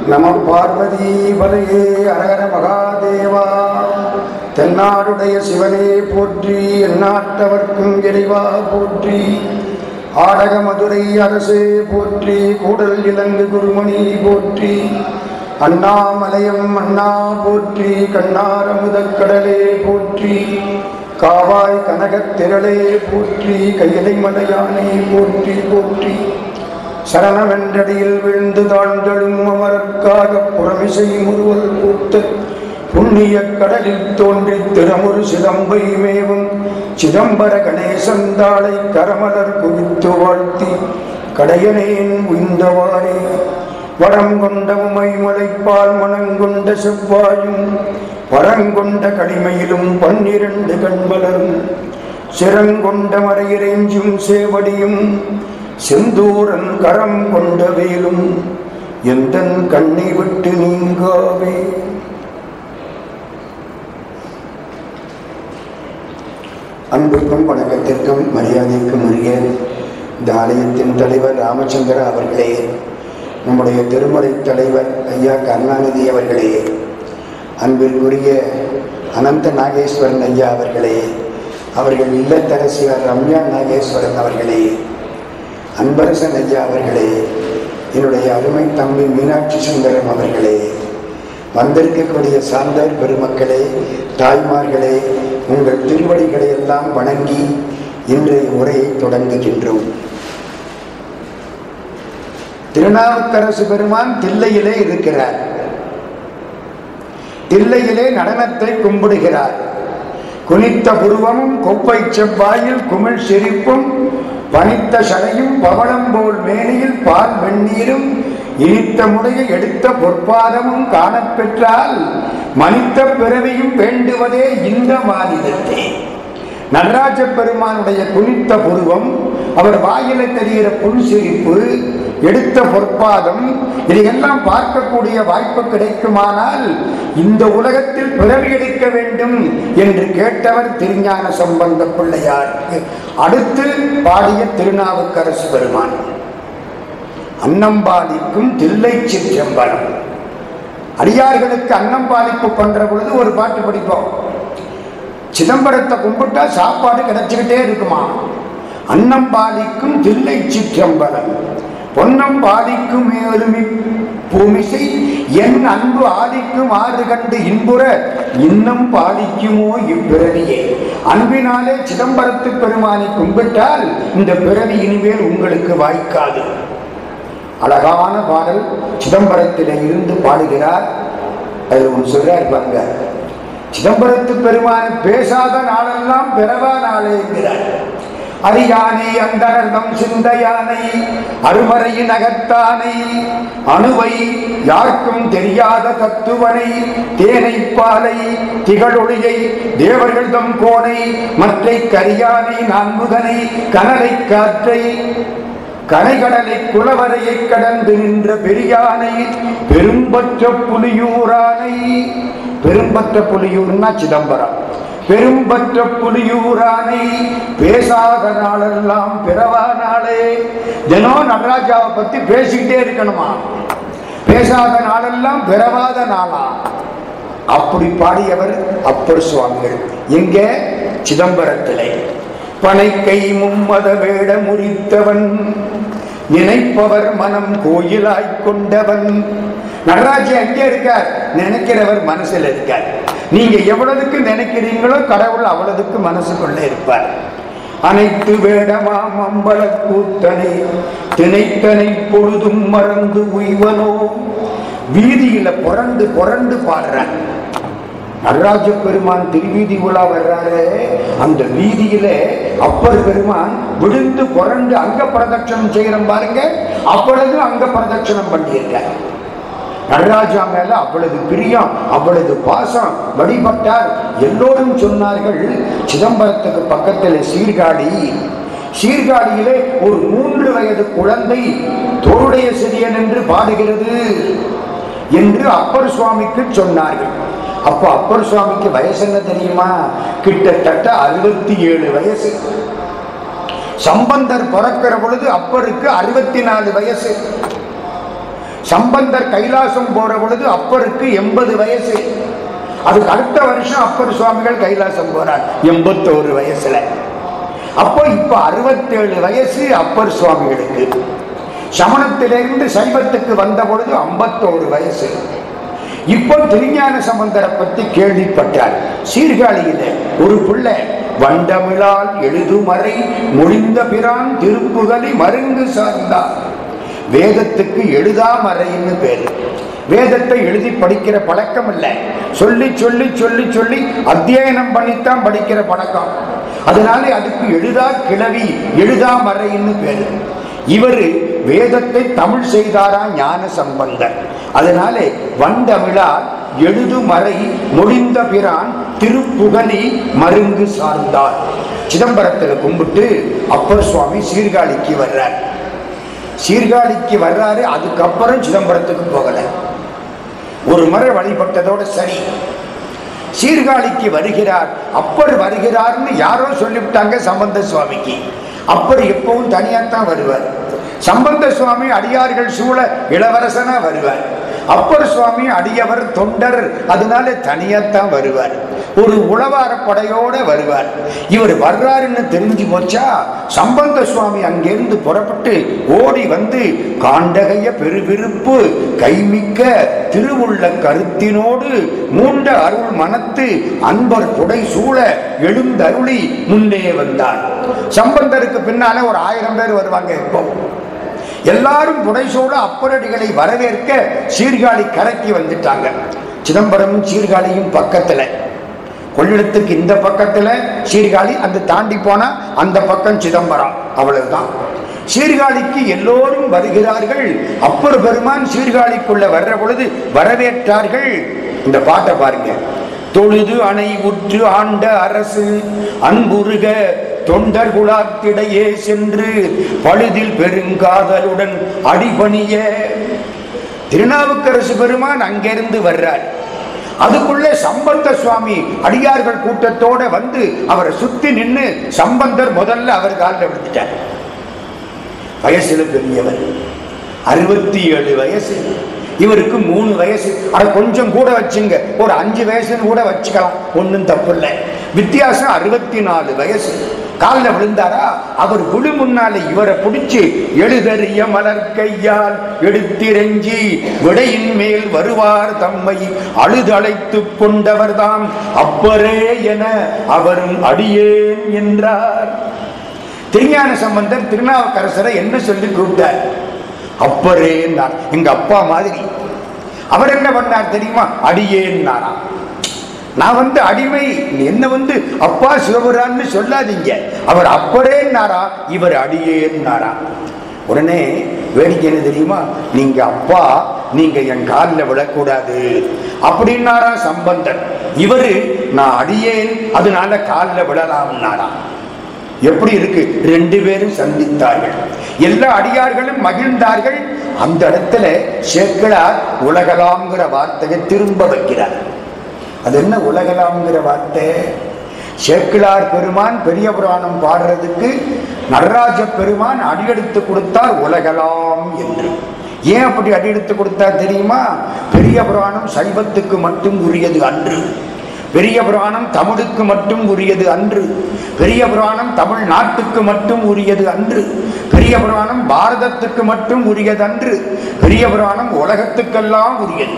நம பார்வதி பலையே அரகர மகாதேவா தென்னாடுடைய சிவனே போற்றி எந்நாட்டவர்க்கும் இறைவா போற்றி ஆடக மதுரை அரசே போற்றி கூடல் இலங்கு குருமணி போற்றி அண்ணாமலையம் அண்ணா போற்றி கண்ணார முதற்கடலே போற்றி காவாய் கனகத் திரளே போற்றி கையலை மலையானே போற்றி போற்றி சரணமென்றடியில் விழுந்து தாழ்ந்தழும் அமரர்க்காக புறமிசை முறுவல் பூத்த புண்ணிய கடலில் தோன்றி திறமுறு சிதம்பை மேவும் சிதம்பர கணேசன் தாளை கரமலர் குவித்து வாழ்த்தி கடையனேன் உய்ந்தவாறே வரம் கொண்ட உமை முளைப்பால் மனங்கொண்ட செவ்வாயும் வரங்கொண்ட களிமையிலும் பன்னிரண்டு கண்மலரும் சிறங்கொண்ட மறையிறைஞ்சும் சேவடியும் செந்தூரன் கரம் கொண்ட வேலும் எந்தன் கண்ணை விட்டு நீங்காவே அன்புக்கும் வணக்கத்திற்கும் மரியாதைக்கும் உரிய இந்த ஆலயத்தின் தலைவர் ராமச்சந்திர அவர்களே நம்முடைய திருமறை தலைவர் ஐயா கருணாநிதி அவர்களே அன்பிற்குரிய அனந்த நாகேஸ்வரன் ஐயா அவர்களே அவர்கள் இல்லத்தரசியார் ரம்யா நாகேஸ்வரன் அவர்களே அன்பரசன் ஐயா அவர்களே என்னுடைய அருமை தம்பி மீனாட்சி சுந்தரம் அவர்களே வந்திருக்கக்கூடிய சார்ந்தர் பெருமக்களே தாய்மார்களே உங்கள் திருவடிகளை எல்லாம் வணங்கி இன்றைய உரையை தொடங்குகின்றோம் திருநாவுக்கரசு பெருமான் தில்லையிலே இருக்கிறார் தில்லையிலே நடனத்தை கும்பிடுகிறார் குனித்த புருவமும் கொப்பை செவ்வாயில் குமிழ் சிரிப்பும் பனித்த சடையும் பவளம் போல் மேனியில் பால் வெந்நீரும் இனித்த முறையை எடுத்த பொற்பாதமும் காணப்பெற்றால் மனித பிறவியும் வேண்டுவதே இந்த மாநிலத்தே நடராஜ பெருமானுடைய குனித்த புருவம் அவர் வாயில தெரிகிற புன்சிரிப்பு எடுத்த பொற்பாதம் இதையெல்லாம் பார்க்கக்கூடிய வாய்ப்பு கிடைக்குமானால் இந்த உலகத்தில் பிறவி எடுக்க வேண்டும் என்று கேட்டவர் திருஞான சம்பந்த பிள்ளையார் அடுத்து பாடிய திருநாவுக்கரசு பெருமான் அன்னம்பாலிக்கும் தில்லை சிற்றம்பலம் அடியார்களுக்கு அன்னம்பாலிப்பு பண்ற பொழுது ஒரு பாட்டு படிப்போம் சிதம்பரத்தை கும்பிட்டா சாப்பாடு கிடைச்சுக்கிட்டே இருக்குமா அன்னம் பாலிக்கும் தில்லை சிற்றம்பலம் பொன்னம் பாலிக்கும் மேலுமி பூமிசை என் அன்பு ஆதிக்கும் ஆறு கண்டு இன்புற இன்னும் பாலிக்குமோ இப்பிறவியே அன்பினாலே சிதம்பரத்து பெருமானை கும்பிட்டால் இந்த பிறவி இனிமேல் உங்களுக்கு வாய்க்காது அழகான பாடல் சிதம்பரத்திலே இருந்து பாடுகிறார் அது ஒன்று சொல்றார் பாருங்க சிதம்பரத்து பெருமான் பேசாத நாளெல்லாம் பிறவா நாளே என்கிறார் அரியானை அந்தரதம் சிந்தையானை அருமறையின் அகத்தானை அணுவை யாருக்கும் தெரியாத தத்துவனை தேனை பாலை திகழொளியை தேவர்கள் தம் கோனை மற்றை கரியானை நான்முதனை கனலை காற்றை கனைகடலை குளவரையை கடந்து நின்ற பெரியானை பெரும்பற்ற புலியூரானை பெரும்பற்ற புலியூர்னா சிதம்பரம் பெரும்பற்ற புலியூரானை பேசாத நாளெல்லாம் பிறவா நாளே தினம் நடராஜாவை பத்தி பேசிக்கிட்டே இருக்கணுமா பேசாத நாளெல்லாம் பிறவாத நாளா அப்படி பாடியவர் அப்பர் சுவாமிகள் எங்க சிதம்பரத்திலே பனைக்கை மும்மத வேட முறித்தவன் நினைப்பவர் மனம் கோயிலாய் கொண்டவன் நடராஜி அங்கே இருக்கார் நினைக்கிறவர் மனசுல இருக்கார் நீங்க எவ்வளவுக்கு நினைக்கிறீங்களோ கடவுள் அவ்வளவுக்கு மனசுக்குள்ள இருப்பார் அனைத்து வேடமாம் அம்பல கூத்தனை திணைத்தனை பொழுதும் மறந்து உய்வனோ வீதியில புரண்டு புரண்டு பாடுறான் நடராஜ பெருமான் திருவீதி உலா வர்றாரு அந்த வீதியில அப்பர் பெருமான் விழுந்து புரண்டு அங்க பிரதட்சணம் செய்யறோம் பாருங்க அப்பொழுது அங்க பிரதட்சணம் பண்ணியிருக்கார் நடராஜா மேல அவ்வளவு பிரியம் அவ்வளவு பாசம் வழிபட்டார் எல்லோரும் சொன்னார்கள் சிதம்பரத்துக்கு பக்கத்தில் சீர்காழி சீர்காழியிலே ஒரு மூன்று வயது குழந்தை தோளுடைய சிறியன் என்று பாடுகிறது என்று அப்பர் சுவாமிக்கு சொன்னார்கள் அப்ப அப்பர் சுவாமிக்கு வயசு என்ன தெரியுமா கிட்டத்தட்ட அறுபத்தி ஏழு வயசு சம்பந்தர் பிறக்கிற பொழுது அப்பருக்கு அறுபத்தி நாலு வயசு சம்பந்தர் கைலாசம் போற பொழுது அப்பருக்கு எண்பது வயசு அதுக்கு அடுத்த வருஷம் அப்பர் சுவாமிகள் கைலாசம் போறார் எண்பத்தோரு வயசுல அப்போ இப்ப அறுபத்தேழு வயசு அப்பர் சுவாமிகளுக்கு சமணத்திலிருந்து சைவத்துக்கு வந்த பொழுது ஐம்பத்தோரு வயசு இப்போ திருஞான சம்பந்தரை பத்தி கேள்விப்பட்டார் சீர்காழியில ஒரு பிள்ளை வண்டமிழால் எழுதுமறை மொழிந்த பிரான் திருப்புகலி மருங்கு சார்ந்தார் வேதத்துக்கு எழுதாமறைன்னு பேரு வேதத்தை எழுதி படிக்கிற பழக்கம் இல்லை சொல்லி சொல்லி சொல்லி சொல்லி அத்தியனம் பண்ணித்தான் படிக்கிற பழக்கம் அதனால அதுக்கு எழுதா கிளவி எழுதாமறைன்னு பேரு இவரு வேதத்தை தமிழ் செய்தாரா ஞான சம்பந்தர் அதனாலே வண்டமிழார் எழுதுமறை மொழிந்த பிரான் திருப்புகலி மருங்கு சார்ந்தார் சிதம்பரத்தில் கும்பிட்டு அப்பர் சுவாமி சீர்காழிக்கு வர்றார் சீர்காழிக்கு வர்றாரு அதுக்கப்புறம் சிதம்பரத்துக்கு போகல ஒரு முறை வழிபட்டதோட சரி சீர்காழிக்கு வருகிறார் அப்பர் வருகிறார்னு யாரோ சொல்லிவிட்டாங்க சம்பந்த சுவாமிக்கு அப்பர் எப்பவும் தனியாத்தான் வருவார் சம்பந்த சுவாமி அடியார்கள் சூழ இளவரசனா வருவார் அப்பர் சுவாமி அடியவர் தொண்டர் அதனால தனியாத்தான் வருவார் ஒரு உளவார படையோட வருவார் இவர் வர்றாருன்னு தெரிஞ்சு போச்சா சம்பந்த சுவாமி அங்கிருந்து புறப்பட்டு ஓடி வந்து காண்டகைய பெருவிருப்பு கைமிக்க திருவுள்ள கருத்தினோடு மூண்ட அருள் மனத்து அன்பர் புடை சூழ எழுந்தருளி முன்னே வந்தார் சம்பந்தருக்கு பின்னால ஒரு ஆயிரம் பேர் வருவாங்க இப்போ எல்லாரும் புடைசூழ அப்பரடிகளை வரவேற்க சீர்காழி கரைக்கு வந்துட்டாங்க சிதம்பரமும் சீர்காழியும் பக்கத்துல கொள்ளிடத்துக்கு இந்த பக்கத்துல சீர்காழி அந்த தாண்டி போனா அந்த பக்கம் சிதம்பரம் அவ்வளவுதான் சீர்காழிக்கு எல்லோரும் வருகிறார்கள் அப்பர் பெருமான் சீர்காழிக்குள்ள வர்ற பொழுது வரவேற்றார்கள் இந்த பாட்டை பாருங்க தொழுது அணை உற்று ஆண்ட அரசு அன்புருக தொண்டர் குலாத்திடையே சென்று பழுதில் பெருங்காதலுடன் அடிபணிய திருநாவுக்கரசு பெருமான் அங்கிருந்து வர்றார் அதுக்குள்ள சம்பந்த சுவாமி அடியார்கள் கூட்டத்தோட வந்து அவரை சுத்தி நின்று சம்பந்தர் முதல்ல அவர் காலில் விழுந்துட்டார் வயசுல பெரியவர் அறுபத்தி ஏழு வயசு இவருக்கு மூணு வயசு அதை கொஞ்சம் கூட வச்சுங்க ஒரு அஞ்சு வயசுன்னு கூட வச்சுக்கலாம் ஒன்றும் தப்பு இல்லை வித்தியாசம் அறுபத்தி நாலு வயசு காலில் விழுந்தாரா அவர் விழு முன்னாலே இவரை பிடிச்சு எழுதறிய மலர் கையால் எடுத்திரஞ்சி விடையின் மேல் வருவார் தம்மை அழுதழைத்து கொண்டவர்தாம் அப்பரே என அவரும் அடியேன் என்றார் திருஞான சம்பந்தர் திருநாவுக்கரசரை என்ன சொல்லி கூப்பிட்டார் அப்பரேன்னார் எங்க அப்பா மாதிரி அவர் என்ன பண்ணார் தெரியுமா அடியேன்னாராம் நான் வந்து அடிமை என்ன வந்து அப்பா சிவபுரான்னு சொல்லாதீங்க அவர் அப்பரேன்னாரா இவர் அடியேன்னாரா உடனே வேடிக்கை என்ன தெரியுமா நீங்க அப்பா நீங்க என் காலில் விழக்கூடாது அப்படின்னாரா சம்பந்தன் இவரு நான் அடியேன் அதனால காலில் விழலாம்னாரா எப்படி இருக்கு ரெண்டு பேரும் சந்தித்தார்கள் எல்லா அடியார்களும் மகிழ்ந்தார்கள் அந்த இடத்துல சேக்கிழார் உலகலாம்ங்கிற வார்த்தையை திரும்ப வைக்கிறார் அது என்ன உலகலாம்ங்கிற வார்த்தை சேக்கிழார் பெருமான் பெரிய புராணம் பாடுறதுக்கு நடராஜ பெருமான் அடியெடுத்து கொடுத்தார் உலகலாம் என்று ஏன் அப்படி அடியெடுத்து கொடுத்தார் தெரியுமா பெரிய புராணம் சைவத்துக்கு மட்டும் உரியது அன்று பெரிய புராணம் தமிழுக்கு மட்டும் உரியது அன்று பெரிய புராணம் தமிழ் நாட்டுக்கு மட்டும் உரியது அன்று பெரிய புராணம் பாரதத்துக்கு மட்டும் உரியது அன்று பெரிய புராணம் உலகத்துக்கெல்லாம் உரியது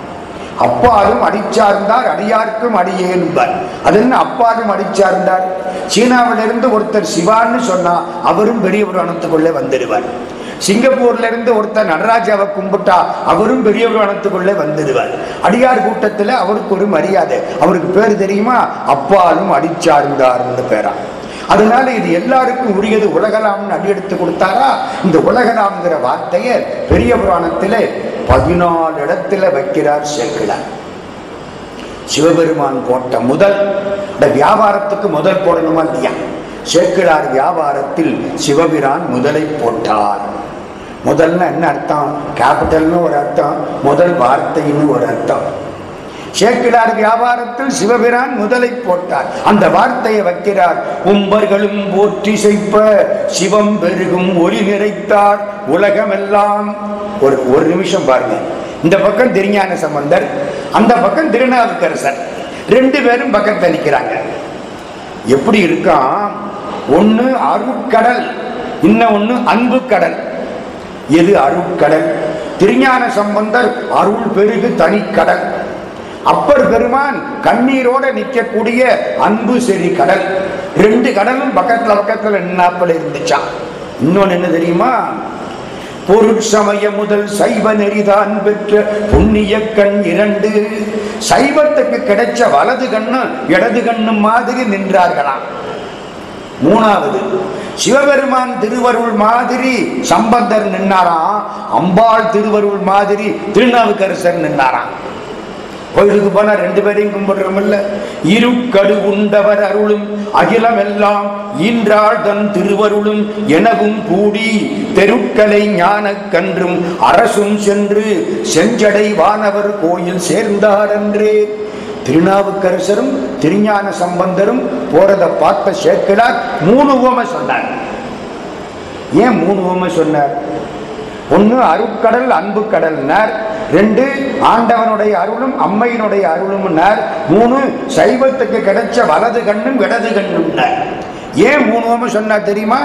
அப்பாலும் அடிச்சார்ந்தார் அடியார்க்கும் அடியேன்பார் அது என்ன அப்பாலும் அடிச்சார்ந்தார் சீனாவிலிருந்து ஒருத்தர் சிவான்னு சொன்னா அவரும் பெரிய புராணத்துக்குள்ளே வந்துடுவார் சிங்கப்பூர்ல இருந்து ஒருத்தர் நடராஜாவை கும்பிட்டா அவரும் பெரிய புராணத்துக்குள்ளே வந்துடுவார் அடியார் கூட்டத்தில் அவருக்கு ஒரு மரியாதை அவருக்கு பேர் தெரியுமா அப்பாலும் அடிச்சார்ந்தார்னு பேரா அதனால இது எல்லாருக்கும் உரியது உலகலாம்னு அடியெடுத்து கொடுத்தாரா இந்த உலகலாம்ங்கிற வார்த்தையை பெரிய புராணத்தில் பதினாலு இடத்துல வைக்கிறார் சேர்க்கிறார் சிவபெருமான் போட்ட முதல் இந்த வியாபாரத்துக்கு முதல் போடணுமா இல்லையா சேக்கிழார் வியாபாரத்தில் சிவபிரான் முதலை போட்டார் முதல்ல என்ன அர்த்தம் கேபிட்டல்னு ஒரு அர்த்தம் முதல் வார்த்தைன்னு ஒரு அர்த்தம் சேக்கிழார் வியாபாரத்தில் சிவபிரான் முதலை போட்டார் அந்த வார்த்தையை வைக்கிறார் உம்பர்களும் போற்றி செய்ப்ப சிவம் பெருகும் ஒளி நிறைத்தார் உலகமெல்லாம் ஒரு ஒரு நிமிஷம் பாருங்க இந்த பக்கம் திருஞான சம்பந்தர் அந்த பக்கம் திருநாவுக்கரசர் ரெண்டு பேரும் பக்கத்தில் நிற்கிறாங்க எப்படி இருக்கான் ஒண்ணு அருட்கடல் இன்னும் ஒண்ணு அன்பு கடல் எது அருட்கடல் திருஞான சம்பந்தர் அருள் பெருகு தனிக்கடல் அப்பர் பெருமான் கண்ணீரோட நிற்கக்கூடிய அன்பு செறி கடல் ரெண்டு கடலும் பக்கத்துல பக்கத்துல நின்னாப்பல இருந்துச்சான் இன்னொன்னு என்ன தெரியுமா பொருட்சமய முதல் சைவ நெறிதான் பெற்ற புண்ணிய கண் இரண்டு சைவத்துக்கு கிடைச்ச வலது கண்ணு இடது கண்ணு மாதிரி நின்றார்களாம் மூணாவது சிவபெருமான் திருவருள் மாதிரி சம்பந்தர் நின்னாராம் அம்பாள் திருவருள் மாதிரி திருநாவுக்கரசர் நின்னாராம் கோயிலுக்கு போனா ரெண்டு பேரையும் கும்பிடுறோம்ல இருக்கடு உண்டவர் அருளும் அகிலம் எல்லாம் ஈன்றாள் தன் திருவருளும் எனவும் கூடி தெருக்கலை ஞான கன்றும் அரசும் சென்று செஞ்சடை வானவர் கோயில் சேர்ந்தார் என்றே திருநாவுக்கரசரும் திருஞான சம்பந்தரும் போறத பார்த்த சேர்க்கிறார் மூணு உவமை சொன்னார் ஏன் மூணு உவமை சொன்னார் ஒன்று அருட்கடல் அன்பு கடல்னார் ரெண்டு ஆண்டவனுடைய அருளும் அம்மையினுடைய அருளும்னார் மூணு சைவத்துக்கு கிடைச்ச வலது கண்ணும் இடது கண்ணும்னார் ஏன் மூணு உவமை சொன்னார் தெரியுமா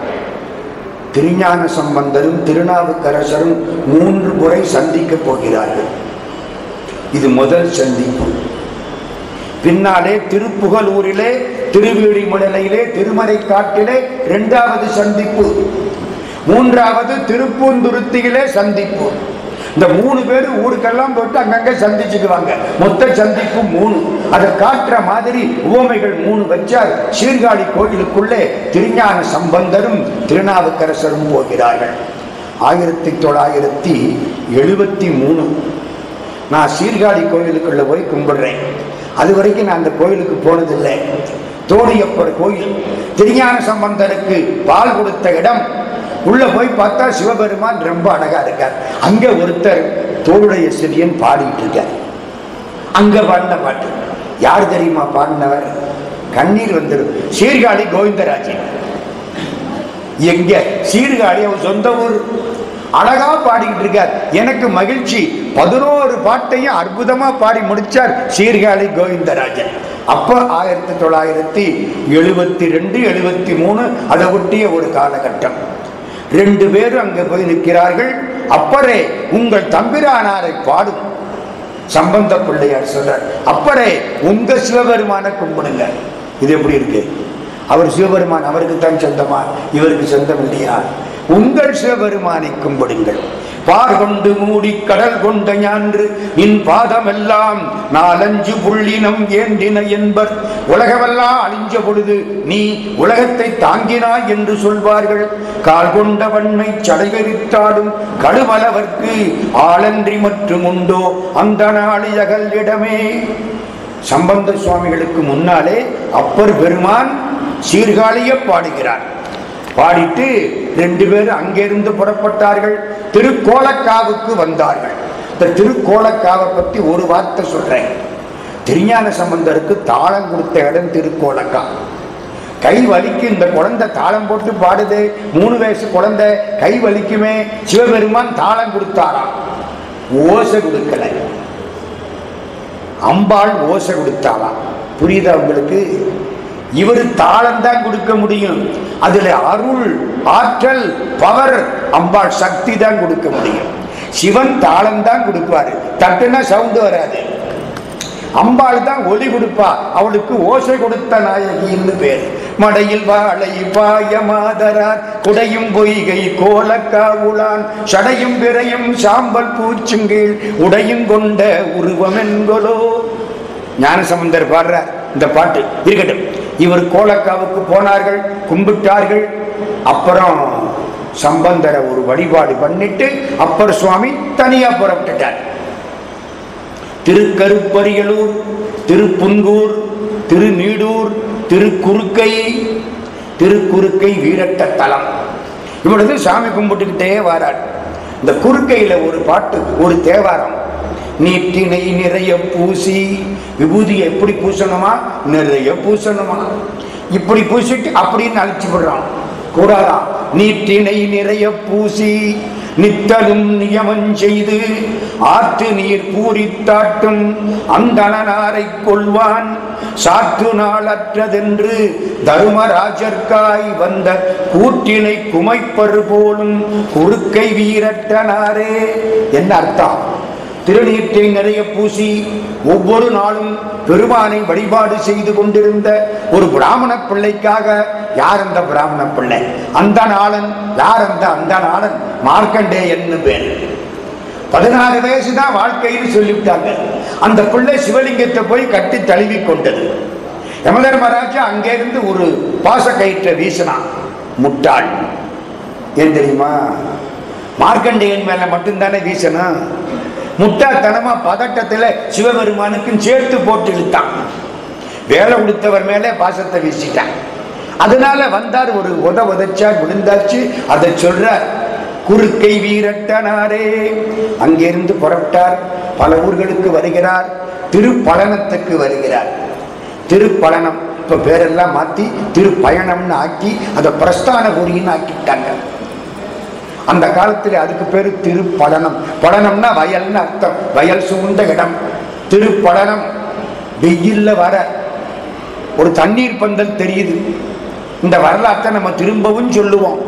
திருஞான சம்பந்தரும் திருநாவுக்கரசரும் மூன்று முறை சந்திக்க போகிறார்கள் இது முதல் சந்திப்பு பின்னாலே திருப்புகலூரிலே திருவீழிமுடலையிலே திருமலை காட்டிலே இரண்டாவது சந்திப்பு மூன்றாவது திருப்பூந்துருத்தியிலே சந்திப்பு இந்த மூணு பேர் ஊருக்கெல்லாம் போட்டு அங்கங்க சந்திச்சுக்குவாங்க மொத்த சந்திப்பு மூணு அதை காட்டுற மாதிரி உவமைகள் மூணு வச்சார் சீர்காழி கோயிலுக்குள்ளே திருஞான சம்பந்தரும் திருநாவுக்கரசரும் போகிறார்கள் ஆயிரத்தி தொள்ளாயிரத்தி எழுபத்தி மூணு நான் சீர்காழி கோயிலுக்குள்ள போய் கும்பிடுறேன் அது வரைக்கும் நான் அந்த கோயிலுக்கு போனதில்லை தோணியப்பர் கோயில் திருஞான சம்பந்தருக்கு பால் கொடுத்த இடம் உள்ள போய் பார்த்தா சிவபெருமான் ரொம்ப அழகா இருக்கார் அங்க ஒருத்தர் தோளுடைய சிறியன் பாடிட்டு இருக்கார் அங்க பாடின பாட்டு யார் தெரியுமா பாடினவர் கண்ணீர் வந்துடும் சீர்காழி கோவிந்தராஜன் எங்க சீர்காழி அவர் சொந்த ஊர் அழகா பாடிக்கிட்டு இருக்கார் எனக்கு மகிழ்ச்சி பதினோரு பாட்டையும் அற்புதமா பாடி முடிச்சார் சீர்காழி கோவிந்தராஜன் அப்ப ஆயிரத்தி தொள்ளாயிரத்தி எழுபத்தி ரெண்டு எழுபத்தி மூணு அதை ஒட்டிய ஒரு காலகட்டம் ரெண்டு பேரும் அங்க போய் நிற்கிறார்கள் அப்பரே உங்கள் தம்பிரானாரை பாடும் சம்பந்த பிள்ளையார் சொல்றார் அப்பரே உங்க சிவபெருமான கும்பிடுங்க இது எப்படி இருக்கு அவர் சிவபெருமான் அவருக்கு தான் சொந்தமா இவருக்கு சொந்தம் இல்லையா உங்கள் சிவபெருமானை கும்பிடுங்கள் பார் கொண்டு மூடி கடல் கொண்ட ஞான்று நின் பாதமெல்லாம் நாலஞ்சு புள்ளினம் ஏந்தின என்பர் உலகமெல்லாம் அழிஞ்ச பொழுது நீ உலகத்தை தாங்கினாய் என்று சொல்வார்கள் கால் கொண்ட வன்மை சடைவெறித்தாடும் கடுமலவர்க்கு ஆளன்றி மற்றும் உண்டோ அந்த நாளியகல் இடமே சம்பந்த சுவாமிகளுக்கு முன்னாலே அப்பர் பெருமான் சீர்காழிய பாடுகிறார் பாடிட்டு ரெண்டு பேரும் அங்கிருந்து புறப்பட்டார்கள் திருக்கோலக்காவுக்கு வந்தார்கள் இந்த திருக்கோலக்காவை பத்தி ஒரு வார்த்தை சொல்றேன் திருஞான சம்பந்தருக்கு தாளம் கொடுத்த இடம் திருக்கோலக்கா கை வலிக்கு இந்த குழந்தை தாளம் போட்டு பாடுது மூணு வயசு குழந்தை கை வலிக்குமே சிவபெருமான் தாளம் கொடுத்தாராம் ஓசை கொடுக்கல அம்பாள் ஓசை கொடுத்தாளாம் புரியுதா உங்களுக்கு இவர் தாளம் தான் கொடுக்க முடியும் அதுல அருள் ஆற்றல் பவர் அம்பாள் சக்தி தான் கொடுக்க முடியும் சிவன் தாளம் தான் கொடுப்பாரு தட்டுனா சவுண்டு வராது அம்பாள் தான் ஒலி கொடுப்பா அவளுக்கு ஓசை கொடுத்த நாயகின்னு பேர் மடையில் வாழை பாய மாதரார் குடையும் பொய்கை கோலக்காவுளான் சடையும் பிறையும் சாம்பல் பூச்சுங்கீழ் உடையும் கொண்ட உருவம் என்கொலோ ஞானசம்பந்தர் பாடுறார் இந்த பாட்டு இருக்கட்டும் இவர் கோலக்காவுக்கு போனார்கள் கும்பிட்டார்கள் அப்புறம் சம்பந்தரை ஒரு வழிபாடு பண்ணிட்டு அப்பர் சுவாமி தனியா புறப்பட்டுட்டார் திருக்கருப்பரியலூர் திருப்புங்கூர் திருநீடூர் திருக்குறுக்கை திருக்குறுக்கை வீரட்ட தலம் இவ்வளவு சாமி கும்பிட்டுக்கிட்டே வரார் இந்த குறுக்கையில ஒரு பாட்டு ஒரு தேவாரம் நீட்டினை நிறைய பூசி விபூதி எப்படி பூசணுமா நிறைய பூசணுமா இப்படி பூசிட்டு அப்படின்னு அழிச்சு விடுறான் கூடாதான் நீட்டினை நிறைய பூசி நித்தலும் நியமம் செய்து ஆற்று நீர் பூரித்தாட்டும் அந்தணனாரை கொள்வான் சாற்று நாளற்றதென்று தருமராஜர்க்காய் வந்த கூற்றினை குமைப்பரு போலும் குறுக்கை வீரட்டனாரே என்ன அர்த்தம் திருநீற்றை நிறைய பூசி ஒவ்வொரு நாளும் பெருமானை வழிபாடு செய்து கொண்டிருந்த ஒரு பிராமண பிள்ளைக்காக யார் அந்த பிராமண பிள்ளை அந்த நாளன் யார் அந்த அந்த நாளன் மார்க்கண்டேயன்னு பேர் பதினாறு வயசு தான் வாழ்க்கைன்னு சொல்லிவிட்டாங்க அந்த பிள்ளை சிவலிங்கத்தை போய் கட்டி தழுவி கொண்டது யமதர்மராஜா அங்கிருந்து ஒரு பாச கயிற்றை வீசினான் முட்டாள் ஏன் தெரியுமா மார்க்கண்டேயன் மேல மட்டும்தானே வீசணும் முட்டாள்தனமா பதட்டத்துல சிவபெருமானுக்கும் சேர்த்து போட்டு இழுத்தான் வேலை உடுத்தவர் மேலே பாசத்தை வீசிட்டான் அதனால வந்தார் ஒரு உத உதைச்சார் விழுந்தாச்சு அதை சொல்றார் குறுக்கை வீரட்டனாரே அங்கிருந்து புறப்பட்டார் பல ஊர்களுக்கு வருகிறார் திருப்பழனத்துக்கு வருகிறார் திருப்பழனம் இப்ப பேரெல்லாம் மாத்தி திருப்பயணம்னு ஆக்கி அதை பிரஸ்தான பூரின்னு ஆக்கிட்டாங்க அந்த காலத்தில் அதுக்கு பேரு திருப்பழனம் பழனம்னா வயல்னு அர்த்தம் வயல் சூழ்ந்த இடம் திருப்பழனம் வெயில்ல வர ஒரு தண்ணீர் பந்தல் தெரியுது இந்த வரலாற்றை நம்ம திரும்பவும் சொல்லுவோம்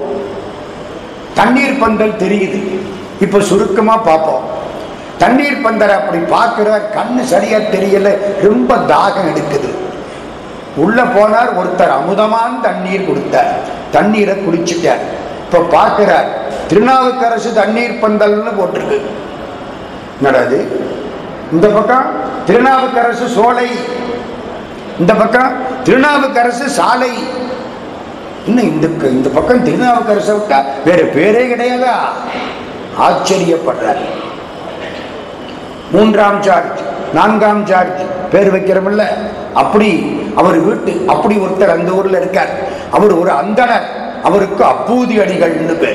தண்ணீர் பந்தல் தெரியுது இப்ப சுருக்கமா பார்ப்போம் தண்ணீர் பந்தல் அப்படி பார்க்கிறார் கண்ணு சரியா தெரியல ரொம்ப தாகம் எடுக்குது உள்ள போனார் ஒருத்தர் அமுதமான தண்ணீர் கொடுத்தார் தண்ணீரை குடிச்சிட்டார் இப்ப பார்க்கிறார் திருநாவுக்கரசு தண்ணீர் பந்தல்னு போட்டிருக்கு என்னடாது இந்த பக்கம் திருநாவுக்கரசு சோலை இந்த பக்கம் திருநாவுக்கரசு சாலை இன்னும் இந்த இந்த பக்கம் திருநாவுக்கரசை விட்டா வேற பேரே கிடையாதா ஆச்சரியப்படுறார் மூன்றாம் சார்ஜ் நான்காம் சார்ஜ் பேர் வைக்கிறோம்ல அப்படி அவர் வீட்டு அப்படி ஒருத்தர் அந்த ஊர்ல இருக்கார் அவர் ஒரு அந்தணர் அவருக்கு அப்பூதி அடிகள்னு பேர்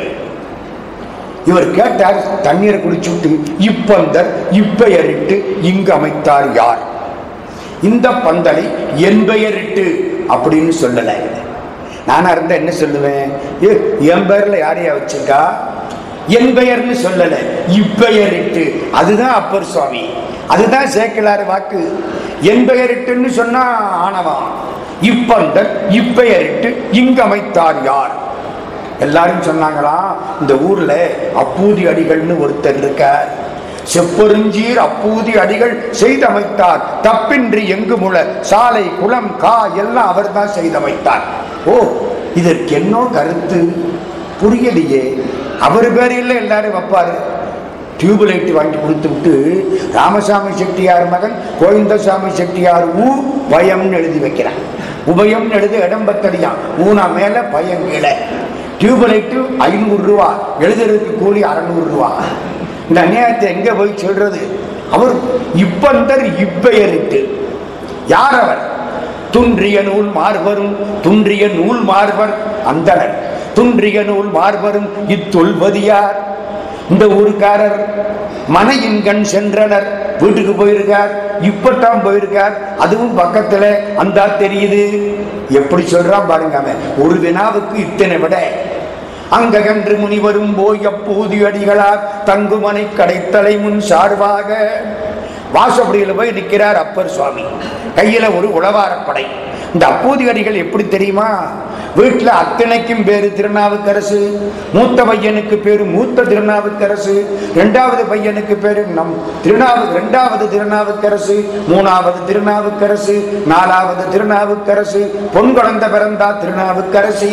இவர் கேட்டார் தண்ணீரை குடிச்சுட்டு இப்பந்தர் இப்பெயரிட்டு இங்கு அமைத்தார் யார் இந்த பந்தலை என் பெயரிட்டு அப்படின்னு சொல்லல நானா இருந்தா என்ன சொல்லுவேன் ஏ, என் பெயர்ல யாரையா வச்சிருக்கா என் பெயர்னு சொல்லல இப்பெயரிட்டு அதுதான் அப்பர் சுவாமி அதுதான் சேக்கலாறு வாக்கு என் பெயரிட்டுன்னு சொன்னா ஆணவம் இப்பந்தர் இப்பெயரிட்டு இங்கு அமைத்தார் யார் எல்லாரும் சொன்னாங்களாம் இந்த ஊர்ல அப்பூதி அடிகள்னு ஒருத்தர் இருக்கார் செப்பொருஞ்சீர் அப்பூதி அடிகள் செய்தமைத்தார் தப்பின்றி எங்கு முள சாலை குளம் கா எல்லாம் அவர் தான் செய்தமைத்தார் ஓ இதற்கு என்னோ கருத்து புரியலையே அவர் பேரில் எல்லாரும் வைப்பாரு டியூப் லைட் வாங்கி கொடுத்து விட்டு ராமசாமி செட்டியார் மகன் கோவிந்தசாமி செட்டியார் ஊ பயம்னு எழுதி வைக்கிறான் உபயம்னு எழுதி இடம் பத்தடியான் ஊனா மேல பயம் கீழே டியூப் லைட்டு ஐநூறு ரூபா எழுதுறதுக்கு கூலி அறநூறு ரூபா இந்த அநியாயத்தை எங்க போய் சொல்றது அவர் இப்பந்தர் இப்பெயரிட்டு யார் அவர் துன்றிய நூல் மார்பரும் துன்றிய நூல் மார்பர் அந்தனர் துன்றிய நூல் மார்பரும் இத்தொல்வதியார் இந்த ஊருக்காரர் மனையின் கண் சென்றனர் வீட்டுக்கு போயிருக்கார் இப்பத்தான் போயிருக்கார் அதுவும் பக்கத்துல அந்த தெரியுது எப்படி சொல்றான் பாருங்க அவன் ஒரு வினாவுக்கு இத்தனை விட அங்ககன்று முனிவரும் போய் அப்பூதி அடிகளார் தங்குமனை கடைத்தலை முன் சார்பாக வாசப்படியில போய் நிற்கிறார் அப்பர் சுவாமி கையில ஒரு உழவாரப்படை இந்த அப்பூதி அடிகள் எப்படி தெரியுமா வீட்டுல அத்தனைக்கும் பேரு திருநாவுக்கரசு மூத்த பையனுக்கு பேரு மூத்த திருநாவுக்கரசு இரண்டாவது பையனுக்கு பேரு நம் திருநாவு இரண்டாவது திருநாவுக்கரசு மூணாவது திருநாவுக்கரசு நாலாவது திருநாவுக்கரசு பொன் குழந்தை பிறந்தா திருநாவுக்கரசி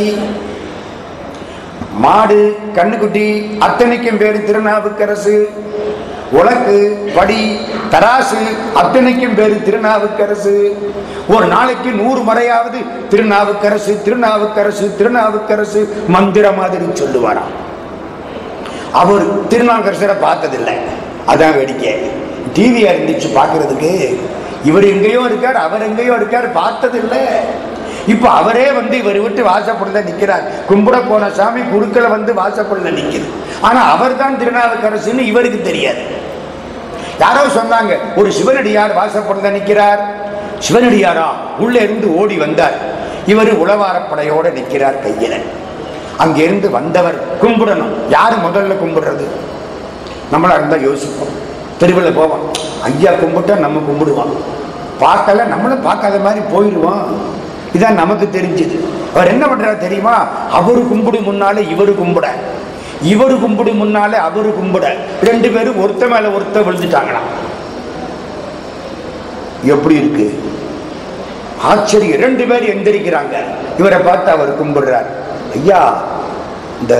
மாடு கண்ணுக்குட்டி அத்தனைக்கும் பேரு திருநாவுக்கரசு உலக்கு படி தராசு அத்தனைக்கும் பேரு திருநாவுக்கரசு ஒரு நாளைக்கு நூறு முறையாவது திருநாவுக்கரசு திருநாவுக்கரசு திருநாவுக்கரசு மந்திர மாதிரி சொல்லுவாராம் அவர் திருநாவுக்கரசரை பார்த்ததில்லை அதான் வேடிக்கை டிவியா இருந்துச்சு பார்க்கிறதுக்கு இவர் எங்கேயோ இருக்கார் அவர் எங்கேயோ இருக்கார் பார்த்ததில்லை இப்ப அவரே வந்து இவர் விட்டு வாசப்படல நிக்கிறார் கும்பிட போன சாமி குறுக்களை வந்து வாசப்படல நிக்குது ஆனா அவர் தான் திருநாவுக்கரசுன்னு இவருக்கு தெரியாது யாரோ சொன்னாங்க ஒரு சிவனடியார் வாசப்படல நிற்கிறார் சிவனடியாரா உள்ளே இருந்து ஓடி வந்தார் இவர் உளவாரப்படையோட நிற்கிறார் கையில அங்கிருந்து வந்தவர் கும்பிடணும் யாரு முதல்ல கும்பிடுறது நம்மளா இருந்தா யோசிப்போம் தெருவில் போவோம் ஐயா கும்பிட்டா நம்ம கும்பிடுவோம் பார்க்கல நம்மளும் பார்க்காத மாதிரி போயிடுவோம் இதான் நமக்கு தெரிஞ்சது அவர் என்ன பண்றாரு தெரியுமா அவரு கும்பிடு முன்னாலே இவரு கும்பிட இவரு கும்பிடு முன்னாலே அவரு கும்பிட ரெண்டு பேரும் ஒருத்த மேல ஒருத்த விழுந்துட்டாங்களாம் எப்படி இருக்கு ஆச்சரியம் ரெண்டு பேர் எந்திரிக்கிறாங்க இவரை பார்த்து அவர் கும்பிடுறார் ஐயா இந்த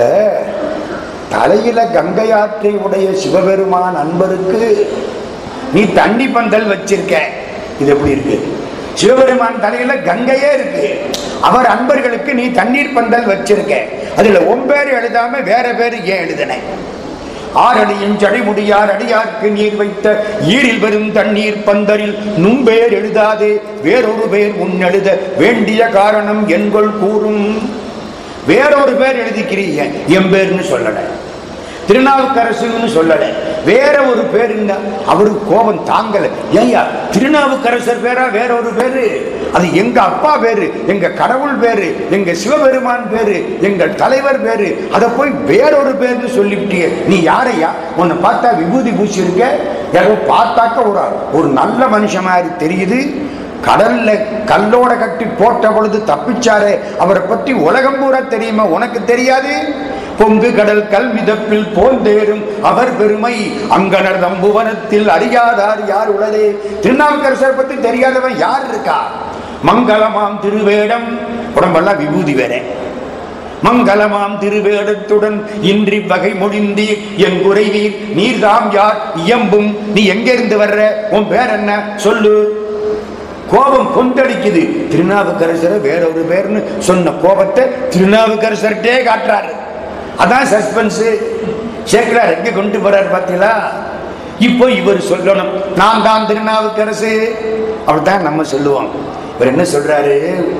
தலையில கங்கையாற்றை உடைய சிவபெருமான் அன்பருக்கு நீ தண்ணி பந்தல் வச்சிருக்க இது எப்படி இருக்கு சிவபெருமான் தலையில கங்கையே இருக்கு அவர் அன்பர்களுக்கு நீ தண்ணீர் பந்தல் வச்சிருக்க அதுல உன் பேர் எழுதாம வேற பேர் ஏன் எழுதின ஆரடியின் சடைமுடியார் அடியார்க்கு நீர் வைத்த ஈரில் வரும் தண்ணீர் பந்தரில் நும்பேர் எழுதாதே வேறொரு பேர் முன் எழுத வேண்டிய காரணம் என்கொள் கூறும் வேறொரு பேர் எழுதிக்கிறீங்க என் பேர்னு சொல்லல திருநாவுக்கரசுன்னு சொல்லல வேற ஒரு பேர் அவருக்கு கோபம் தாங்கல ஏய்யா திருநாவுக்கரசர் பேரா வேற ஒரு பேரு அது எங்க அப்பா பேரு எங்க கடவுள் பேரு எங்க சிவபெருமான் பேரு எங்கள் தலைவர் பேரு அதை போய் வேறொரு பேர்னு சொல்லிவிட்டிய நீ யாரையா உன்னை பார்த்தா விபூதி பூசி இருக்க யாரோ பார்த்தாக்க ஒரு ஒரு நல்ல மனுஷன் மாதிரி தெரியுது கடல்ல கல்லோட கட்டி போட்ட பொழுது தப்பிச்சாரே அவரை பற்றி உலகம் பூரா தெரியுமா உனக்கு தெரியாது பொங்கு கடல் கல்விதப்பில் போந்தேறும் அவர் பெருமை அங்கனர் தம்புவனத்தில் அறியாதார் யார் உளதே திருநாவுக்கரசர் பத்தி தெரியாதவன் யார் இருக்கா மங்களமாம் திருவேடம் உடம்பெல்லாம் விபூதி வேற மங்களமாம் திருவேடத்துடன் இன்றி வகை முடிந்தீர் என் குறைவீர் நீர்தாம் யார் இயம்பும் நீ எங்கிருந்து வர்ற உன் பேர் என்ன சொல்லு கோபம் கொந்தளிக்குது திருநாவுக்கரசரை வேற ஒரு பேர்னு சொன்ன கோபத்தை திருநாவுக்கரசர்கிட்டே காட்டுறாரு அதான் சஸ்பென்ஸ் சேக்கலார் எங்க கொண்டு போறாரு பார்த்தீங்களா இப்போ இவர் சொல்லணும் நான் தான் திருநாவுக்கரசு அப்படித்தான் நம்ம சொல்லுவோம் இவர் என்ன சொல்றாரு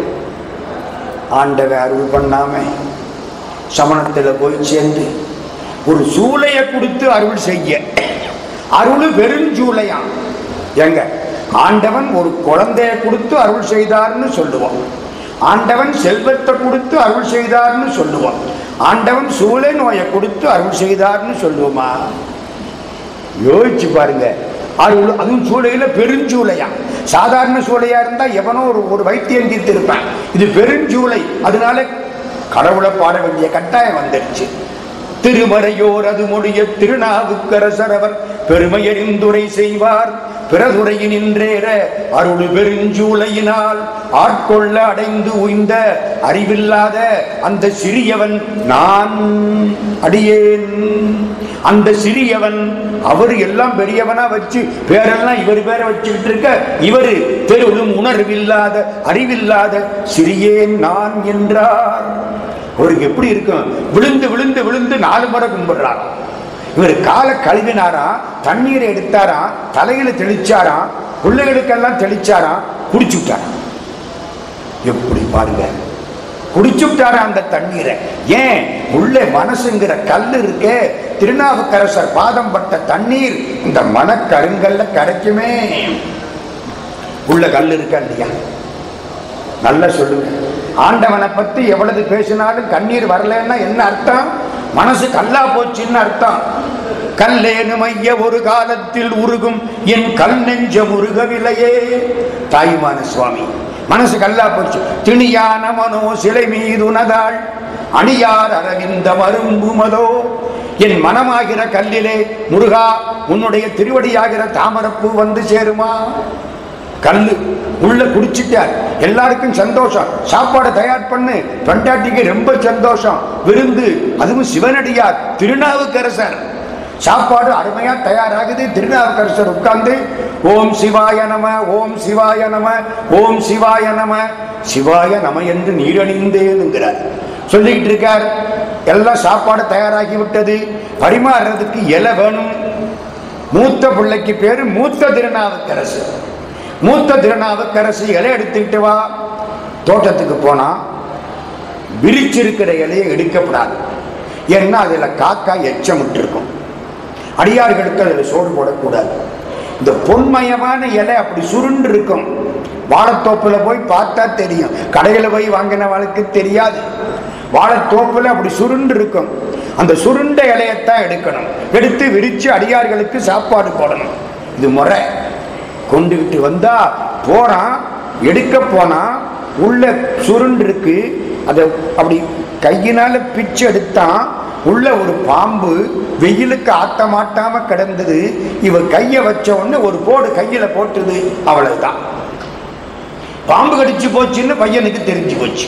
ஆண்டவன் அருள் பண்ணாம சமணத்துல போய் சேர்ந்து ஒரு சூளையை கொடுத்து அருள் செய்ய அருள் வெறுஞ்சூளையாம் எங்க ஆண்டவன் ஒரு குழந்தைய கொடுத்து அருள் செய்தார்னு சொல்லுவோம் ஆண்டவன் செல்வத்தை கொடுத்து அருள் செய்தார்னு சொல்லுவோம் ஆண்டவன் சூளை நோயை கொடுத்து அருள் செய்தார்னு சொல்லுவோமா யோசிச்சு பாருங்க அருள் அதுவும் சூளையில பெருஞ்சூளையா சாதாரண சூளையா இருந்தா எவனோ ஒரு ஒரு வைத்தியம் தீர்த்திருப்பான் இது பெருஞ்சூளை அதனால கடவுளை பாட வேண்டிய கட்டாயம் வந்துடுச்சு திருமறையோர் அது மொழிய திருநாவுக்கரசர் அவர் பெருமையறிந்துரை செய்வார் பிறதுரையினின்றேற அருள் பெருஞ்சூளையினால் ஆட்கொள்ள அடைந்து உய்ந்த அறிவில்லாத அந்த சிறியவன் நான் அடியேன் அந்த சிறியவன் அவர் எல்லாம் பெரியவனா வச்சு பேரெல்லாம் இவர் பேரை வச்சுக்கிட்டு இருக்க இவரு தெருவும் உணர்வில்லாத அறிவில்லாத சிறியேன் நான் என்றார் அவருக்கு எப்படி இருக்கும் விழுந்து விழுந்து விழுந்து நாலு முறை கும்பிடுறாராம் இவர் காலை கழுவினாராம் தண்ணீரை எடுத்தாராம் தலையில தெளிச்சாராம் பிள்ளைகளுக்கெல்லாம் தெளிச்சாராம் குடிச்சு விட்டாராம் எப்படி பாருங்க குடிச்சு விட்டாரா அந்த தண்ணீரை ஏன் உள்ள மனசுங்கிற கல் இருக்கே திருநாவுக்கரசர் பாதம் பட்ட தண்ணீர் இந்த மனக்கருங்கல்ல கிடைக்குமே உள்ள கல் இருக்கா இல்லையா நல்லா சொல்லுங்க ஆண்டவனை பத்தி எவ்வளவு பேசினாலும் கண்ணீர் வரலன்னா என்ன அர்த்தம் மனசு கல்லா போச்சுன்னு அர்த்தம் கல்லேனு மைய ஒரு காலத்தில் உருகும் என் கல் நெஞ்சம் உருகவில்லையே தாய்மான சுவாமி மனசு கல்லா போச்சு திணியான மனோ சிலை மீது உனதாள் அணியார் அரவிந்த மரும்பு மதோ என் மனமாகிற கல்லிலே முருகா உன்னுடைய திருவடியாகிற தாமரப்பூ வந்து சேருமா கல்லு உள்ள குடிச்சிட்டார் எல்லாருக்கும் சந்தோஷம் சாப்பாடு தயார் பண்ணு பெண்டாட்டிக்கு ரொம்ப சந்தோஷம் விருந்து அதுவும் சிவனடியார் திருநாவுக்கரசர் சாப்பாடு அருமையா தயாராகுது திருநாவுக்கரசர் உட்கார்ந்து ஓம் சிவாய நம ஓம் சிவாய நம ஓம் சிவாய நம சிவாய நம என்று நீரணிந்தேனுங்கிறார் சொல்லிக்கிட்டு இருக்கார் எல்லாம் சாப்பாடு தயாராகி விட்டது பரிமாறுறதுக்கு இலை வேணும் மூத்த பிள்ளைக்கு பேரு மூத்த திருநாவுக்கரசு மூத்த திருநாவுக்கரசு இலை எடுத்துக்கிட்டு வா தோட்டத்துக்கு போனா விரிச்சிருக்கிற இலையை எடுக்கப்படாது ஏன்னா அதுல காக்கா எச்சம் இருக்கும் அடியார்களுக்கு அதில் சோறு போடக்கூடாது இந்த பொன்மயமான இலை அப்படி சுருண்டு இருக்கும் வாழைத்தோப்புல போய் பார்த்தா தெரியும் கடையில போய் வாங்கின வாழ்க்கை தெரியாது வாழைத்தோப்புல அப்படி சுருண்டு இருக்கும் அந்த சுருண்ட இலையத்தான் எடுக்கணும் எடுத்து விரிச்சு அடியார்களுக்கு சாப்பாடு போடணும் இது முறை கொண்டுகிட்டு வந்தா போறான் எடுக்க போனா உள்ள சுருண்டு இருக்கு அதை அப்படி கையினால பிச்சு எடுத்தான் உள்ள ஒரு பாம்பு வெயிலுக்கு ஆட்ட மாட்டாம கிடந்தது இவ கைய வச்ச உடனே ஒரு போடு கையில போட்டுது அவ்வளவுதான் பாம்பு கடிச்சு போச்சுன்னு பையனுக்கு தெரிஞ்சு போச்சு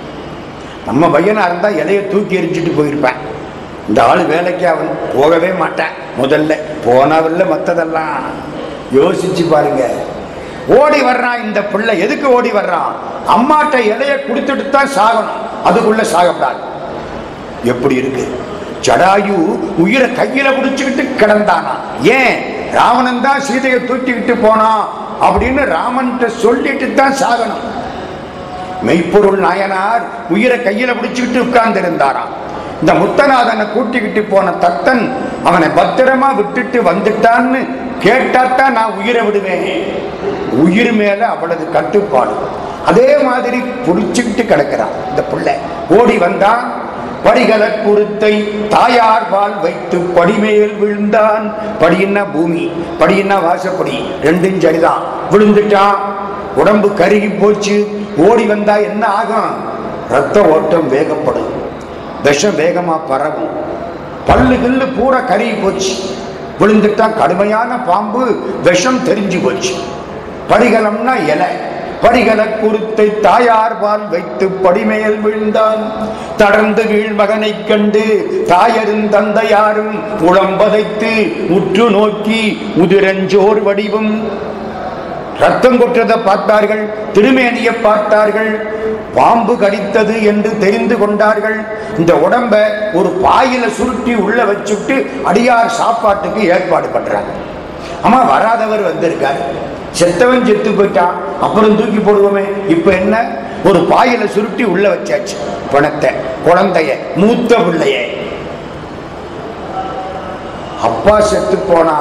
நம்ம பையனா இருந்தா இலைய தூக்கி எரிஞ்சிட்டு போயிருப்பேன் இந்த ஆள் வேலைக்கு அவன் போகவே மாட்டேன் முதல்ல போனவில்ல மத்ததெல்லாம் யோசிச்சு பாருங்க ஓடி வர்றான் இந்த பிள்ளை எதுக்கு ஓடி வர்றான் அம்மாட்ட இலைய கொடுத்துட்டு தான் சாகணும் அதுக்குள்ள சாகப்படாது எப்படி இருக்கு ஜடாயு உயிரை கையில பிடிச்சுக்கிட்டு கிடந்தானா ஏன் ராவணன் தான் சீதையை தூக்கிக்கிட்டு போனான் அப்படின்னு ராமன்கிட்ட சொல்லிட்டு தான் சாகணும் மெய்ப்பொருள் நாயனார் உயிரை கையில பிடிச்சுக்கிட்டு உட்கார்ந்து இருந்தாராம் இந்த முத்தநாதனை கூட்டிக்கிட்டு போன தத்தன் அவனை பத்திரமா விட்டுட்டு வந்துட்டான்னு கேட்டாத்தான் நான் உயிரை விடுவேன் உயிர் மேல அவளது கட்டுப்பாடு அதே மாதிரி புடிச்சுக்கிட்டு கிடக்கிறான் இந்த பிள்ளை ஓடி வந்தான் படிகல குருத்தை தாயார் பால் வைத்து படிமேல் விழுந்தான் படின்னா பூமி படின்னா வாசப்படி ரெண்டும் சரிதான் விழுந்துட்டான் உடம்பு கருகி போச்சு ஓடி வந்தா என்ன ஆகும் ரத்த ஓட்டம் வேகப்படும் விஷம் வேகமா பரவும் பல்லு கில்லு பூரா கருகி போச்சு விழுந்துட்டா கடுமையான பாம்பு விஷம் தெரிஞ்சு போச்சு படிகலம்னா இலை படிகல குருத்தை தாயார் பால் வைத்து படிமேல் விழுந்தான் தடர்ந்து வீழ் மகனைக் கண்டு தாயரும் தந்தையாரும் உளம்பதைத்து உற்று நோக்கி உதிரஞ்சோர் வடிவும் ரத்தம் கொற்றதை பார்த்தார்கள் திருமேனியை பார்த்தார்கள் பாம்பு கடித்தது என்று தெரிந்து கொண்டார்கள் இந்த உடம்ப ஒரு பாயில சுருட்டி உள்ள வச்சுட்டு அடியார் சாப்பாட்டுக்கு ஏற்பாடு பண்றாங்க ஆமா வராதவர் வந்திருக்காரு செத்தவன் செத்து போயிட்டான் அப்புறம் தூக்கி போடுவோமே இப்ப என்ன ஒரு பாயில சுருட்டி உள்ள வச்சாச்சு பணத்தை குழந்தைய மூத்த பிள்ளைய அப்பா செத்து போனா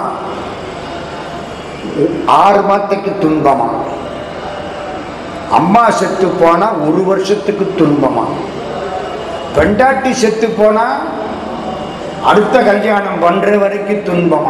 ஆறு மாதத்துக்கு துன்பமா அம்மா செத்து போனா ஒரு வருஷத்துக்கு துன்பமா பெண்டாட்டி செத்து போனா அடுத்த கல்யாணம் பண்ற வரைக்கும் துன்பமா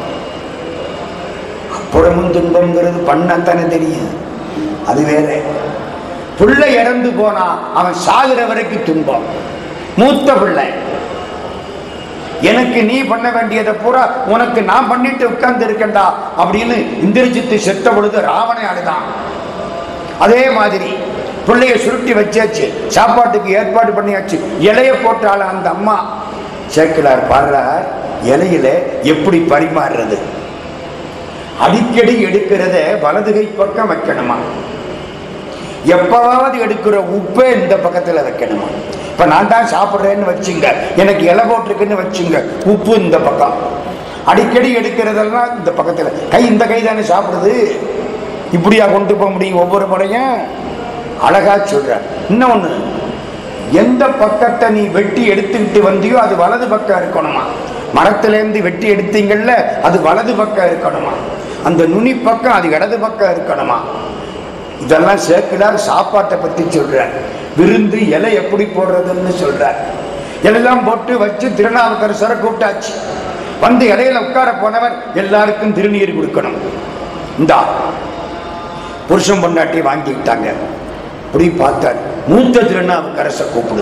அப்புறமும் துன்பம்ங்கிறது பண்ணத்தானே தெரியும் அது வேற பிள்ளை இறந்து போனா அவன் சாகுற வரைக்கும் துன்பம் மூத்த பிள்ளை எனக்கு நீ பண்ண வேண்டியதை பூரா உனக்கு நான் பண்ணிட்டு உட்கார்ந்து இருக்கேன்டா அப்படின்னு இந்திரஜித்து செத்த பொழுது ராவணை அழுதான் அதே மாதிரி பிள்ளைய சுருட்டி வச்சாச்சு சாப்பாட்டுக்கு ஏற்பாடு பண்ணியாச்சு இலைய போட்டால அந்த அம்மா சேக்கிலார் பாடுறார் இலையில எப்படி பரிமாறுறது அடிக்கடி எடுக்கிறத வலதுகை பக்கம் வைக்கணுமா எப்பவாவது எடுக்கிற உப்பே இந்த பக்கத்துல வைக்கணுமா இப்ப நான் தான் சாப்பிடுறேன்னு வச்சுங்க எனக்கு இலை போட்டிருக்குன்னு வச்சுங்க உப்பு இந்த பக்கம் அடிக்கடி எடுக்கிறதெல்லாம் இந்த பக்கத்துல கை இந்த கை தானே சாப்பிடுது இப்படியா கொண்டு போக முடியும் ஒவ்வொரு முறையும் அழகா சொல்ற இன்னொன்னு எந்த பக்கத்தை நீ வெட்டி எடுத்துக்கிட்டு வந்தியோ அது வலது பக்கம் இருக்கணுமா மரத்திலேருந்து வெட்டி எடுத்தீங்கல்ல அது வலது பக்கம் இருக்கணுமா அந்த நுனி பக்கம் அது இடது பக்கம் இருக்கணுமா இதெல்லாம் சேர்க்கிறார் சாப்பாட்டை பத்தி சொல்றார் விருந்து இலை எப்படி போடுறதுன்னு சொல்றார் எல்லாம் போட்டு வச்சு திருநாவுக்கரசரை கூப்பிட்டாச்சு வந்து இலையில உட்கார போனவர் எல்லாருக்கும் திருநீர் கொடுக்கணும் இந்தா புருஷன் பொண்டாட்டி வாங்கிக்கிட்டாங்க அப்படி பார்த்தார் மூத்த திருநாவுக்கரசை கூப்பிடு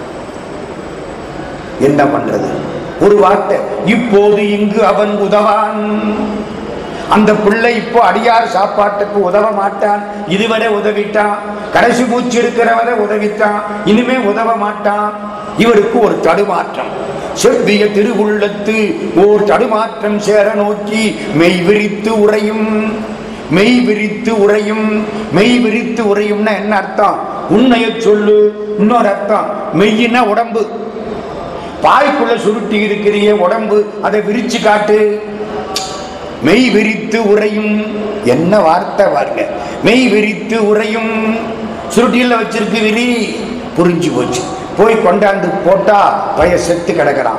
என்ன பண்றது ஒரு வார்த்தை இப்போது இங்கு அவன் உதவான் அந்த பிள்ளை இப்போ அடியார் சாப்பாட்டுக்கு உதவ மாட்டான் இதுவரை உதவிட்டான் கடைசி மூச்சு இருக்கிறவரை உதவிட்டான் இனிமே உதவ மாட்டான் இவருக்கு ஒரு தடுமாற்றம் செவ்விய திருவுள்ளத்து ஓர் தடுமாற்றம் சேர நோக்கி மெய் விரித்து உறையும் மெய் விரித்து உறையும் மெய் விரித்து உறையும்னா என்ன அர்த்தம் உண்மையை சொல்லு இன்னொரு அர்த்தம் மெய்யினா உடம்பு பாய்க்குள்ள சுருட்டி இருக்கிறிய உடம்பு அதை விரிச்சு காட்டு மெய் விரித்து உறையும் என்ன வார்த்தை பாருங்க மெய் விரித்து உறையும் சுருட்டியில் வச்சிருக்கு விரி புரிஞ்சு போச்சு போய் கொண்டாந்து போட்டா பைய செத்து கிடக்கிறான்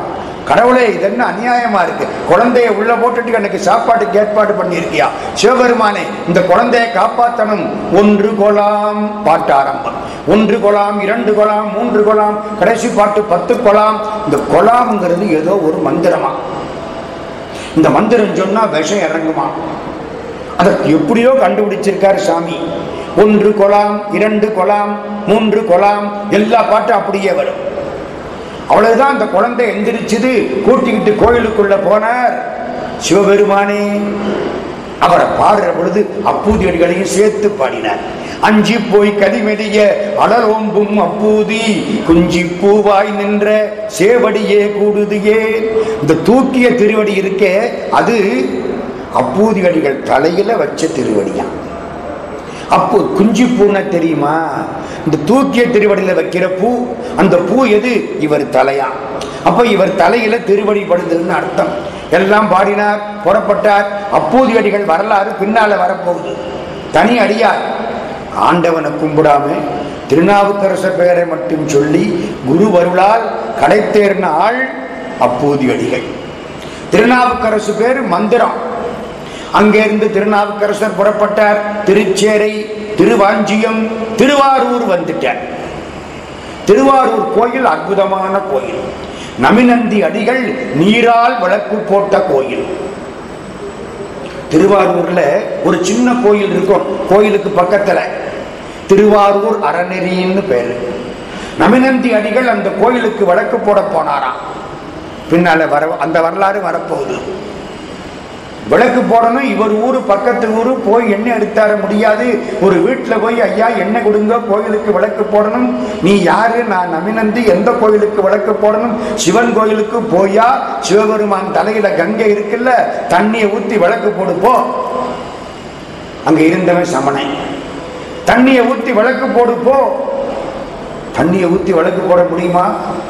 கடவுளே இது என்ன அநியாயமா இருக்கு குழந்தைய உள்ள போட்டுட்டு எனக்கு சாப்பாட்டுக்கு ஏற்பாடு பண்ணியிருக்கியா சிவபெருமானே இந்த குழந்தையை காப்பாற்றணும் ஒன்று கொலாம் பாட்டு ஆரம்பம் ஒன்று கொலாம் இரண்டு கொலாம் மூன்று கொலாம் கடைசி பாட்டு பத்து கொலாம் இந்த கொலாம்ங்கிறது ஏதோ ஒரு மந்திரமா இந்த மந்திரம் சொன்னா விஷம் இறங்குமா அதற்கு எப்படியோ கண்டுபிடிச்சிருக்காரு சாமி ஒன்று கொலாம் இரண்டு கொலாம் மூன்று கொலாம் எல்லா பாட்டும் அப்படியே வரும் அவ்வளவுதான் அந்த குழந்தை எந்திரிச்சது கூட்டிக்கிட்டு கோயிலுக்குள்ள போனார் சிவபெருமானே அவரை பாடுற பொழுது அப்பூதி அடிகளையும் சேர்த்து பாடினார் அஞ்சி போய் கதிமெதிய அலரோம்பும் அப்பூதி குஞ்சி பூவாய் நின்ற சேவடியே கூடுதியே இந்த தூக்கிய திருவடி இருக்கே அது அப்பூதி அடிகள் தலையில வச்ச திருவடியா அப்போ குஞ்சு பூனை தெரியுமா இந்த தூக்கிய திருவடியில வைக்கிற பூ அந்த பூ எது இவர் தலையா அப்ப இவர் தலையில திருவடி படுதுன்னு அர்த்தம் எல்லாம் பாடினார் புறப்பட்டார் அப்பூதி அடிகள் வரலாறு பின்னால வரப்போகுது தனி அடியார் ஆண்டவனை கும்பிடாம திருநாவுக்கரசர் பெயரை மட்டும் சொல்லி குரு வருளால் கடைத்தேர்ன ஆள் அப்பூதி அடிகள் திருநாவுக்கரசு பேர் மந்திரம் அங்கிருந்து திருநாவுக்கரசர் புறப்பட்டார் திருச்சேரை திருவாஞ்சியம் திருவாரூர் வந்துட்டார் திருவாரூர் கோயில் அற்புதமான கோயில் நமிநந்தி அடிகள் நீரால் விளக்கு போட்ட கோயில் திருவாரூர்ல ஒரு சின்ன கோயில் இருக்கும் கோயிலுக்கு பக்கத்துல திருவாரூர் அறநெறின்னு பேரு நமிநந்தி அடிகள் அந்த கோயிலுக்கு விளக்கு போட போனாராம் பின்னால வர அந்த வரலாறு வரப்போகுது விளக்கு போடணும் இவர் ஊரு பக்கத்து ஊரு போய் எண்ணெய் எடுத்தார முடியாது ஒரு வீட்டில் போய் ஐயா எண்ணெய் கொடுங்க கோயிலுக்கு விளக்கு போடணும் நீ யாரு நான் நமினந்து எந்த கோயிலுக்கு விளக்கு போடணும் சிவன் கோயிலுக்கு போயா சிவபெருமான் தலையில கங்கை இருக்குல்ல தண்ணியை ஊத்தி விளக்கு போடு போ அங்க இருந்தவன் சமணன் தண்ணியை ஊத்தி விளக்கு போடு போ தண்ணியை ஊத்தி விளக்கு போட முடியுமா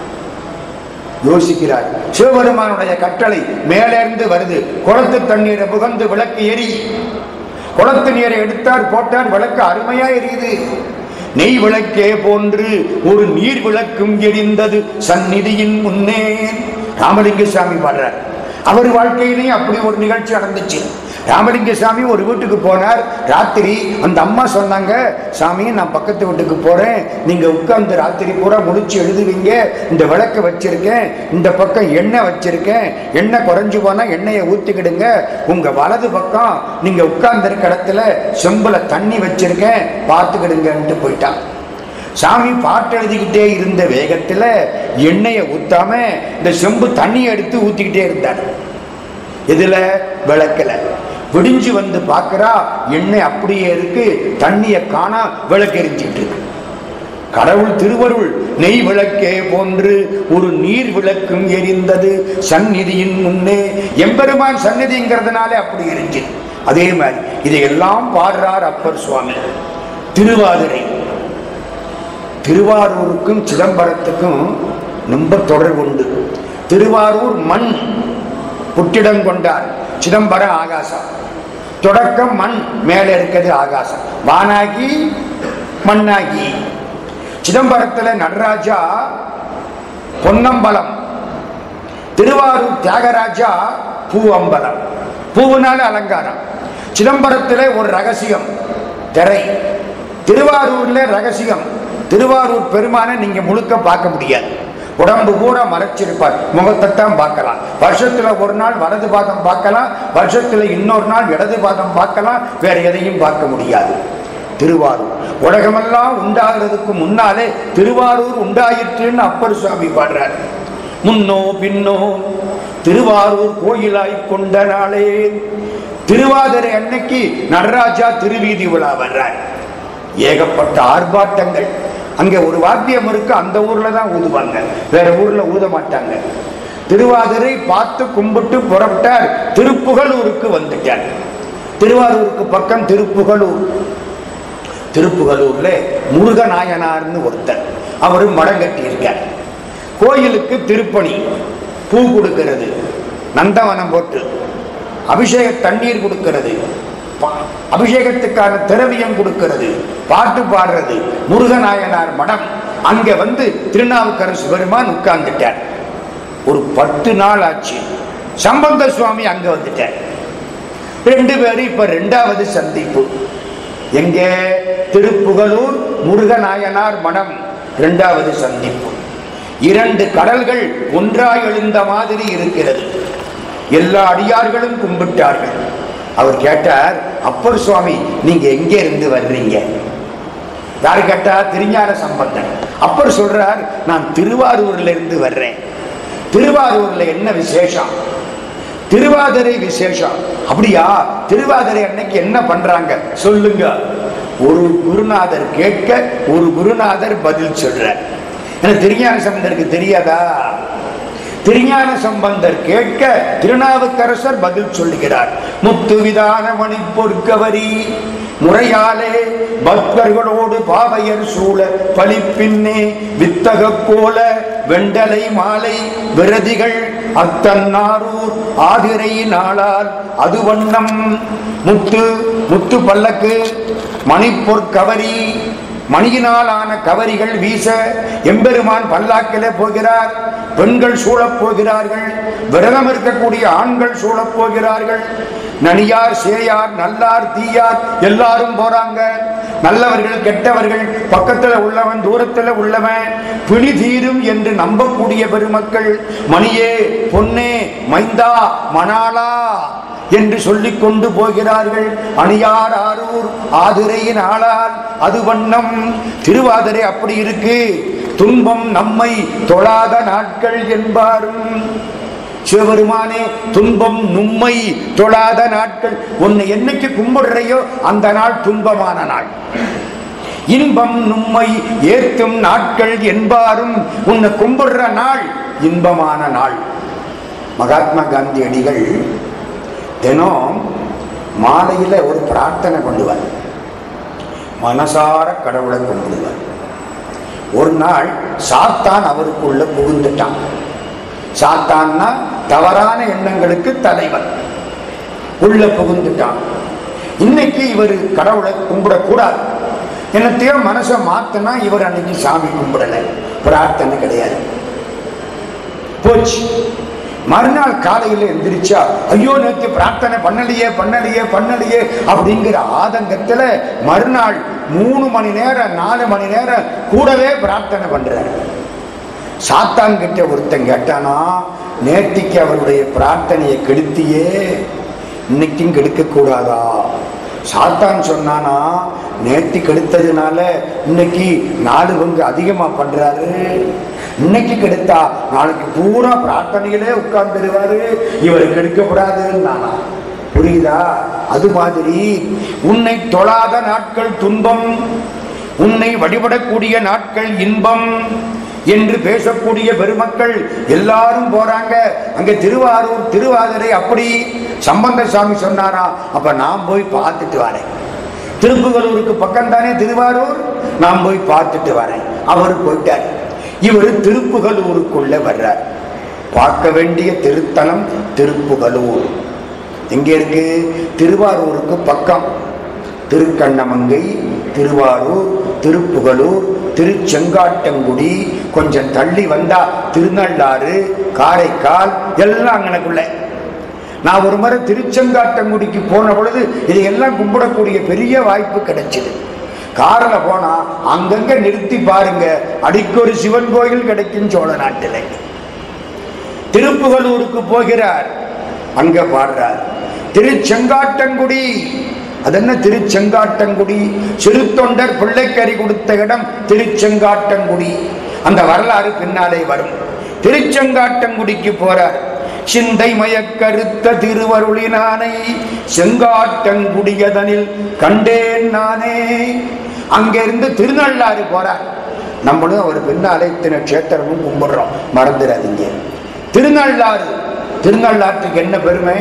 யோசிக்கிறார் சிவபெருமானுடைய கட்டளை மேலிருந்து வருது குளத்து தண்ணீரை புகந்து விளக்கு எரி குளத்து நீரை எடுத்தார் போட்டார் விளக்கு அருமையா எரியுது நெய் விளக்கே போன்று ஒரு நீர் விளக்கும் எரிந்தது சந்நிதியின் முன்னே ராமலிங்க சாமி பாடுறார் அவர் வாழ்க்கையிலையும் அப்படி ஒரு நிகழ்ச்சி நடந்துச்சு ராமலிங்க சாமி ஒரு வீட்டுக்கு போனார் ராத்திரி அந்த அம்மா சொன்னாங்க சாமி நான் பக்கத்து வீட்டுக்கு போறேன் நீங்க உட்கார்ந்து ராத்திரி பூரா முடிச்சு எழுதுவீங்க இந்த விளக்கு வச்சிருக்கேன் இந்த பக்கம் எண்ணெய் வச்சிருக்கேன் எண்ணெய் குறைஞ்சு போனா எண்ணெயை ஊத்திக்கிடுங்க உங்க வலது பக்கம் நீங்க உட்கார்ந்து இருக்க இடத்துல செம்புல தண்ணி வச்சிருக்கேன் பார்த்துக்கிடுங்கன்ட்டு போயிட்டான் சாமி பாட்டு எழுதிக்கிட்டே இருந்த வேகத்துல எண்ணெயை ஊத்தாம இந்த செம்பு தண்ணியை எடுத்து ஊத்திக்கிட்டே இருந்தார் இதுல விளக்கல விடிஞ்சு வந்து பார்க்கறா எண்ணெய் அப்படியே இருக்கு தண்ணியை காணா விளக்கு எரிஞ்சிட்டு இருக்கு கடவுள் திருவருள் நெய் விளக்கே போன்று ஒரு நீர் விளக்கும் எரிந்தது சந்நிதியின் முன்னே எம்பெருமான் சந்நிதிங்கிறதுனால அப்படி இருக்கு அதே மாதிரி இதையெல்லாம் பாடுறார் அப்பர் சுவாமி திருவாதிரை திருவாரூருக்கும் சிதம்பரத்துக்கும் ரொம்ப தொடர்பு உண்டு திருவாரூர் மண் புட்டிடம் கொண்டார் சிதம்பரம் ஆகாசம் தொடக்கம் மண் மேலே இருக்கிறது ஆகாசம் வானாகி மண்ணாகி சிதம்பரத்தில் நடராஜா பொன்னம்பலம் திருவாரூர் தியாகராஜா பூவம்பலம் பூவுனால அலங்காரம் சிதம்பரத்தில் ஒரு ரகசியம் திரை திருவாரூர்ல ரகசியம் திருவாரூர் பெருமானை நீங்க முழுக்க பார்க்க முடியாது உடம்பு பூரா மறைச்சிருப்பார் முகத்தை தான் பார்க்கலாம் வருஷத்துல ஒரு நாள் வலது பாதம் பார்க்கலாம் வருஷத்துல இன்னொரு நாள் இடது பாதம் பார்க்கலாம் வேற எதையும் பார்க்க முடியாது திருவாரூர் உலகமெல்லாம் உண்டாகிறதுக்கு முன்னாலே திருவாரூர் உண்டாயிற்றுன்னு அப்பர் சுவாமி பாடுறார் முன்னோ பின்னோ திருவாரூர் கோயிலாய் கொண்ட நாளே திருவாதிரை அன்னைக்கு நடராஜா திருவீதி விழா வர்றார் ஏகப்பட்ட ஆர்ப்பாட்டங்கள் அங்க ஒரு வாத்தியம் இருக்கு அந்த ஊர்ல தான் ஊதுவாங்க வேற ஊர்ல ஊத மாட்டாங்க திருவாதிரை பார்த்து கும்பிட்டு புறப்பட்டார் திருப்புகலூருக்கு வந்துட்டார் திருவாரூருக்கு பக்கம் திருப்புகலூர் திருப்புகலூர்ல முருகநாயனார்னு ஒருத்தர் அவரு மடம் கட்டியிருக்கார் கோயிலுக்கு திருப்பணி பூ கொடுக்கிறது நந்தவனம் போட்டு அபிஷேக தண்ணீர் கொடுக்கிறது பா- அபிஷேகத்துக்கான திரவியம் கொடுக்கிறது பாட்டு பாடுறது முருகநாயனார் மடம் அங்க வந்து திருநாவுக்கரசு பெருமான் உட்கார்ந்துட்டார் ஒரு பத்து நாள் ஆச்சு சம்பந்த சுவாமி அங்க வந்துட்டார் ரெண்டு பேரும் இப்ப ரெண்டாவது சந்திப்பு எங்கே திருப்புகலூர் முருகநாயனார் மடம் இரண்டாவது சந்திப்பு இரண்டு கடல்கள் ஒன்றாய் எழுந்த மாதிரி இருக்கிறது எல்லா அடியார்களும் கும்பிட்டார்கள் அவர் கேட்டார் அப்பர் சுவாமி நீங்க எங்கே இருந்து வர்றீங்க யாரு கேட்டா திருஞான சம்பந்தன் அப்பர் சொல்றார் நான் திருவாரூர்ல இருந்து வர்றேன் திருவாரூர்ல என்ன விசேஷம் திருவாதிரை விசேஷம் அப்படியா திருவாதிரை அன்னைக்கு என்ன பண்றாங்க சொல்லுங்க ஒரு குருநாதர் கேட்க ஒரு குருநாதர் பதில் சொல்ற எனக்கு திருஞான சம்பந்தருக்கு தெரியாதா திருஞான சம்பந்தர் கேட்க திருநாவுக்கரசர் பதில் சொல்லுகிறார் முத்துவிதான மணி பொற்கவரி முறையாலே பக்தர்களோடு பாவையர் சூழ பலிப்பின்னே வித்தக கோல வெண்டலை மாலை விரதிகள் அத்தன்னாரூர் ஆதிரை நாளால் அது வண்ணம் முத்து முத்து பல்லக்கு மணிப்பொற்கவரி மணியினாலான கவரிகள் வீச எம்பெருமான் பல்லாக்கிலே போகிறார் பெண்கள் சூழப் போகிறார்கள் விரதம் இருக்கக்கூடிய ஆண்கள் சூழப் போகிறார்கள் நனியார் சேயார் நல்லார் தீயார் எல்லாரும் போறாங்க நல்லவர்கள் கெட்டவர்கள் பக்கத்துல உள்ளவன் தூரத்துல உள்ளவன் பிணி தீரும் என்று நம்பக்கூடிய பெருமக்கள் மணியே பொன்னே மைந்தா மணாளா என்று சொல்லிக் கொண்டு போகிறார்கள் அணியார் ஆரூர் ஆதிரையின் ஆளால் அது வண்ணம் திருவாதிரை அப்படி இருக்கு துன்பம் நம்மை தொழாத நாட்கள் என்பாரும் சிவபெருமானே துன்பம் நும்மை தொழாத நாட்கள் உன்னை என்னைக்கு கும்பிடுறையோ அந்த நாள் துன்பமான நாள் இன்பம் நும்மை ஏத்தும் நாட்கள் என்பாரும் உன்னை கும்பிடுற நாள் இன்பமான நாள் மகாத்மா காந்தி அடிகள் தினம் மாலையில ஒரு பிரார்த்தனை பண்ணுவார் மனசார கடவுளை கும்பிடுவார் ஒரு நாள் சாத்தான் அவருக்குள்ள புகுந்துட்டான் சாத்தான்னா தவறான எண்ணங்களுக்கு தலைவன் உள்ள புகுந்துட்டான் இன்னைக்கு இவர் கடவுளை கும்பிடக்கூடாது என்னத்தையோ மனசை மாத்தினா இவர் அன்னைக்கு சாமி கும்பிடல பிரார்த்தனை கிடையாது போச்சு மறுநாள் காலையில் எந்திரிச்சா ஐயோ நேற்று பிரார்த்தனை பண்ணலையே பண்ணலையே பண்ணலையே அப்படிங்கிற ஆதங்கத்துல மறுநாள் மூணு மணி நேரம் நாலு மணி நேரம் கூடவே பிரார்த்தனை பண்றாரு சாத்தான் கிட்ட ஒருத்தன் கேட்டானா நேத்திக்கு அவருடைய பிரார்த்தனையை கெடுத்தியே இன்னைக்கும் கெடுக்க கூடாதா சாத்தான் சொன்னானா நேத்தி கெடுத்ததுனால இன்னைக்கு நாலு பங்கு அதிகமா பண்றாரு இன்னைக்கு கெடுத்தா நாளைக்கு பூரா பிரார்த்தனையிலே உட்கார்ந்துருவாரு இவரை கெடுக்கப்படாதுன்னு புரியுதா அது மாதிரி உன்னை தொழாத நாட்கள் துன்பம் உன்னை வழிபடக்கூடிய நாட்கள் இன்பம் என்று பேசக்கூடிய பெருமக்கள் எல்லாரும் போறாங்க அங்க திருவாரூர் திருவாதிரை அப்படி சம்பந்த சாமி சொன்னாரா அப்ப நான் போய் பார்த்துட்டு வரேன் திருப்புகலூருக்கு பக்கம் தானே திருவாரூர் நான் போய் பார்த்துட்டு வரேன் அவர் போயிட்டார் இவர் திருப்புகலூருக்குள்ள வர்றார் பார்க்க வேண்டிய திருத்தலம் திருப்புகலூர் எங்க இருக்கு திருவாரூருக்கு பக்கம் திருக்கண்ணமங்கை திருவாரூர் திருப்புகலூர் திருச்செங்காட்டங்குடி கொஞ்சம் தள்ளி வந்தா திருநள்ளாறு காரைக்கால் எல்லாம் அங்கனக்குள்ள நான் ஒரு முறை திருச்செங்காட்டங்குடிக்கு போன பொழுது இதையெல்லாம் கும்பிடக்கூடிய பெரிய வாய்ப்பு கிடைச்சது காரில் போனா அங்கங்க நிறுத்தி பாருங்க அடிக்கொரு சிவன் கோயில் கிடைக்கும் சோழ நாட்டில் திருப்புகலூருக்கு போகிறார் அங்க பாடுறார் திருச்செங்காட்டங்குடி அதென்ன திருச்செங்காட்டங்குடி சிறு தொண்டர் பிள்ளைக்கறி கொடுத்த இடம் திருச்செங்காட்டங்குடி அந்த வரலாறு பின்னாலே வரும் திருச்செங்காட்டங்குடிக்கு போறார் சிந்தை மயக்கருத்த திருவருளினானை செங்காட்டங்குடியதனில் கண்டேன் நானே அங்கிருந்து திருநள்ளாறு போறார் நம்மளும் அவர் பின்னாலே இத்தனை கஷேத்திரமும் கும்பிடுறோம் மறந்துடாதீங்க திருநள்ளாறு திருநள்ளாற்றுக்கு என்ன பெருமை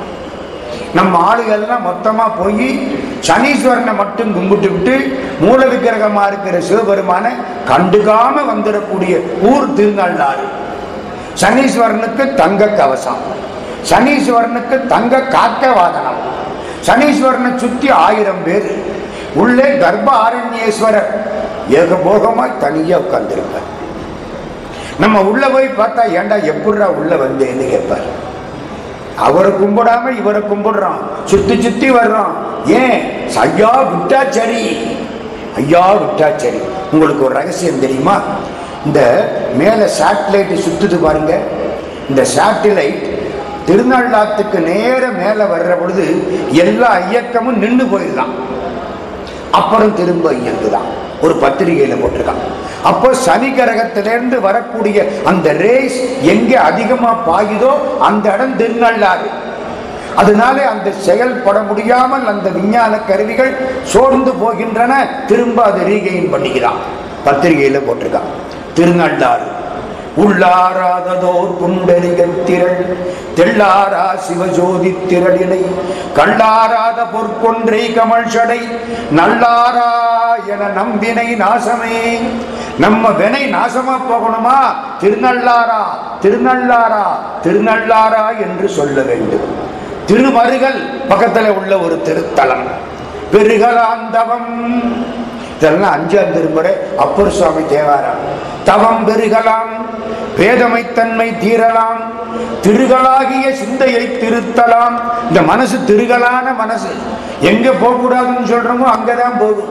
நம்ம ஆளுகள்லாம் மொத்தமா போய் சனீஸ்வரனை மட்டும் கும்பிட்டு விட்டு மூல விக்கிரகமா இருக்கிற சிவபெருமான கண்டுக்காம வந்துடக்கூடிய ஊர் திருநள்ளாறு சனீஸ்வரனுக்கு தங்க கவசம் சனீஸ்வரனுக்கு தங்க காக்க வாகனம் சனீஸ்வரனை சுத்தி ஆயிரம் பேர் உள்ளே கர்ப்ப ஆரண்யேஸ்வரர் ஏகபோகமாய் தனியா உட்கார்ந்திருப்பார் நம்ம உள்ள போய் பார்த்தா ஏன்டா எப்படிடா உள்ள வந்தேன்னு கேட்பார் அவரை கும்பிடாம இவரை கும்பிடுறோம் சுத்தி சுத்தி வர்றோம் ஏன் ஐயா விட்டா சரி ஐயா விட்டா சரி உங்களுக்கு ஒரு ரகசியம் தெரியுமா இந்த மேல சேட்டலைட் சுத்துது பாருங்க இந்த சேட்டலைட் திருநள்ளாத்துக்கு நேர மேல வர்ற பொழுது எல்லா இயக்கமும் நின்று போயிடலாம் அப்புறம் திரும்ப இயங்குதான் ஒரு பத்திரிகையில போட்டிருக்கான் அப்போ சனி கிரகத்திலிருந்து வரக்கூடிய அந்த ரேஸ் எங்க அதிகமா பாயுதோ அந்த இடம் திருநள்ளாறு அதனால அந்த செயல்பட முடியாமல் அந்த விஞ்ஞான கருவிகள் சோர்ந்து போகின்றன திரும்ப அது ரீகைன் பண்ணிக்கிறான் பத்திரிகையில போட்டிருக்கான் திருநள்ளாறு உள்ளாராததோர் குண்டலிகள் திரள் தெள்ளாரா சிவஜோதி திரளினை கள்ளாராத பொற்கொன்றை கமல் சடை நல்லாரா என நம்பினை நாசமே நம்ம வினை நாசமா போகணுமா திருநள்ளாரா திருநள்ளாரா திருநள்ளாரா என்று சொல்ல வேண்டும் திருமருகல் பக்கத்துல உள்ள ஒரு திருத்தலம் பெருகலாந்தவம் இதெல்லாம் அஞ்சாம் திருமுறை அப்பர் சுவாமி தேவாரம் தவம் பெருகலாம் பேதமைத்தன்மை தீரலாம் திருகளாகிய சிந்தையை திருத்தலாம் இந்த மனசு திருகலான மனசு எங்க போகக்கூடாதுன்னு சொல்றோமோ அங்கதான் போகும்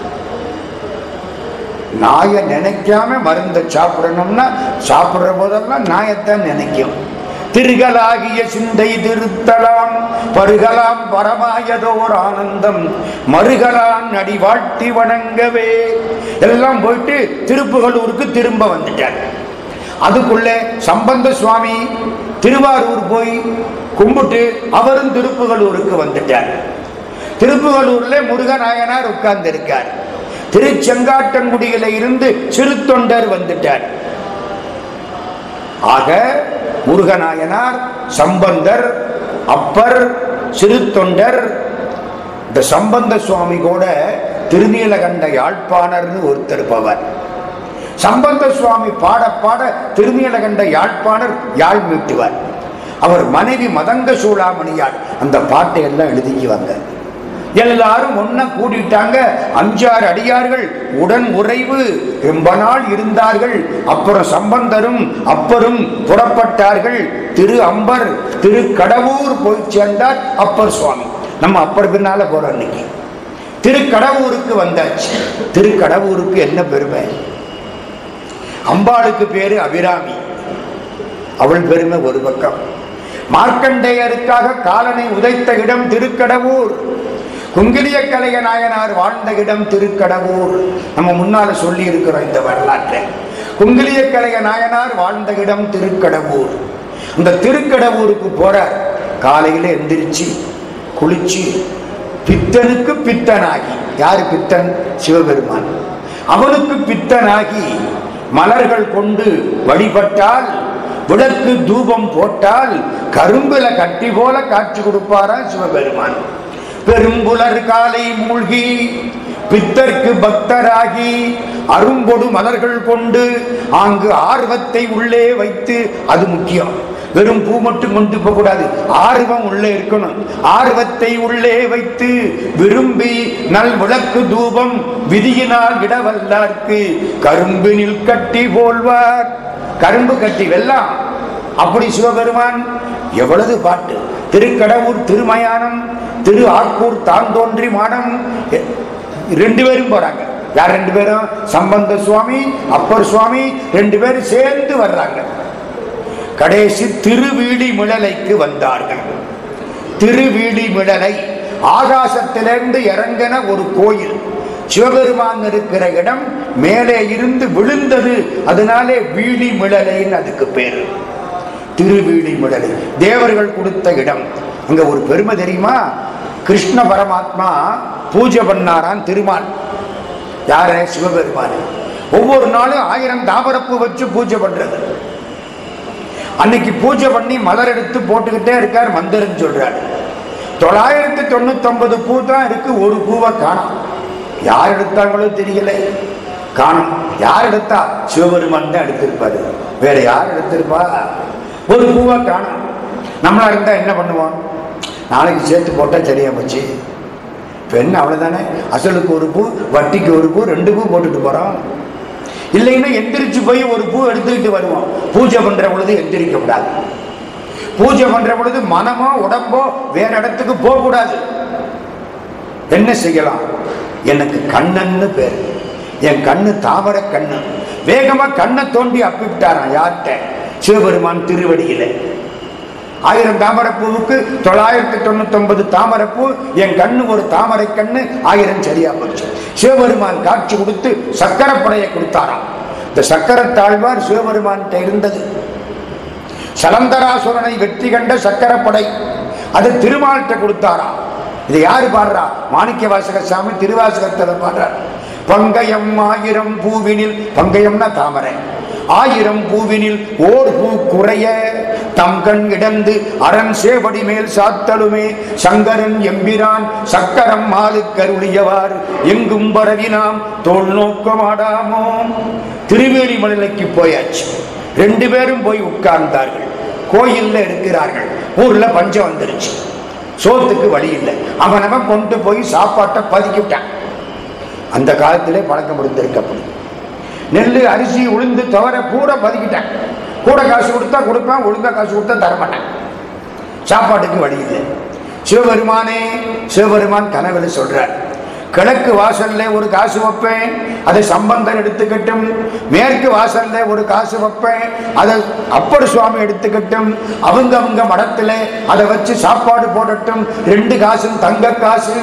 நாயை நினைக்காம மருந்தை சாப்பிடணும்னா சாப்பிடுற போதெல்லாம் நாயத்தான் நினைக்கும் திருகலாகிய சிந்தை திருத்தலாம் பருகலாம் பரமாயதோர் ஆனந்தம் மறுகலான் அடி வாழ்த்தி வணங்கவே எல்லாம் போயிட்டு திருப்புகளூருக்கு திரும்ப வந்துட்டார் அதுக்குள்ளே சம்பந்த சுவாமி திருவாரூர் போய் கும்பிட்டு அவரும் திருப்புகளூருக்கு வந்துட்டார் திருப்புகளூர்ல முருகநாயனார் உட்கார்ந்து இருக்கார் திருச்செங்காட்டங்குடியில இருந்து சிறு தொண்டர் வந்துட்டார் ஆக முருகநாயனார் சம்பந்தர் அப்பர் சிறு தொண்டர் இந்த சம்பந்த சுவாமி கூட திருநீலகண்ட யாழ்ப்பாணர்னு ஒருத்தர் பவர் சம்பந்த சுவாமி பாட பாட திருநீலகண்ட யாழ்ப்பாணர் யாழ் மீட்டுவார் அவர் மனைவி மதங்க சூடாமணியார் அந்த பாட்டை எல்லாம் எழுதிக்குவாங்க எல்லாரும் ஒன்ன கூடிட்டாங்க அஞ்சாறு அடியார்கள் உடன் உறைவு ரொம்ப நாள் இருந்தார்கள் அப்புறம் சம்பந்தரும் அப்பரும் புறப்பட்டார்கள் திரு அம்பர் திரு கடவுர் போய் சேர்ந்தார் அப்பர் சுவாமி நம்ம அப்பர் பின்னால போறோம் இன்னைக்கு திருக்கடவுருக்கு வந்தாச்சு திருக்கடவுருக்கு என்ன பெருமை அம்பாளுக்கு பேரு அபிராமி அவள் பெருமை ஒரு பக்கம் மார்க்கண்டேயருக்காக காலனை உதைத்த இடம் திருக்கடவூர் குங்கிலிய கலைய நாயனார் வாழ்ந்த இடம் திருக்கடவூர் நம்ம முன்னால சொல்லி இருக்கிறோம் இந்த வரலாற்றை குங்கிலிய கலைய நாயனார் வாழ்ந்த இடம் திருக்கடவூர் அந்த திருக்கடவூருக்கு போறார் காலையில எந்திரிச்சு குளிச்சு பித்தனுக்கு பித்தனாகி யாரு பித்தன் சிவபெருமான் அவனுக்கு பித்தனாகி மலர்கள் கொண்டு வழிபட்டால் விளக்கு தூபம் போட்டால் கரும்புல கட்டி போல காட்சி கொடுப்பாரா சிவபெருமான் பெரும்புலர் காலை மூழ்கி பித்தர்க்கு பக்தராகி அரும்பொடு மலர்கள் கொண்டு ஆங்கு ஆர்வத்தை உள்ளே வைத்து அது முக்கியம் வெறும் பூ மட்டும் கொண்டு போக கூடாது ஆர்வம் உள்ளே இருக்கணும் ஆர்வத்தை உள்ளே வைத்து விரும்பி நல் விளக்கு தூபம் விதியினால் விடவல்லார்க்கு கரும்பினில் கட்டி போல்வார் கரும்பு கட்டி வெல்லாம் அப்படி சிவபெருமான் எவ்வளவு பாட்டு திருக்கடவுர் திருமயானம் திரு ஆக்கூர் தாந்தோன்றி மாடம் எ- ரெண்டு பேரும் போறாங்க யார் ரெண்டு பேரும் சம்பந்த சுவாமி அப்பர் சுவாமி ரெண்டு பேரும் சேர்ந்து வர்றாங்க கடைசி திருவீடி மிழலைக்கு வந்தார்கள் திருவீடி மிழலை ஆகாசத்திலிருந்து இறங்கின ஒரு கோயில் சிவபெருமான் இருக்கிற இடம் மேலே இருந்து விழுந்தது அதனாலே வீடி மிழலைன்னு அதுக்கு பேரு திருவீடி மிழலை தேவர்கள் கொடுத்த இடம் அங்க ஒரு பெருமை தெரியுமா கிருஷ்ண பரமாத்மா பூஜை பண்ணாரான் திருமால் யார சிவபெருமான் ஒவ்வொரு நாளும் ஆயிரம் தாமரப்பூ வச்சு பூஜை பண்றது அன்னைக்கு பூஜை பண்ணி மலர் எடுத்து போட்டுக்கிட்டே இருக்கார் மந்திரன்னு சொல்றாரு தொள்ளாயிரத்தி தொண்ணூத்தி ஒன்பது பூ தான் இருக்கு ஒரு பூவை காணோம் யார் எடுத்தாங்களோ தெரியல காணும் யார் எடுத்தா சிவபெருமான் தான் எடுத்திருப்பாரு வேற யார் எடுத்திருப்பா ஒரு பூவை காணும் நம்மளா இருந்தா என்ன பண்ணுவோம் நாளைக்கு சேர்த்து போட்டா சரியா போச்சு இப்போ என்ன அவ்வளவுதானே அசலுக்கு ஒரு பூ வட்டிக்கு ஒரு பூ ரெண்டு பூ போட்டுட்டு போறோம் இல்லைன்னா எந்திரிச்சு போய் ஒரு பூ எடுத்துக்கிட்டு வருவோம் பூஜை பண்ற பொழுது எந்திரிக்க கூடாது பூஜை பண்ற பொழுது மனமோ உடம்போ வேற இடத்துக்கு போக கூடாது என்ன செய்யலாம் எனக்கு கண்ணன்னு பேர் என் கண்ணு தாமரை கண்ணு வேகமா கண்ணை தோண்டி அப்பிவிட்டாராம் யார்கிட்ட சிவபெருமான் திருவடியில ஆயிரம் தாமரைப்பூவுக்கு தொள்ளாயிரத்தி தொண்ணூத்தி ஒன்பது தாமரைப்பூ என் கண்ணு ஒரு தாமரை கண்ணு ஆயிரம் சரியா போச்சு சிவபெருமான் காட்சி கொடுத்து சக்கரப்படையை கொடுத்தாராம் இந்த சக்கரத்தாழ்வார் சிவபெருமான்கிட்ட இருந்தது சலந்தராசுரனை வெற்றி கண்ட சக்கரப்படை அது திருமால்கிட்ட கொடுத்தாராம் இது யாரு பாடுறா மாணிக்க வாசக சாமி திருவாசகத்துல பாடுறார் பங்கயம் ஆயிரம் பூவினில் பங்கயம்னா தாமரை ஆயிரம் பூவினில் ஓர் பூ குறைய தம் கண் இடந்து அரண் சேவடி மேல் சாத்தலுமே சங்கரன் எம்பிரான் சக்கரம் மாலு கருளியவார் எங்கும் பரவினாம் தோல் நோக்கமாடாமோ திருவேலிமலைக்கு போயாச்சு ரெண்டு பேரும் போய் உட்கார்ந்தார்கள் கோயில்ல இருக்கிறார்கள் ஊர்ல பஞ்சம் வந்துருச்சு சோத்துக்கு வழி இல்லை அவன் அவன் கொண்டு போய் சாப்பாட்டை பதுக்கிவிட்டான் அந்த காலத்திலே பழக்கம் கொடுத்திருக்கப்படும் நெல் அரிசி உளுந்து தவிர பூரா பதுக்கிட்டான் கூட காசு கொடுத்தா கொடுப்பேன் ஒழுங்கா காசு கொடுத்தா தரமாட்டேன் சாப்பாட்டுக்கு வழி இல்லை சிவபெருமானே சிவபெருமான் கனவுல சொல்றார் கிழக்கு வாசல்ல ஒரு காசு வைப்பேன் அதை சம்பந்தன் எடுத்துக்கட்டும் மேற்கு வாசல்ல ஒரு காசு வைப்பேன் அதை அப்பர் சுவாமி எடுத்துக்கட்டும் அவங்க அவங்க மடத்துல அதை வச்சு சாப்பாடு போடட்டும் ரெண்டு காசும் தங்க காசு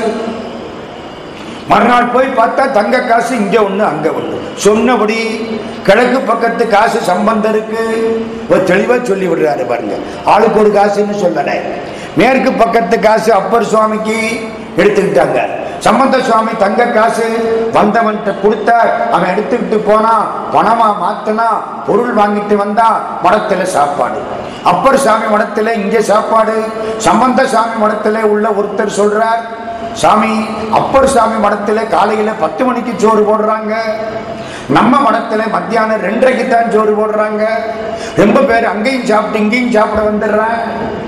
மறுநாள் போய் பார்த்தா தங்க காசு இங்க ஒண்ணு அங்க ஒண்ணு சொன்னபடி கிழக்கு பக்கத்து காசு சம்பந்தம் இருக்கு ஒரு தெளிவா சொல்லி விடுறாரு பாருங்க ஆளுக்கு ஒரு காசுன்னு சொல்லல மேற்கு பக்கத்து காசு அப்பர் சுவாமிக்கு எடுத்துக்கிட்டாங்க சம்பந்த சுவாமி தங்க காசு வந்தவன்கிட்ட கொடுத்தார் அவன் எடுத்துக்கிட்டு போனா பணமா மாத்தினா பொருள் வாங்கிட்டு வந்தா மடத்துல சாப்பாடு அப்பர் சாமி மடத்துல இங்க சாப்பாடு சம்பந்த சாமி மடத்துல உள்ள ஒருத்தர் சொல்றார் சாமி அப்பர் சாமி மடத்துல காலையில பத்து மணிக்கு சோறு போடுறாங்க நம்ம மடத்துல மத்தியானம் ரெண்டரைக்கு தான் சோறு போடுறாங்க ரொம்ப பேர் அங்கேயும் சாப்பிட்டு இங்கேயும் சாப்பிட வந்துடுறான்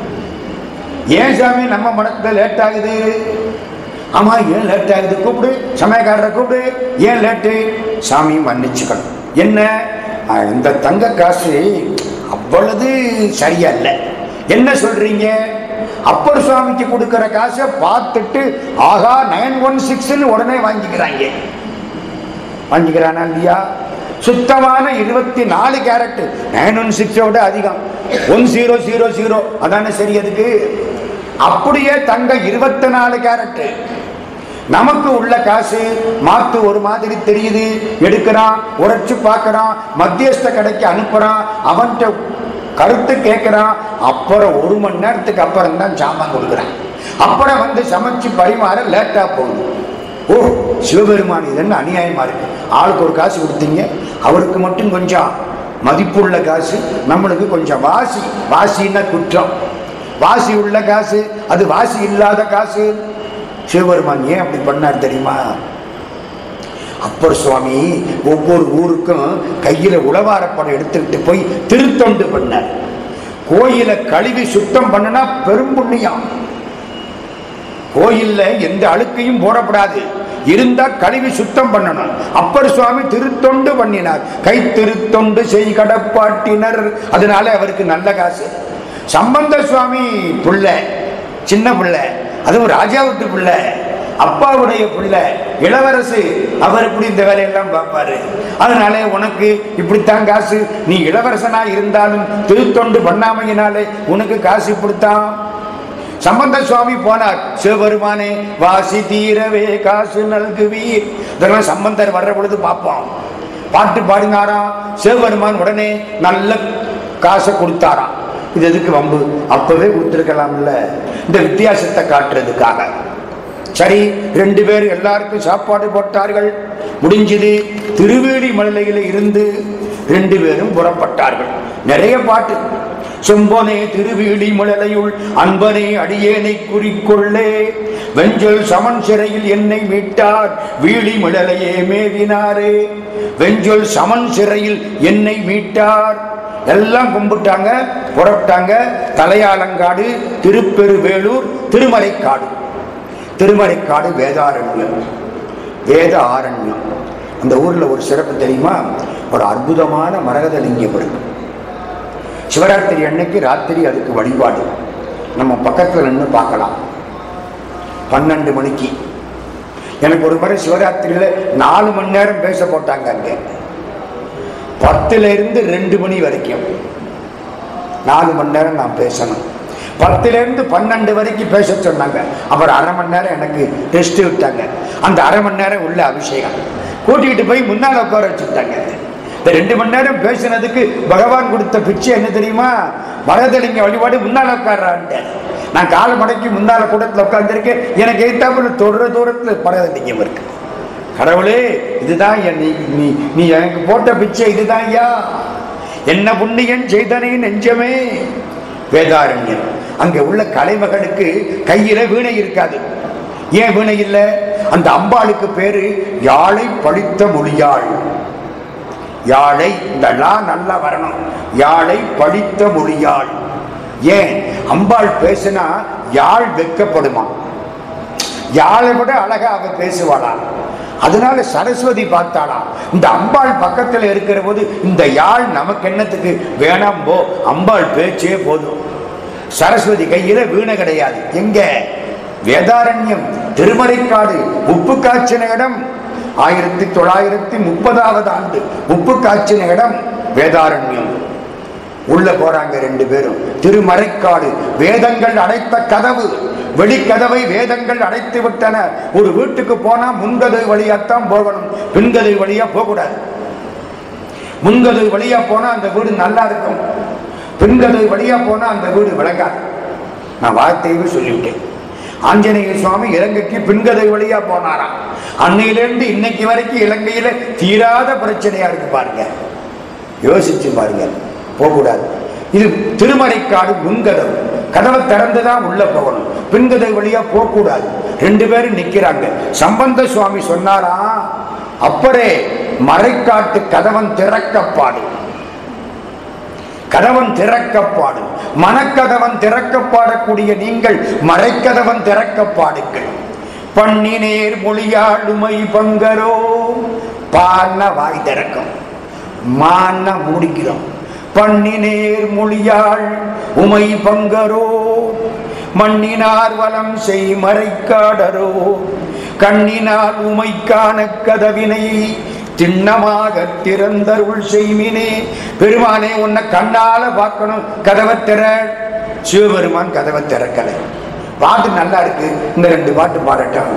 ஏன் சாமி நம்ம மடத்துல லேட் ஆகுது ஆமா ஏன் லேட் ஆகுது கூப்பிடு சமயக்காரரை கூப்பிடு ஏன் லேட்டு சாமி மன்னிச்சுக்கணும் என்ன அஹ், இந்த தங்க காசு அவ்வளவு சரியா இல்லை என்ன சொல்றீங்க அப்பர் சுவாமிக்கு கொடுக்கிற காசை பார்த்துட்டு ஆகா நைன் ஒன் சிக்ஸ்ன்னு உடனே வாங்கிக்கிறாங்க வாங்கிக்கிறானா இல்லையா சுத்தமான இருபத்தி நாலு கேரட் நைன் ஒன் விட அதிகம் ஒன் ஜீரோ ஜீரோ ஜீரோ அதானே சரி அதுக்கு அப்படியே தங்க இருபத்தி நாலு கேரட் நமக்கு உள்ள காசு மாத்து ஒரு மாதிரி தெரியுது எடுக்கிறான் உரைச்சு பார்க்கறான் மத்தியஸ்த கடைக்கு அனுப்புறான் அவன்கிட்ட கருத்து கேட்கிறான் அப்புறம் ஒரு மணி நேரத்துக்கு அப்புறம் தான் சாமான் கொடுக்குறான் அப்புறம் வந்து சமைச்சு பரிமாற லேட்டா போகுது ஓ சிவபெருமான் இது என்ன அநியாயமா இருக்கு ஆளுக்கு ஒரு காசு கொடுத்தீங்க அவருக்கு மட்டும் கொஞ்சம் மதிப்புள்ள காசு நம்மளுக்கு கொஞ்சம் வாசி வாசின்னா குற்றம் வாசி உள்ள காசு அது வாசி இல்லாத காசு சிவபெருமான் ஏன் அப்படி பண்ணார் தெரியுமா அப்பர் சுவாமி ஒவ்வொரு ஊருக்கும் கையில உளவாரப்படம் எடுத்துக்கிட்டு போய் திருத்தொண்டு பண்ணார் கோயிலை கழுவி சுத்தம் பண்ணுனா பெரும் புண்ணியம் கோயில்ல எந்த அழுக்கையும் போடக்கூடாது இருந்தா கழுவி சுத்தம் பண்ணணும் அப்பர் சுவாமி திருத்தொண்டு பண்ணினார் கை திருத்தொண்டு செய் கடப்பாட்டினர் அதனால அவருக்கு நல்ல காசு சம்பந்த சுவாமி பிள்ளை சின்ன பிள்ளை அதுவும் ராஜாவுக்கு பிள்ளை அப்பாவுடைய பிள்ளை இளவரசு அவர் இப்படி இந்த வேலையெல்லாம் பார்ப்பாரு அதனால உனக்கு இப்படித்தான் காசு நீ இளவரசனா இருந்தாலும் திருத்தொண்டு பண்ணாமையினாலே உனக்கு காசு இப்படித்தான் சம்பந்த சுவாமி போனார் சிவபெருமானே வாசி தீரவே காசு நல்குவீர் இதெல்லாம் சம்பந்தர் வர்ற பொழுது பார்ப்போம் பாட்டு பாடினாராம் சிவபெருமான் உடனே நல்ல காசை கொடுத்தாராம் இது எதுக்கு வம்பு அப்பவே கொடுத்துருக்கலாம்ல இந்த வித்தியாசத்தை காட்டுறதுக்காக சரி ரெண்டு பேர் எல்லாருக்கும் சாப்பாடு போட்டார்கள் முடிஞ்சது திருவேலி மலையில இருந்து ரெண்டு பேரும் புறப்பட்டார்கள் நிறைய பாட்டு செம்பனே திருவீழி மழலையுள் அன்பனே அடியேனை குறிக்கொள்ளே வெஞ்சொல் சமன் சிறையில் என்னை மீட்டார் வீழி மிழலையே மேவினாரே வெஞ்சொல் சமன் சிறையில் என்னை மீட்டார் எல்லாம் கும்பிட்டாங்க புறப்பட்டாங்க தலையாலங்காடு திருப்பெருவேலூர் திருமலைக்காடு திருமலைக்காடு வேதாரண்யம் வேத ஆரண்யம் அந்த ஊர்ல ஒரு சிறப்பு தெரியுமா ஒரு அற்புதமான மரகத லிங்கம் இருக்கு சிவராத்திரி அன்னைக்கு ராத்திரி அதுக்கு வழிபாடு நம்ம பக்கத்துல நின்று பார்க்கலாம் பன்னெண்டு மணிக்கு எனக்கு ஒரு முறை சிவராத்திரியில நாலு மணி நேரம் பேச போட்டாங்க அங்க பத்துல இருந்து ரெண்டு மணி வரைக்கும் நாலு மணி நேரம் நான் பேசணும் பத்துல இருந்து பன்னெண்டு வரைக்கும் பேச சொன்னாங்க அப்புறம் அரை மணி நேரம் எனக்கு ரெஸ்ட் விட்டாங்க அந்த அரை மணி நேரம் உள்ள அபிஷேகம் கூட்டிகிட்டு போய் முன்னால உட்கார வச்சுட்டாங்க இந்த ரெண்டு மணி நேரம் பேசினதுக்கு பகவான் கொடுத்த பிச்சை என்ன தெரியுமா மரதலிங்க வழிபாடு முன்னால உட்கார்றான்ட்டு நான் கால மடக்கி முன்னால கூடத்துல உட்கார்ந்துருக்கேன் எனக்கு எய்த்தாப்புல தொடர தூரத்துல மரதலிங்கம் இருக்கு கடவுளே இதுதான் என் நீ நீ நீ எனக்கு போட்ட பிச்சை இதுதான் ஐயா என்ன புண்ணியன் செய்தனை நெஞ்சமே வேதாரண்யம் அங்க உள்ள கலைமகனுக்கு கையில வீணை இருக்காது ஏன் வீணை இல்லை அந்த அம்பாளுக்கு பேரு யாழை பழித்த மொழியாள் யாழை இந்த லா நல்லா வரணும் யாழை பழித்த மொழியாள் ஏன் அம்பாள் பேசினா யாழ் வெட்கப்படுமா யாழை விட அழகா அவ பேசுவாளாம் அதனால சரஸ்வதி பார்த்தாளாம் இந்த அம்பாள் பக்கத்துல இருக்கிற போது இந்த யாழ் நமக்கு என்னத்துக்கு வேணாம் போ அம்பாள் பேச்சே போதும் சரஸ்வதி கையில வீணை கிடையாது எங்க வேதாரண்யம் திருமறைக்காடு உப்பு காய்ச்சின இடம் ஆயிரத்தி தொள்ளாயிரத்தி முப்பதாவது ஆண்டு உப்பு காய்ச்சின இடம் வேதாரண்யம் உள்ள போறாங்க ரெண்டு பேரும் திருமறைக்காடு வேதங்கள் அடைத்த கதவு வெளிக்கதவை வேதங்கள் அடைத்து விட்டன ஒரு வீட்டுக்கு போனா முன்கதை வழியாத்தான் போகணும் பின்கதை வழியா போகக்கூடாது முன்கதை வழியா போனா அந்த வீடு நல்லா இருக்கும் பின்கதை வழியா போனா அந்த வீடு விளங்காது நான் வார்த்தையவே சொல்லிவிட்டேன் ஆஞ்சநேய சுவாமி இலங்கைக்கு பின்கதை வழியா போனாராம் அன்னையிலிருந்து இன்னைக்கு வரைக்கும் இலங்கையில தீராத பிரச்சனையா இருக்கு பாருங்க யோசிச்சு பாருங்க போகக்கூடாது இது திருமறைக்காடு முன்கதவு கதவை திறந்துதான் உள்ள போகணும் பின்கதை வழியா போகக்கூடாது ரெண்டு பேரும் நிக்கிறாங்க சம்பந்த சுவாமி சொன்னாராம் அப்பரே மறைக்காட்டு கதவன் திறக்கப்பாடு கதவன் திறக்கப்பாடு மனக்கதவன் திறக்கப்பாடக்கூடிய நீங்கள் மறைக்கதவன் திறக்கப்பாடுங்கள் பண்ணினேர் மொழியாளுமை பங்கரோ பான வாய் திறக்கும் மான மூடிக்கிறோம் பண்ணினேர் மொழியாள் உமை பங்கரோ மண்ணினார் வலம் செய் மறைக்காடரோ கண்ணினால் உமைக்கான கதவினை திண்ணமாக திறந்தருள் செய்மினே பெருமானே உன்னை கண்ணால பார்க்கணும் கதவை திற சிவபெருமான் கதவை திறக்கலை பாட்டு நல்லா இருக்கு இந்த ரெண்டு பாட்டு பாடட்டும்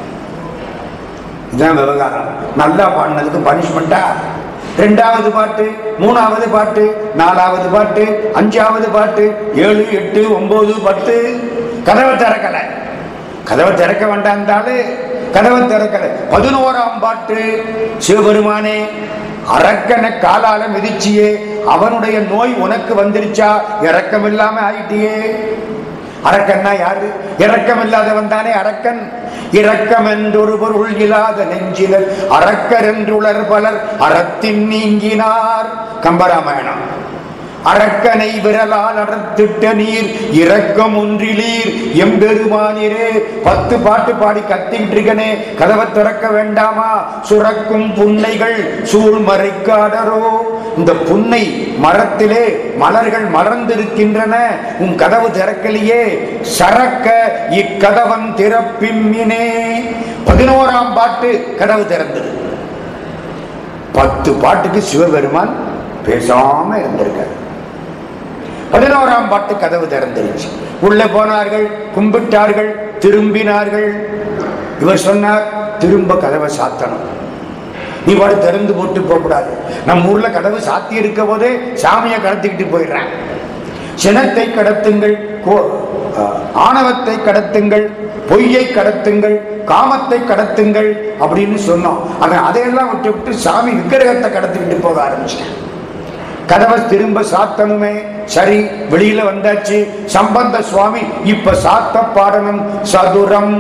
இதுதான் விவகாரம் நல்லா பாடினதுக்கு பனிஷ்மெண்டா ரெண்டாவது பாட்டு மூணாவது பாட்டு நாலாவது பாட்டு அஞ்சாவது பாட்டு ஏழு எட்டு ஒன்பது பத்து கதவை திறக்கல கதவை திறக்க வேண்டாம்தாலே கதவை திறக்கல பதினோராம் பாட்டு சிவபெருமானே அரக்கனை காலால மிதிச்சியே அவனுடைய நோய் உனக்கு வந்துருச்சா இரக்கம் இல்லாம ஆயிட்டியே அரக்கன்னா யாரு இரக்கம் இல்லாதவன் தானே அரக்கன் இரக்கம் என்றொரு பொருள் இல்லாத நெஞ்சிலர் அரக்கர் என்றுளர் பலர் அறத்தின் நீங்கினார் கம்பராமாயணம் அரக்கனை விரலால் அடர்த்திட்ட நீர் இரக்கம் ஒன்றிலீர் எம்பெருமானிரே பத்து பாட்டு பாடி கத்திட்டு இருக்கனே கதவை திறக்க வேண்டாமா சுரக்கும் புன்னைகள் சூழ் மறைக்காடரோ இந்த புன்னை மரத்திலே மலர்கள் மலர்ந்திருக்கின்றன உன் கதவு திறக்கலையே சரக்க இக்கதவன் திறப்பிம்மினே பதினோராம் பாட்டு கதவு திறந்தது பத்து பாட்டுக்கு சிவபெருமான் பேசாம இருந்திருக்கார் பதினோராம் பாட்டு கதவு திறந்துருச்சு உள்ள போனார்கள் கும்பிட்டார்கள் திரும்பினார்கள் இவர் சொன்னார் திரும்ப கதவை சாத்தணும் நீ பாடு திறந்து போட்டு போகக்கூடாது நம்ம ஊர்ல கதவு சாத்தி இருக்க போதே சாமியை கடத்திக்கிட்டு போயிடுறேன் சினத்தை கடத்துங்கள் கோ- ஆஹ், ஆணவத்தை கடத்துங்கள் பொய்யை கடத்துங்கள் காமத்தை கடத்துங்கள் அப்படின்னு சொன்னோம் அவன் அதையெல்லாம் விட்டு விட்டு சாமி விக்கிரகத்தை கடத்திக்கிட்டு போக ஆரம்பிச்சிட்டேன் கதவை திரும்ப சாத்தணுமே சரி வெளியில வந்தாச்சு சம்பந்த சுவாமி இப்ப சாத்த பாடணும் சதுரம்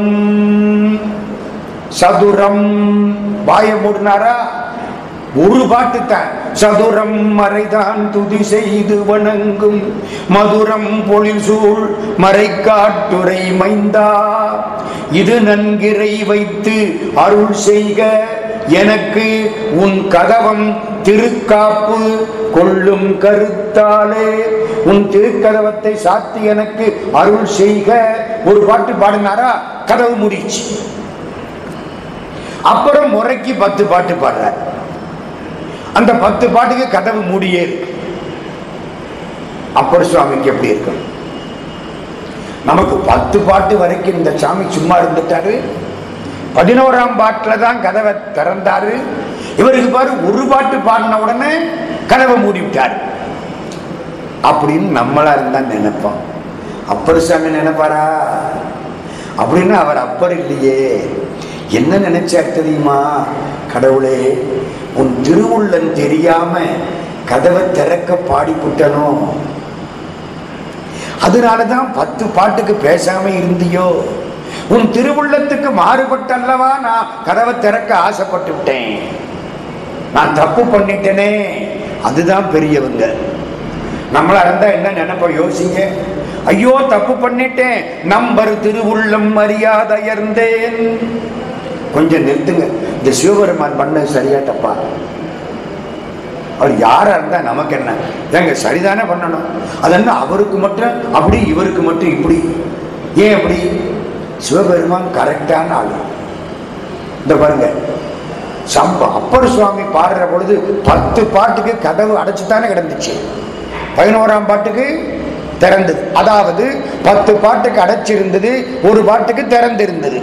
சதுரம் வாய மூடினாரா ஒரு பாட்டு தான் சதுரம் மறைதான் துதி செய்து வணங்கும் மதுரம் பொழில் சூழ் மறைக்காட்டுரை மைந்தா இது நன்கிறை வைத்து அருள் செய்க எனக்கு உன் கதவம் திருக்காப்பு கொள்ளும் கருத்தாலே உன் திருக்கதவத்தை சாத்தி எனக்கு அருள் செய்க ஒரு பாட்டு பாடினாரா கதவு முடிச்சு அப்புறம் முறைக்கு பத்து பாட்டு பாடுறார் அந்த பத்து பாட்டுக்கு கதவு மூடியே இருக்கு அப்பர் சுவாமிக்கு எப்படி இருக்கும் நமக்கு பத்து பாட்டு வரைக்கும் இந்த சாமி சும்மா இருந்துட்டாரு பதினோராம் பாட்டுல தான் கதவை திறந்தாரு இவருக்கு பாரு ஒரு பாட்டு பாடின உடனே கதவை மூடி விட்டாரு அப்படின்னு நம்மளா இருந்தா நினைப்போம் அப்பர் சாமி நினைப்பாரா அப்படின்னு அவர் அப்பர் இல்லையே என்ன நினைச்சார் தெரியுமா கடவுளே உன் திருவுள்ளம் தெரியாம கதவை திறக்க பாடிப்புட்டனோ அதனாலதான் பத்து பாட்டுக்கு பேசாம இருந்தியோ உன் திருவுள்ளத்துக்கு மாறுபட்டல்லவா நான் கதவை திறக்க ஆசைப்பட்டு விட்டேன் நான் தப்பு பண்ணிட்டேனே அதுதான் பெரியவங்க நம்மளா இருந்தா என்ன நினைப்போம் யோசிங்க ஐயோ தப்பு பண்ணிட்டேன் நம்பர் திருவுள்ளம் மரியாதையர்ந்தேன் கொஞ்சம் நிறுத்துங்க இந்த சிவபெருமான் பண்ண சரியா தப்பா அவர் யாரா இருந்தா நமக்கு என்ன ஏங்க சரிதானே பண்ணணும் அது என்ன அவருக்கு மட்டும் அப்படி இவருக்கு மட்டும் இப்படி ஏன் அப்படி சிவபெருமான் கரெக்டான ஆளு இந்த பாருங்க சம்ப அப்பர் சுவாமி பாடுற பொழுது பத்து பாட்டுக்கு கதவு அடைச்சுத்தானே கிடந்துச்சு பதினோராம் பாட்டுக்கு திறந்தது அதாவது பத்து பாட்டுக்கு அடைச்சிருந்தது ஒரு பாட்டுக்கு திறந்திருந்தது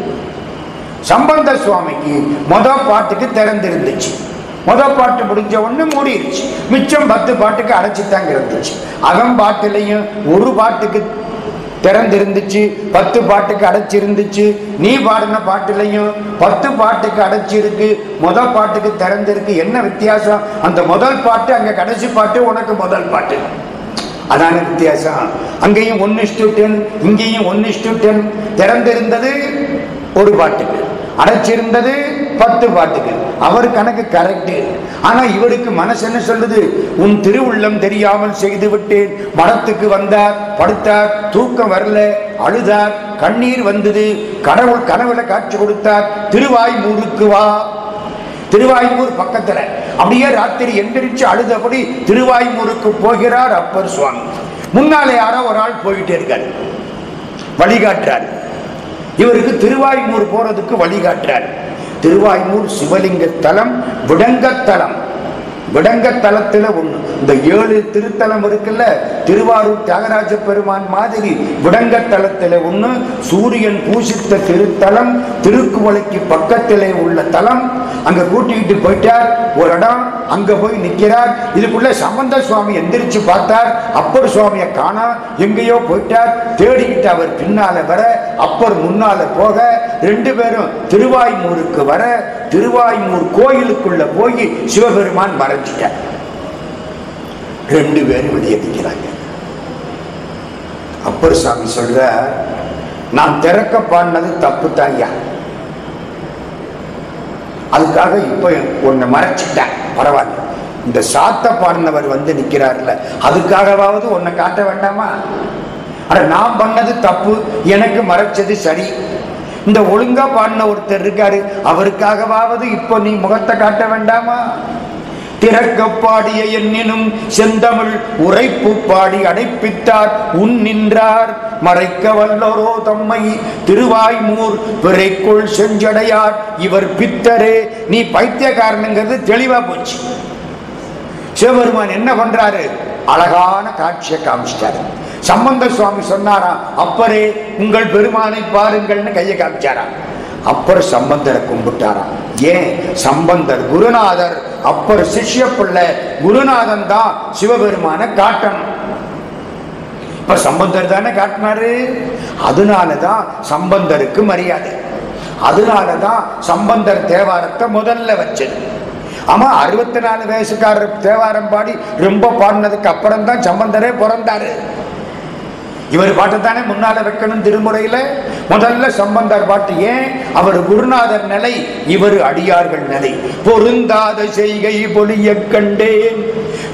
சம்பந்த சுவாமிக்கு மொத பாட்டுக்கு திறந்திருந்துச்சு முத பாட்டு முடிஞ்ச உடனே மூடிருச்சு மிச்சம் பத்து பாட்டுக்கு அடைச்சித்தாங்க இருந்துச்சு அகம் பாட்டுலையும் ஒரு பாட்டுக்கு திறந்திருந்துச்சு பத்து பாட்டுக்கு அடைச்சிருந்துச்சு நீ பாடின பாட்டுலையும் பத்து பாட்டுக்கு அடைச்சிருக்கு முத பாட்டுக்கு திறந்திருக்கு என்ன வித்தியாசம் அந்த முதல் பாட்டு அங்க கடைசி பாட்டு உனக்கு முதல் பாட்டு அதான வித்தியாசம் அங்கேயும் ஒன்னு இஸ்டு டென் இங்கேயும் ஒன்னு இஸ்டு டென் திறந்திருந்தது ஒரு பாட்டுக்கு அடைச்சிருந்தது பத்து பாட்டுக்கு அவர் கணக்கு கரெக்ட் ஆனா இவருக்கு மனசு என்ன சொல்லுது உன் திருவுள்ளம் தெரியாமல் செய்து விட்டேன் மடத்துக்கு வந்தார் படுத்தார் தூக்கம் வரல அழுதார் கண்ணீர் வந்தது கடவுள் கனவுல காட்சி கொடுத்தார் திருவாய்மூருக்கு வா திருவாய்மூர் பக்கத்துல அப்படியே ராத்திரி எந்திரிச்சு அழுதபடி திருவாய்மூருக்கு போகிறார் அப்பர் சுவாமி முன்னாலே யாரோ ஒரு ஆள் போயிட்டே இருக்காரு வழிகாட்டுறார் இவருக்கு திருவாய்மூர் போறதுக்கு வழிகாட்டுறார் திருவாய்மூர் சிவலிங்க தலம் விடங்கத்தலம் விடங்கத்தலத்துல ஒண்ணு இந்த ஏழு திருத்தலம் இருக்குல்ல திருவாரூர் தியாகராஜ பெருமான் மாதிரி விடங்கத்தலத்துல ஒண்ணு சூரியன் பூசித்த திருத்தலம் திருக்குவளைக்கு பக்கத்திலே உள்ள தலம் அங்க கூட்டிக்கிட்டு போயிட்டார் ஒரு இடம் அங்க போய் நிக்கிறார் இதுக்குள்ள சம்பந்த சுவாமி எந்திரிச்சு பார்த்தார் அப்பர் சுவாமியை காணா எங்கேயோ போயிட்டார் தேடிக்கிட்டு அவர் பின்னால வர அப்பர் முன்னால போக ரெண்டு பேரும் திருவாய்மூருக்கு வர திருவாய்மூர் கோயிலுக்குள்ள போய் சிவபெருமான் மறைஞ்சிட்டார் ரெண்டு பேரும் வெளியே நிற்கிறாங்க அப்பர் சாமி சொல்ற நான் திறக்க பாடினது தப்பு தாய்யா அதுக்காக இப்ப உன்னை மறைச்சிட்டேன் பரவாயில்ல இந்த சாத்த பாடினவர் வந்து நிக்கிறார்ல அதுக்காகவாவது உன்னை காட்ட வேண்டாமா அட நான் பண்ணது தப்பு எனக்கு மறைச்சது சரி இந்த ஒழுங்கா பாடின ஒருத்தர் இருக்காரு அவருக்காகவாவது இப்போ நீ முகத்தை காட்ட வேண்டாமா திறக்க பாடிய எண்ணினும் செந்தமிழ் உரைப்பு பாடி அடைப்பித்தார் உன் நின்றார் மறைக்க வல்லோரோ தம்மை திருவாய்மூர் பிறைக்குள் செஞ்சடையார் இவர் பித்தரே நீ பைத்தியக்காரனுங்கிறது தெளிவா போச்சு சிவபெருமான் என்ன பண்றாரு அழகான காட்சியை காமிச்சிட்டாரு சம்பந்த சுவாமி சொன்னாராம் அப்பரே உங்கள் பெருமானை பாருங்கள்னு கையை காமிச்சாராம் அப்பர் சம்பந்தரை கும்பிட்டாராம் ஏன் சம்பந்தர் குருநாதர் அப்பர் சிஷ்ய பிள்ளை குருநாதன் தான் சிவபெருமான காட்டணும் இப்ப சம்பந்தர் தானே காட்டினாரு அதனாலதான் சம்பந்தருக்கு மரியாதை அதனாலதான் சம்பந்தர் தேவாரத்தை முதல்ல வச்சது ஆமா அறுபத்தி நாலு வயசுக்காரர் தேவாரம் பாடி ரொம்ப பாடினதுக்கு அப்புறம் தான் சம்பந்தரே பிறந்தாரு இவர் பாட்டு தானே முன்னால வைக்கணும் திருமுறையில முதல்ல சம்பந்தர் பாட்டு ஏன் அவர் குருநாதர் நிலை இவர் அடியார்கள் நிலை பொருந்தாத செய்கை பொலிய கண்டேன்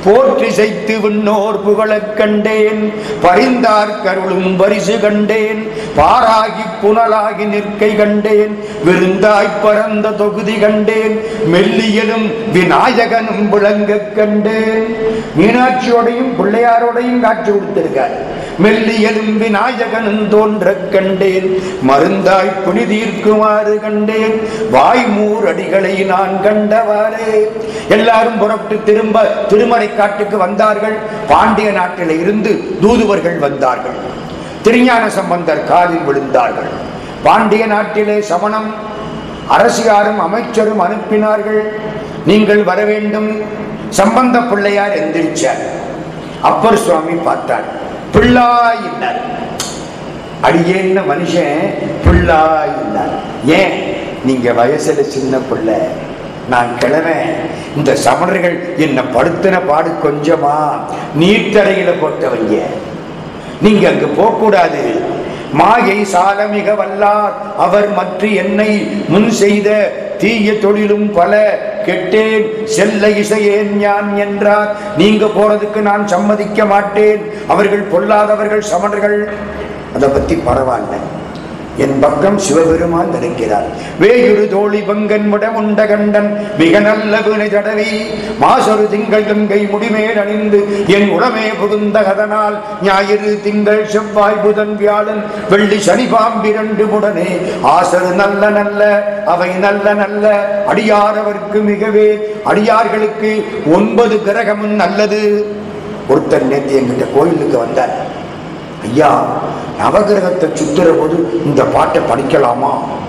போற்றி செய்து விண்ணோர் புகழக் கண்டேன் பரிந்தார் கருளும் பரிசு கண்டேன் பாராகி புனலாகி நிற்கை கண்டேன் விருந்தாய் பரந்த தொகுதி கண்டேன் மெல்லியலும் விநாயகனும் விளங்கக் கண்டேன் மீனாட்சியோடையும் பிள்ளையாரோடையும் காட்சி கொடுத்திருக்கார் மெல்லியலும் விநாயகனும் தோன்றக் கண்டேன் மருந்தாய் புனிதீர்க்குமாறு கண்டேன் வாய்மூர் அடிகளை நான் கண்டவாறே எல்லாரும் புறப்பட்டு திரும்ப திருமலை காட்டுக்கு வந்தார்கள் பாண்டிய நாட்டில் இருந்து தூதுவர்கள் வந்தார்கள் திருஞான சம்பந்தர் காலில் விழுந்தார்கள் பாண்டிய நாட்டிலே சமணம் அரசியாரும் அமைச்சரும் அனுப்பினார்கள் நீங்கள் வர வேண்டும் சம்பந்த பிள்ளையார் எந்திரிச்சார் அப்பர் சுவாமி பார்த்தார் பிள்ளாயினார் அடியேன்ன மனுஷன் பிள்ளாயினார் ஏன் நீங்க வயசுல சின்ன பிள்ளை நான் கிழவன் இந்த சமணர்கள் என்ன படுத்தின பாடு கொஞ்சமா நீர்த்தரையில போட்டவங்க நீங்க அங்கு போகக்கூடாது மாயை சாலமிக வல்லார் அவர் மற்ற என்னை முன் செய்த தீய தொழிலும் பல கெட்டேன் செல்ல இசையேன் ஞான் என்றார் நீங்க போறதுக்கு நான் சம்மதிக்க மாட்டேன் அவர்கள் பொல்லாதவர்கள் சமணர்கள் அதை பத்தி பரவாயில்ல என் பக்கம் சிவபெருமான் இருக்கிறார் வேயுரு தோழி பங்கன் முடமுண்ட கண்டன் மிக நல்ல வினை தடவி மாசொரு திங்கள் கங்கை முடிமேல் அணிந்து என் உடமே புகுந்த கதனால் ஞாயிறு திங்கள் செவ்வாய் புதன் வியாழன் வெள்ளி சனி பாம்பிரண்டு முடனே ஆசரு நல்ல நல்ல அவை நல்ல நல்ல அடியாரவர்க்கு மிகவே அடியார்களுக்கு ஒன்பது கிரகமும் நல்லது ஒருத்தர் நேற்று எங்கிட்ட கோயிலுக்கு வந்தார் ஐயா நவகிரகத்தை சுத்துற போது இந்த பாட்டை படிக்கலாமா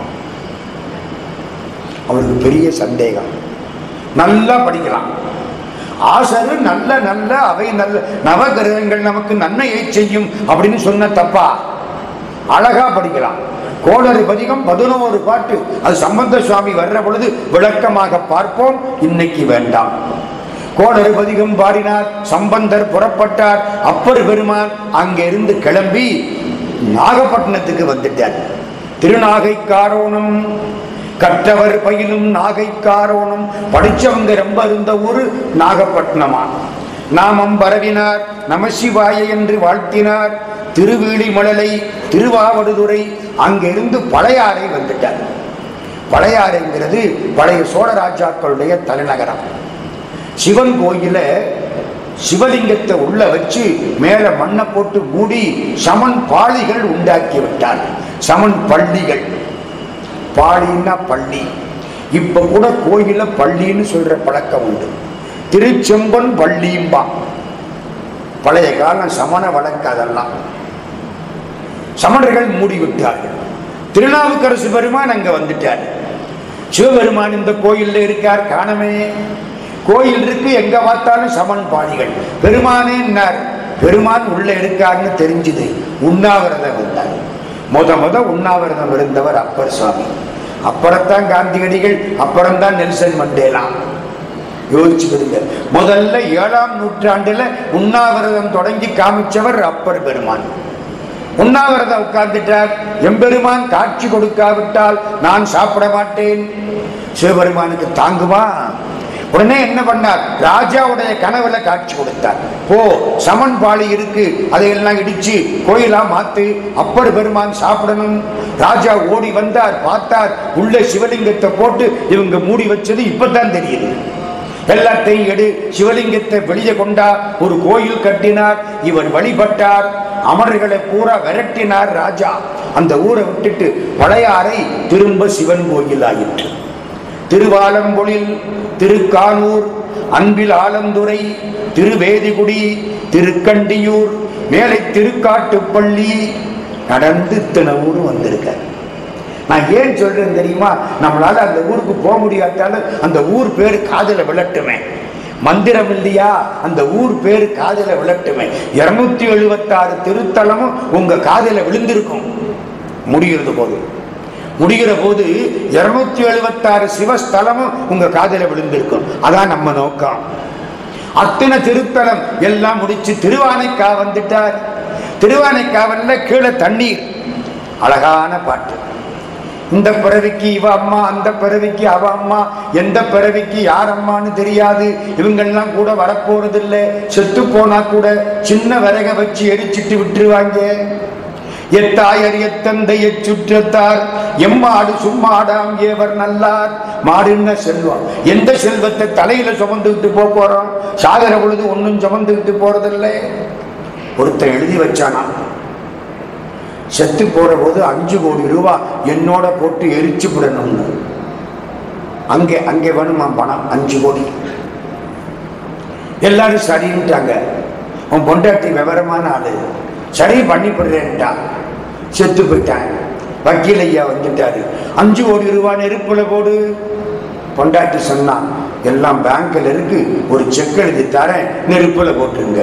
அவருக்கு பெரிய சந்தேகம் நல்லா படிக்கலாம் ஆசரு நல்ல நல்ல அவை நல்ல நவகிரகங்கள் நமக்கு நன்மையை செய்யும் அப்படின்னு சொன்ன தப்பா அழகா படிக்கலாம் கோளறு பதிகம் பதினோரு பாட்டு அது சம்பந்த சுவாமி வர்ற பொழுது விளக்கமாக பார்ப்போம் இன்னைக்கு வேண்டாம் கோளறு பதிகம் பாடினார் சம்பந்தர் புறப்பட்டார் அப்பர் பெருமான் அங்கிருந்து கிளம்பி நாகப்பட்டினத்துக்கு வந்துட்டார் திருநாகைக்காரோணம் கற்றவர் பயிலும் நாகைக்காரோணம் படிச்சவங்க ரொம்ப இருந்த ஊரு நாகப்பட்டினமா நாமம் பரவினார் நமசிவாய என்று வாழ்த்தினார் திருவீழிமழலை திருவாவடுதுறை அங்கிருந்து பழையாறை வந்துட்டார் பழையாறைங்கிறது பழைய சோழராஜாக்களுடைய தலைநகரம் சிவன் கோயில சிவலிங்கத்தை உள்ள வச்சு மேல மண்ணை போட்டு மூடி சமன் பாளிகள் உண்டாக்கி விட்டார் சமன் பள்ளிகள் பாளின்னா பள்ளி இப்ப கூட கோயில பள்ளின்னு சொல்ற பழக்கம் உண்டு திருச்செம்பன் பள்ளியும்பா பழைய காலம் சமண வழக்கு அதெல்லாம் சமணர்கள் மூடி விட்டார்கள் திருநாவுக்கரசு பெருமான் அங்க வந்துட்டார் சிவபெருமான் இந்த கோயில்ல இருக்கார் காணமே கோயில் இருக்கு எங்க பார்த்தாலும் சமன் பாணிகள் பெருமானேன்னார் பெருமான் உள்ள இருக்காருன்னு தெரிஞ்சுது உண்ணாவிரதம் இருந்தார் முத முத உண்ணாவிரதம் இருந்தவர் அப்பர் சுவாமி அப்புறம்தான் காந்தியடிகள் அப்புறம்தான் நெல்சன் மண்டேலா யோசிச்சுக்கிடுங்க முதல்ல ஏழாம் நூற்றாண்டுல உண்ணாவிரதம் தொடங்கி காமிச்சவர் அப்பர் பெருமான் உண்ணாவிரதம் உட்கார்ந்துட்டார் எம்பெருமான் காட்சி கொடுக்காவிட்டால் நான் சாப்பிட மாட்டேன் சிவபெருமானுக்கு தாங்குமா உடனே என்ன பண்ணார் ராஜாவுடைய கனவுல காட்சி கொடுத்தார் போ சமன் பாலி இருக்கு அதையெல்லாம் இடிச்சு கோயிலா மாத்து அப்பர் பெருமான் சாப்பிடணும் ராஜா ஓடி வந்தார் பார்த்தார் உள்ள சிவலிங்கத்தை போட்டு இவங்க மூடி வச்சது இப்பதான் தெரியுது எல்லாத்தையும் எடு சிவலிங்கத்தை வெளியே கொண்டா ஒரு கோயில் கட்டினார் இவர் வழிபட்டார் அமர்களை பூரா விரட்டினார் ராஜா அந்த ஊரை விட்டுட்டு பழையாறை திரும்ப சிவன் கோயில் ஆயிற்று திருவாலம்பொழில் திருக்கானூர் அன்பில் ஆலந்துறை திருவேதிகுடி திருக்கண்டியூர் மேலை திருக்காட்டுப்பள்ளி நடந்து இத்தனை ஊர் வந்திருக்கார் நான் ஏன் சொல்றேன் தெரியுமா நம்மளால அந்த ஊருக்கு போக முடியாட்டாலும் அந்த ஊர் பேர் காதல விளட்டுமே மந்திரம் இல்லையா அந்த ஊர் பேரு காதல விளட்டுமே இருநூத்தி எழுபத்தாறு திருத்தலமும் உங்க காதல விழுந்திருக்கும் முடிகிறது போது முடிகிற போது இருநூத்தி எழுபத்தாறு சிவஸ்தலமும் உங்க காதல விழுந்திருக்கும் அதான் நம்ம நோக்கம் அத்தனை திருத்தலம் எல்லாம் முடிச்சு திருவானைக்கா வந்துட்டார் திருவானைக்காவல்ல கீழே தண்ணீர் அழகான பாட்டு இந்த பிறவிக்கு இவ அம்மா அந்த பிறவிக்கு அவ அம்மா எந்த பிறவிக்கு யார் அம்மான்னு தெரியாது இவங்கெல்லாம் கூட வரப்போறது இல்லை செத்து போனா கூட சின்ன விறக வச்சு எரிச்சிட்டு விட்டுருவாங்க எத்தாயர் எத்தந்தை எச்சுற்றத்தார் எம்மாடு சும்மாடாம் ஏவர் நல்லார் மாடுன்ன செல்வம் எந்த செல்வத்தை தலையில சுமந்துக்கிட்டு போக போறோம் சாகர பொழுது ஒன்றும் சுமந்துக்கிட்டு போறதில்லை ஒருத்தன் எழுதி வச்சானா செத்து போற போது அஞ்சு கோடி ரூபாய் என்னோட போட்டு எரிச்சு விடணும்னு அங்கே அங்கே வேணுமா பணம் அஞ்சு கோடி எல்லாரும் சரின்ட்டாங்க உன் பொண்டாட்டி விவரமான ஆளு சரி பண்ணிப்படுறேன்ட்டா செத்து போயிட்டான் வக்கீல் ஐயா வந்துட்டாரு அஞ்சு கோடி ரூபாய் நெருப்புல போடு பொண்டாட்டி சொன்னான் எல்லாம் பேங்க்ல இருக்கு ஒரு செக் எழுதி தரேன் நெருப்புல போட்டுருங்க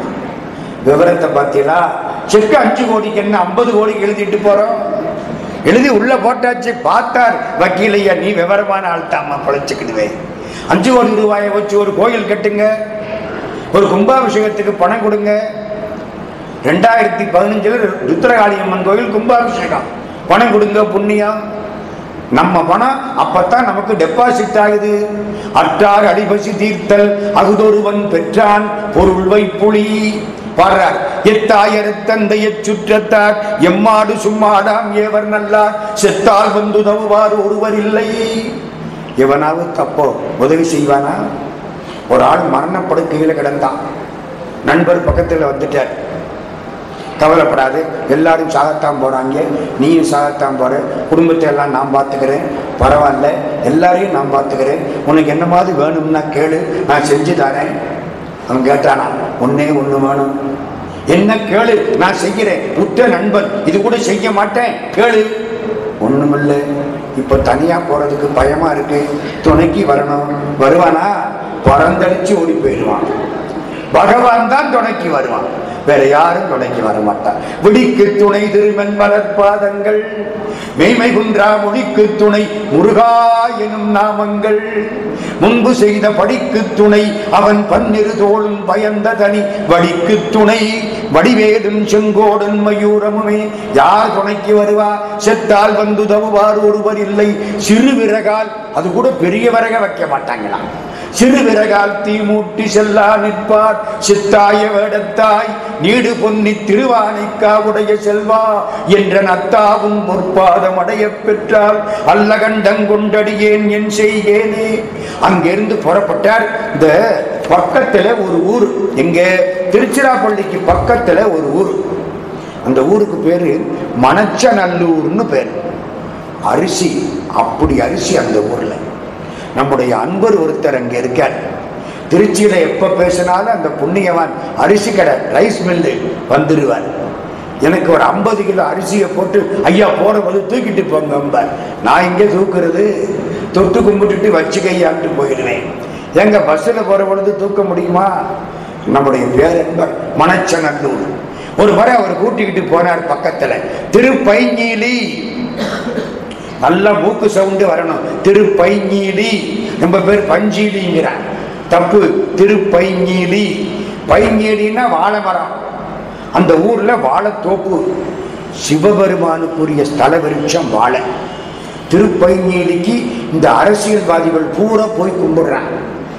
விவரத்தை பார்த்தீங்களா செக் அஞ்சு கோடிக்கு என்ன ஐம்பது கோடிக்கு எழுதிட்டு போறோம் எழுதி உள்ள போட்டாச்சு பார்த்தார் வக்கீல் ஐயா நீ விவரமான ஆள் தாமா பிழைச்சுக்கிடுவேன் அஞ்சு கோடி ரூபாயை வச்சு ஒரு கோயில் கட்டுங்க ஒரு கும்பாபிஷேகத்துக்கு பணம் கொடுங்க ரெண்டாயிரத்தி பதினஞ்சுல ருத்ரகாளியம்மன் கோயில் கும்பாபிஷேகம் பணம் கொடுங்க புண்ணியம் நம்ம பணம் அப்பத்தான் நமக்கு டெபாசிட் ஆகுது அற்றார் அடிபசி தீர்த்தல் அகுதொருவன் பெற்றான் பொருள் வைப்புளி பாடுறார் எத்தாயர் தந்தைய சுற்றத்தார் எம்மாடு சும்மாடாம் ஏவர் நல்லார் செத்தால் வந்து உதவுவார் ஒருவர் இல்லை எவனாவது தப்போ உதவி செய்வானா ஒரு ஆள் மரணப்படுக்கையில் கிடந்தான் நண்பர் பக்கத்தில் வந்துட்டார் கவலைப்படாது எல்லாரும் சாகத்தான் போறாங்க நீயும் சாகத்தான் போற குடும்பத்தை எல்லாம் நான் பார்த்துக்கிறேன் பரவாயில்ல எல்லாரையும் நான் பார்த்துக்கிறேன் உனக்கு என்ன மாதிரி வேணும்னா கேளு நான் செஞ்சு தரேன் அவன் கேட்டானா ஒன்னே ஒண்ணு வேணும் என்ன கேளு நான் செய்கிறேன் உற்ற நண்பன் இது கூட செய்ய மாட்டேன் கேளு ஒண்ணுமில்ல இப்ப தனியா போறதுக்கு பயமா இருக்கு துணைக்கு வரணும் வருவானா பறந்தடிச்சு ஓடி போயிடுவான் பகவான் தான் துணைக்கு வருவான் வேற யாரும் துணைக்கு வர மாட்டான் விடிக்கு துணை திருமன் மலர்பாதங்கள் மெய்மை குன்றா மொழிக்கு துணை முருகா எனும் நாமங்கள் முன்பு செய்த படிக்கு துணை அவன் பன்னிரு தோளும் பயந்த தனி வடிக்கு துணை வடிவேடும் செங்கோடன் மயூரமுமே யார் துணைக்கு வருவா செத்தால் வந்து தவுவார் ஒருவர் இல்லை சிறு விறகால் அது கூட பெரிய விறக வைக்க மாட்டாங்களாம் சிறு விறகால் தீ மூட்டி செல்லா நிற்பார் சித்தாய வேடத்தாய் நீடு பொன்னி திருவானைக்காவுடைய செல்வா என்ற நத்தாவும் பொற்பாதம் அடைய பெற்றால் அல்ல கண்டங்கொண்டடியேன் என் செய்கேனே அங்கிருந்து புறப்பட்டார் இந்த பக்கத்துல ஒரு ஊர் எங்க திருச்சிராப்பள்ளிக்கு பக்கத்துல ஒரு ஊர் அந்த ஊருக்கு பேரு மணச்சநல்லூர்னு பேர் அரிசி அப்படி அரிசி அந்த ஊர்ல நம்முடைய அன்பர் ஒருத்தர் அங்க இருக்கார் திருச்சியில எப்ப பேசினாலும் அந்த புண்ணியவான் அரிசி கடை ரைஸ் மில்லு வந்துருவார் எனக்கு ஒரு ஐம்பது கிலோ அரிசியை போட்டு ஐயா போற போது தூக்கிட்டு போங்க அம்பார். நான் இங்கே தூக்குறது தொட்டு கும்பிட்டுட்டு வச்சு கையாண்டு போயிடுவேன் எங்க பஸ்ஸில் போற பொழுது தூக்க முடியுமா நம்முடைய பேரன்பர் மணச்சநல்லூர் ஒரு முறை அவர் கூட்டிக்கிட்டு போனார் பக்கத்துல திருப்பைஞ்சீலி நல்ல மூக்கு சவுண்டு வரணும் திருப்பைஞ்சீலி நம்ம பேர் பஞ்சீலிங்கிறான் தப்பு திருப்பைஞ்சீலி பைஞ்சீலின்னா வாழை மரம் அந்த ஊர்ல வாழைத்தோப்பு சிவபெருமானுக்குரிய ஸ்தல விருட்சம் வாழை திருப்பைஞ்சீலிக்கு இந்த அரசியல்வாதிகள் பூரா போய் கும்பிடுறாங்க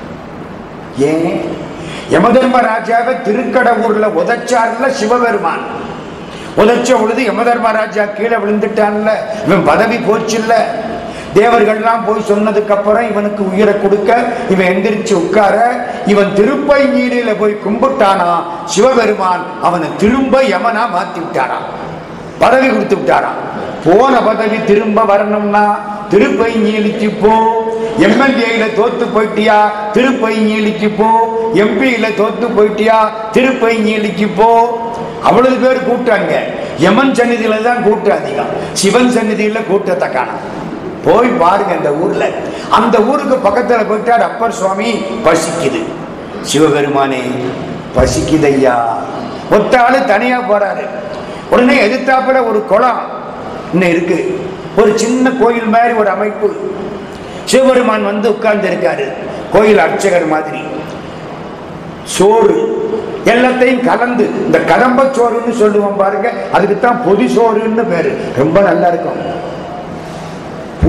ஏன் யமதர்மராஜாவை திருக்கடவுர்ல உதைச்சார்ல சிவபெருமான் உதைச்ச பொழுது யமதர்மராஜா கீழே விழுந்துட்டான்ல இவன் பதவி போச்சுல்ல தேவர்கள்லாம் போய் சொன்னதுக்கு அப்புறம் இவனுக்கு உயிரை கொடுக்க இவன் எந்திரிச்சு உட்கார இவன் திருப்பை நீரில போய் கும்பிட்டானா சிவபெருமான் அவனை திரும்ப யமனா மாத்தி விட்டாராம் பதவி கொடுத்து விட்டாராம் போன பதவி திரும்ப வரணும்னா திருப்பை நீலிக்கு போ எம்எல்ஏல தோத்து போயிட்டியா திருப்பை நீலிக்கு போ எம்பியில தோத்து போயிட்டியா திருப்பை நீலிக்கு போ அவ்வளவு பேர் கூட்டாங்க யமன் சந்நிதியில தான் கூட்டம் அதிகம் சிவன் சந்நிதியில கூட்டத்தை காணும் போய் பாருங்க அந்த ஊர்ல அந்த ஊருக்கு பக்கத்துல போயிட்டார் அப்பர் சுவாமி பசிக்குது சிவபெருமானே பசிக்குதையா ஒத்த ஆளு தனியா போறாரு உடனே எதிர்த்தாப்புல ஒரு குளம் இன்னும் இருக்கு ஒரு சின்ன கோயில் மாதிரி ஒரு அமைப்பு சிவபெருமான் வந்து உட்கார்ந்து இருக்காரு கோயில் அர்ச்சகர் மாதிரி சோறு எல்லாத்தையும் கலந்து இந்த கதம்ப சோறுன்னு சொல்லுவோம் பாருங்க அதுக்கு தான் பொதி சோறுன்னு பேரு ரொம்ப நல்லா இருக்கும்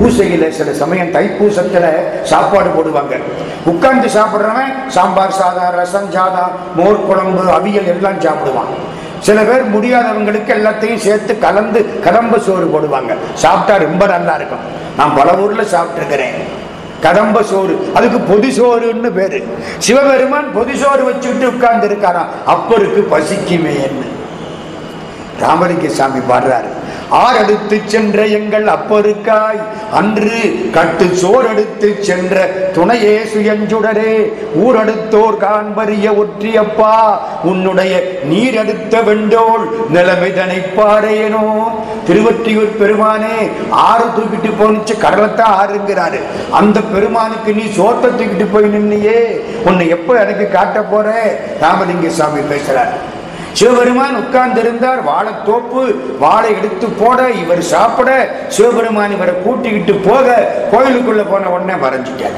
பூசையில சில சமயம் தைப்பூசத்துல சாப்பாடு போடுவாங்க உட்கார்ந்து சாப்பிடுறவன் சாம்பார் சாதம் ரசம் சாதம் மோர் குழம்பு அவியல் எல்லாம் சாப்பிடுவான் சில பேர் முடியாதவங்களுக்கு எல்லாத்தையும் சேர்த்து கலந்து கடம்ப சோறு போடுவாங்க சாப்பிட்டா ரொம்ப நல்லா இருக்கும் நான் பல ஊர்ல சாப்பிட்டுருக்கிறேன் கடம்ப சோறு அதுக்கு பொதி சோறுன்னு பேரு சிவபெருமான் பொதி சோறு வச்சுக்கிட்டு உட்கார்ந்து இருக்காராம் அப்பருக்கு பசிக்குமேன்னு ராமலிங்க சாமி பாடுறாரு ஆறெடுத்து சென்ற எங்கள் அப்பருக்காய் அன்று கட்டு சோறெடுத்து சென்ற துணையே சுயஞ்சுடரே ஊரெடுத்தோர் காண்பறிய ஒற்றியப்பா உன்னுடைய நீரெடுத்த வெண்டோள் நிலைமைதனை பாரேனோ திருவொற்றியூர் பெருமானே ஆறு தூக்கிட்டு போனுச்சு கடலைத்தான் ஆறுங்கிறாரு அந்த பெருமானுக்கு நீ சோத்தை தூக்கிட்டு போய் நின்னியே உன்னை எப்ப எனக்கு காட்ட போற ராமலிங்க சாமி பேசுறார் சிவபெருமான் உட்கார்ந்து இருந்தார் வாழைத்தோப்பு வாழை எடுத்து போட இவர் சாப்பிட சிவபெருமான் இவரை கூட்டிக்கிட்டு போக கோயிலுக்குள்ள போன உடனே மறைஞ்சிட்டார்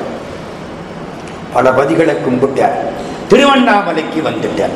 பல பதிகளை கும்பிட்டார் திருவண்ணாமலைக்கு வந்துட்டார்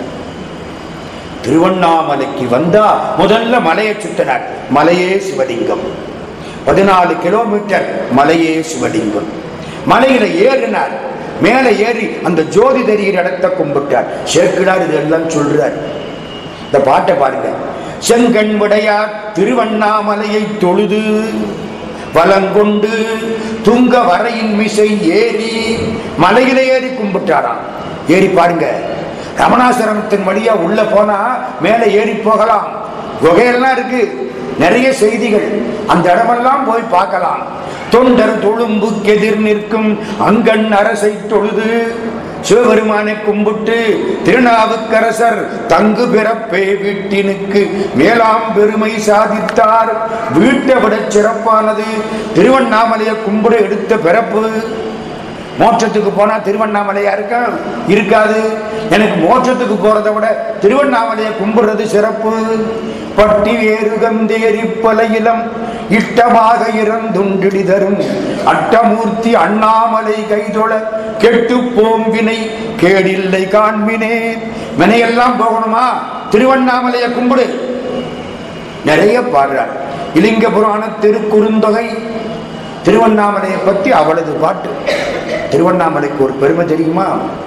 திருவண்ணாமலைக்கு வந்தா முதல்ல மலையை சுத்தினார் மலையே சிவலிங்கம் பதினாலு கிலோமீட்டர் மலையே சிவலிங்கம் மலையில ஏறினார் மேல ஏறி அந்த ஜோதி தெரிகிற இடத்தை கும்பிட்டார் சேர்க்கிறார் இதெல்லாம் சொல்றார் இந்த பாட்டை பாருங்க செங்கண் விடையார் திருவண்ணாமலையை தொழுது வலங்கொண்டு துங்க வரையின் மிசை ஏறி மலையில ஏறி கும்பிட்டாராம் ஏறி பாருங்க ரமணாசிரமத்தின் வழியா உள்ள போனா மேல ஏறி போகலாம் குகையெல்லாம் இருக்கு நிறைய செய்திகள் அந்த இடமெல்லாம் போய் பார்க்கலாம் தொண்டர் தொழும்பு கெதிர் நிற்கும் அங்கண் அரசை தொழுது சிவபெருமானை கும்பிட்டு திருநாவுக்கரசர் தங்கு பிறப்பே வீட்டினுக்கு மேலாம் பெருமை சாதித்தார் வீட்டை விட சிறப்பானது திருவண்ணாமலையை கும்பிட எடுத்த பிறப்பு மோட்சத்துக்கு போனா திருவண்ணாமலையா இருக்கா இருக்காது எனக்கு மோட்சத்துக்கு போறதை விட திருவண்ணாமலையை கும்பிடுறது சிறப்பு பட்டி வேறு கந்தேரி பல இளம் இஷ்டமாக இறந்துண்டிடி தரும் அட்டமூர்த்தி அண்ணாமலை கைதொழ கெட்டு போம் வினை கேடில்லை காண்பினே வினையெல்லாம் போகணுமா திருவண்ணாமலையை கும்பிடு நிறைய பாடுறார் இலிங்க புராண திருக்குறுந்தொகை திருவண்ணாமலையை பற்றி அவளது பாட்டு திருவண்ணாமலைக்கு ஒரு பெருமை தெரியுமா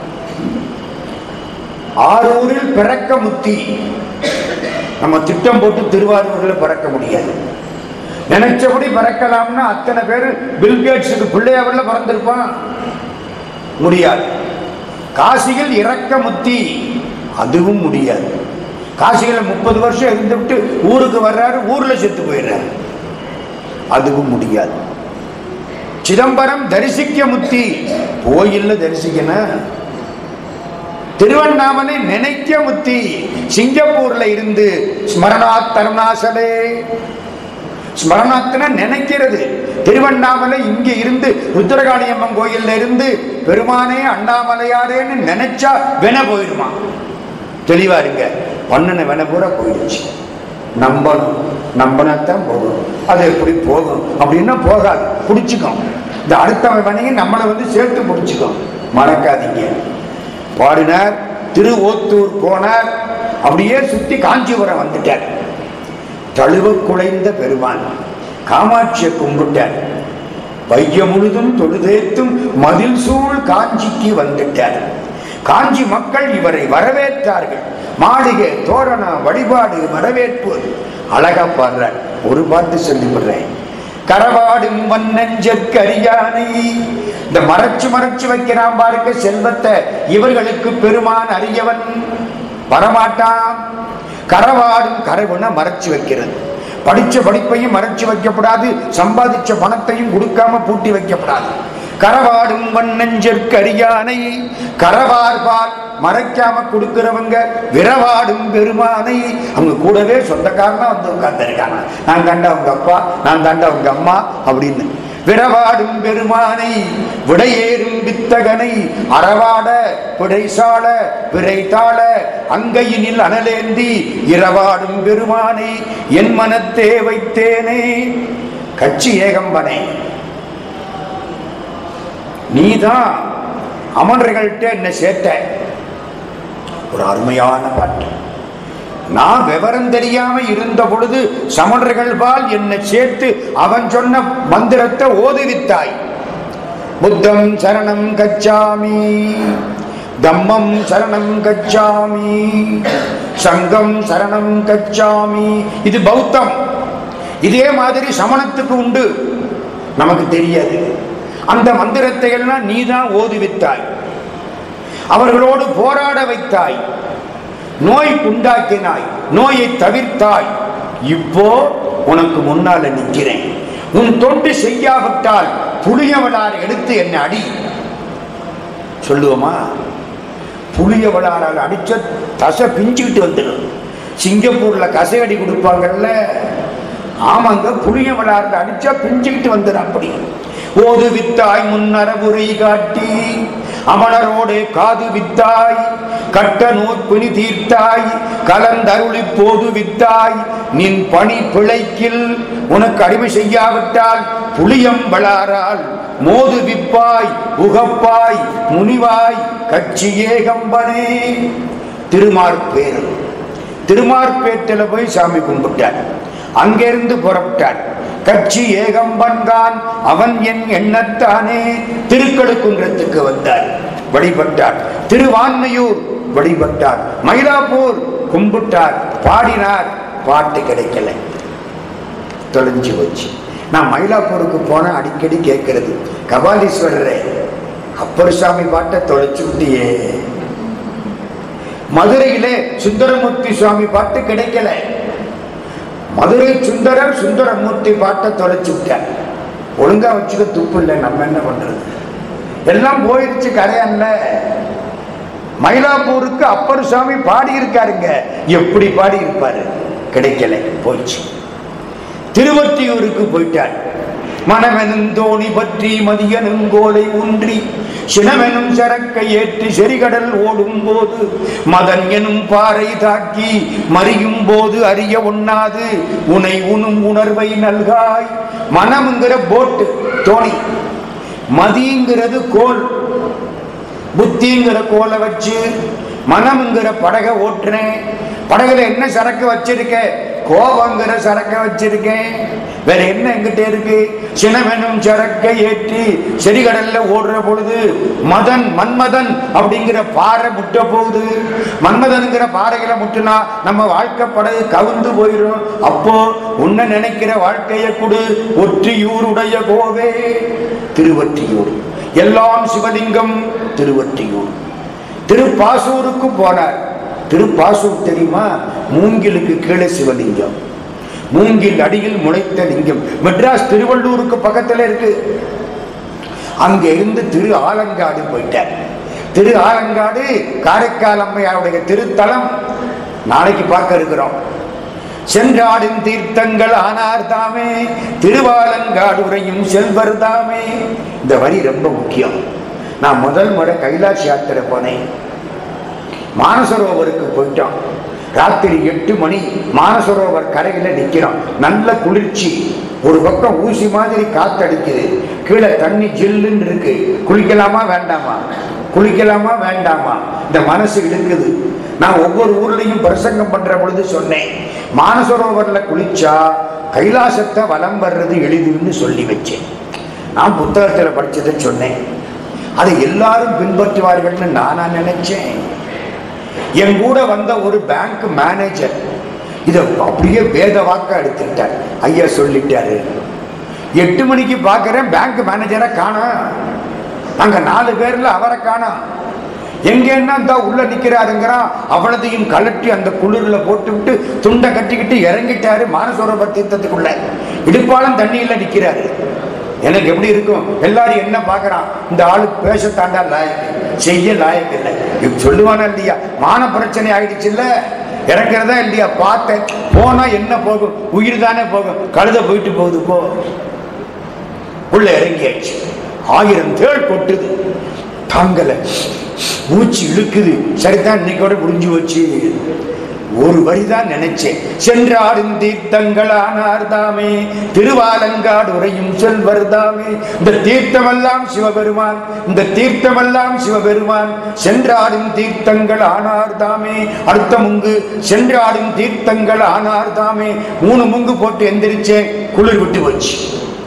ஆரூரில் பிறக்க முத்தி நம்ம திட்டம் போட்டு திருவாரூரில் பிறக்க முடியாது நினைச்சபடி பிறக்கலாம்னா அத்தனை பேர் பில்கேட்ஸுக்கு பிள்ளையாவில் பிறந்திருப்பான் முடியாது காசியில் இறக்க முத்தி அதுவும் முடியாது காசியில முப்பது வருஷம் இருந்துவிட்டு ஊருக்கு வர்றாரு ஊர்ல செத்து போயிடுறாரு அதுவும் முடியாது சிதம்பரம் தரிசிக்க முத்தி கோயில்ல தரிசிக்கணும் திருவண்ணாமலை நினைக்க முத்தி சிங்கப்பூர்ல இருந்து ஸ்மரணாத் தருணாசலே ஸ்மரணாத்னா நினைக்கிறது திருவண்ணாமலை இங்க இருந்து ருத்ரகாணியம்மன் கோயில்ல இருந்து பெருமானே அண்ணாமலையாரேன்னு நினைச்சா வென போயிடுமா தெளிவா இருங்க பண்ணன வென பூரா போயிடுச்சு நம்பணும் நம்பினாத்தான் போகும் அது எப்படி போகும் அப்படின்னா போகாது பிடிச்சிக்கும் இந்த அடுத்தவன் வணிகம் நம்மளை வந்து சேர்த்து பிடிச்சிக்கும் மறக்காதீங்க பாடினார் திரு ஓத்தூர் போனார் அப்படியே சுத்தி காஞ்சிபுரம் வந்துட்டார் தழுவ குலைந்த பெருமான் காமாட்சியை கும்பிட்டார் வைய முழுதும் தொழுதேத்தும் மதில் சூழ் காஞ்சிக்கு வந்துட்டார் காஞ்சி மக்கள் இவரை வரவேற்றார்கள் மாளிகை தோரணம் வழிபாடு வரவேற்பு அழகா பாடுறார் ஒரு பாட்டு சொல்லி விடுறேன் கரவாடும் வண்ணஞ்சற்கரியானை இந்த மறைச்சு மறைச்சு வைக்கிறான் பாருங்க செல்வத்தை இவர்களுக்கு பெருமான் அறியவன் வரமாட்டான் கரவாடும் கரவுன மறைச்சு வைக்கிறது படிச்ச படிப்பையும் மறைச்சு வைக்கப்படாது சம்பாதிச்ச பணத்தையும் கொடுக்காம பூட்டி வைக்கப்படாது கரவாடும் வண்ணஞ்சற்கரியானை கரவார்பால் மறைக்காம கொடுக்கிறவங்க விரவாடும் பெருமானை அவங்க கூடவே சொந்தக்காரனா வந்து உட்கார்ந்துருக்காங்க நான் கண்ட உங்க அப்பா நான் கண்ட உங்க அம்மா அப்படின்னு விரவாடும் பெருமானை விடையேறும் வித்தகனை அறவாட பிடைசால விரைத்தாள அங்கையினில் அனலேந்தி இரவாடும் பெருமானை என் மனத்தே வைத்தேனே கட்சி ஏகம்பனை நீதான் அமரர்கள்ட்ட என்ன சேர்த்த ஒரு அருமையான பாட்டு நான் விவரம் தெரியாம இருந்த பொழுது சமணர்கள் பால் என்னை சேர்த்து அவன் சொன்ன மந்திரத்தை ஓதுவித்தாய் புத்தம் சரணம் கச்சாமி தம்மம் சரணம் கச்சாமி சங்கம் சரணம் கச்சாமி இது பௌத்தம் இதே மாதிரி சமணத்துக்கு உண்டு நமக்கு தெரியாது அந்த மந்திரத்தை எல்லாம் நீதான் ஓதுவித்தாய் அவர்களோடு போராட வைத்தாய் நோய் உண்டாக்கினாய் நோயை தவிர்த்தாய் இப்போ உனக்கு முன்னால நிற்கிறேன் உன் தொண்டு செய்யாவிட்டால் புளியவளார் எடுத்து என்னை அடி சொல்லுவோமா புளியவளாரால் அடிச்ச தசை பிஞ்சுக்கிட்டு வந்துடும் சிங்கப்பூர்ல கசையடி கொடுப்பாங்கல்ல ஆமாங்க புளியவளாரில் அடிச்சா பிஞ்சுக்கிட்டு வந்துடும் அப்படி ஓது வித்தாய் முன்னரபுரை காட்டி அமணரோடு காது வித்தாய் கட்ட நூற்பிணி தீர்த்தாய் கலந்தருளி போது வித்தாய் நின் பணி பிழைக்கில் உனக்கு அடிமை செய்யாவிட்டால் புளியம் வளாரால் மோது விப்பாய் உகப்பாய் முனிவாய் கட்சி ஏகம்பனே திருமார்பேர் திருமார்பேட்டில் போய் சாமி கும்பிட்டார் அங்கிருந்து புறப்பட்டார் கட்சி ஏகம்பன்கான் அவன் என் எண்ணத்தானே திருக்கழுக்குன்றத்துக்கு வந்தார் வழிபட்டார் திருவான்மையூர் வழிபட்டார் மயிலாப்பூர் கும்பிட்டார் பாடினார் பாட்டு கிடைக்கல தொலைஞ்சு வச்சு நான் மயிலாப்பூருக்கு போன அடிக்கடி கேட்கறது கபாலீஸ்வரரே அப்பர் சாமி பாட்டை தொலைச்சு விட்டியே மதுரையிலே சுந்தரமூர்த்தி சுவாமி பாட்டு கிடைக்கல மதுரை சுந்தரர் சுந்தரமூர்த்தி பாட்டை தொலைச்சு விட்டார் ஒழுங்கா வச்சுக்க துப்பு இல்லை நம்ம என்ன பண்றது எல்லாம் போயிருச்சு கரையான்ல மயிலாப்பூருக்கு அப்பர் சுவாமி பாடி இருக்காருங்க எப்படி பாடி இருப்பாரு கிடைக்கல போயிடுச்சு திருவொற்றியூருக்கு போயிட்டார் மனமெனும் தோணி பற்றி மதியனும் கோலை ஊன்றி சினமெனும் சரக்கை ஏற்றி செறிகடல் ஓடும் போது மதன் எனும் பாறை தாக்கி மறியும் போது அறிய உண்ணாது உனை உணும் உணர்வை நல்காய் மனம்ங்கிற போட்டு தோணி மதிங்கிறது கோல் புத்திங்கிற கோலை வச்சு மனம்ங்கிற படகை ஓட்டுறேன் படகுல என்ன சரக்கு வச்சிருக்க கோபங்கிற சரக்கை வச்சிருக்கேன் வேற என்ன எங்கிட்ட இருக்கு சினமெனும் சரக்கை ஏற்றி செடிகடல்ல ஓடுற பொழுது மதன் மன்மதன் அப்படிங்கிற பாறை முட்ட போகுது மன்மதன்கிற பாறைகளை முட்டுனா நம்ம வாழ்க்கை படகு கவுந்து போயிடும் அப்போ உன்னை நினைக்கிற வாழ்க்கையை கொடு ஒற்றியூருடைய கோவே திருவற்றியூர் எல்லாம் சிவலிங்கம் திருவற்றியூர் திருப்பாசூருக்கு போனார் திருப்பாசூர் தெரியுமா மூங்கிலுக்கு கீழே சிவலிங்கம் மூங்கில் அடியில் முளைத்த லிங்கம் மெட்ராஸ் திருவள்ளூருக்கு பக்கத்துல இருக்கு அங்க இருந்து திரு ஆலங்காடு போயிட்டார் திரு ஆலங்காடு காரைக்கால் அம்மையாருடைய திருத்தலம் நாளைக்கு பார்க்க இருக்கிறோம் சென்றாடின் தீர்த்தங்கள் ஆனார் தாமே திருவாலங்காடு உரையும் செல்வர் தாமே இந்த வரி ரொம்ப முக்கியம் நான் முதல் முறை கைலாஷ் யாத்திரை போனேன் மானசரோவருக்கு போயிட்டோம் ராத்திரி எட்டு மணி மானசரோவர் கரையில நிக்கிறோம் நல்ல குளிர்ச்சி ஒரு பக்கம் ஊசி மாதிரி காத்தடிக்குது கீழே தண்ணி ஜில்லுன்னு இருக்கு குளிக்கலாமா வேண்டாமா குளிக்கலாமா வேண்டாமா இந்த மனசு இழுக்குது நான் ஒவ்வொரு ஊர்லயும் பிரசங்கம் பண்ற பொழுது சொன்னேன் மானசரோவர்ல குளிச்சா கைலாசத்தை வலம் வர்றது எளிதுன்னு சொல்லி வச்சேன் நான் புத்தகத்துல படிச்சதை சொன்னேன் அதை எல்லாரும் பின்பற்றுவார்கள்னு நானா நினைச்சேன் என் கூட வந்த ஒரு பேங்க் மேனேஜர் இதை அப்படியே வேத வாக்கா எடுத்துக்கிட்டார் ஐயா சொல்லிட்டாரு எட்டு மணிக்கு பார்க்கிறேன் பேங்க் மேனேஜரை காணோம் அங்க நாலு பேர்ல அவரை காணோம் எங்கன்னா தான் உள்ள நிக்கிறாருங்கிறான் அவ்வளதையும் கலட்டி அந்த குளிர்ல போட்டு விட்டு துண்டை கட்டிக்கிட்டு இறங்கிட்டாரு மானசரோவர் தீர்த்தத்துக்குள்ள இடுப்பாலும் தண்ணியில நிக்கிறாரு எனக்கு எப்படி இருக்கும் எல்லாரும் என்ன பார்க்கறான் இந்த ஆளு பேச தாண்டா லாயக்கு செய்ய லாயக்கு இல்லை இப்ப சொல்லுவானா இல்லையா மான பிரச்சனை ஆயிடுச்சு இல்ல இறக்குறதா இல்லையா பார்த்தேன் போனா என்ன போகும் உயிர் தானே போகும் கழுத போயிட்டு போகுது போ உள்ள இறங்கியாச்சு ஆயிரம் தேள் கொட்டுது தாங்கல மூச்சு இழுக்குது சரிதான் இன்னைக்கோட முடிஞ்சு வச்சு ஒரு வரிதான் நினைச்சேன் சென்றாடும் தீர்த்தங்கள் ஆனார் தாமே திருவாலங்காடு உரையும் செல்வர் தாமே இந்த தீர்த்தமெல்லாம் சிவபெருமான் இந்த தீர்த்தமெல்லாம் சிவபெருமான் சென்றாடும் தீர்த்தங்கள் ஆனார் தாமே அடுத்த முங்கு சென்றாடும் தீர்த்தங்கள் ஆனார் தாமே மூணு முங்கு போட்டு எந்திரிச்சேன் குளிர் விட்டு வச்சு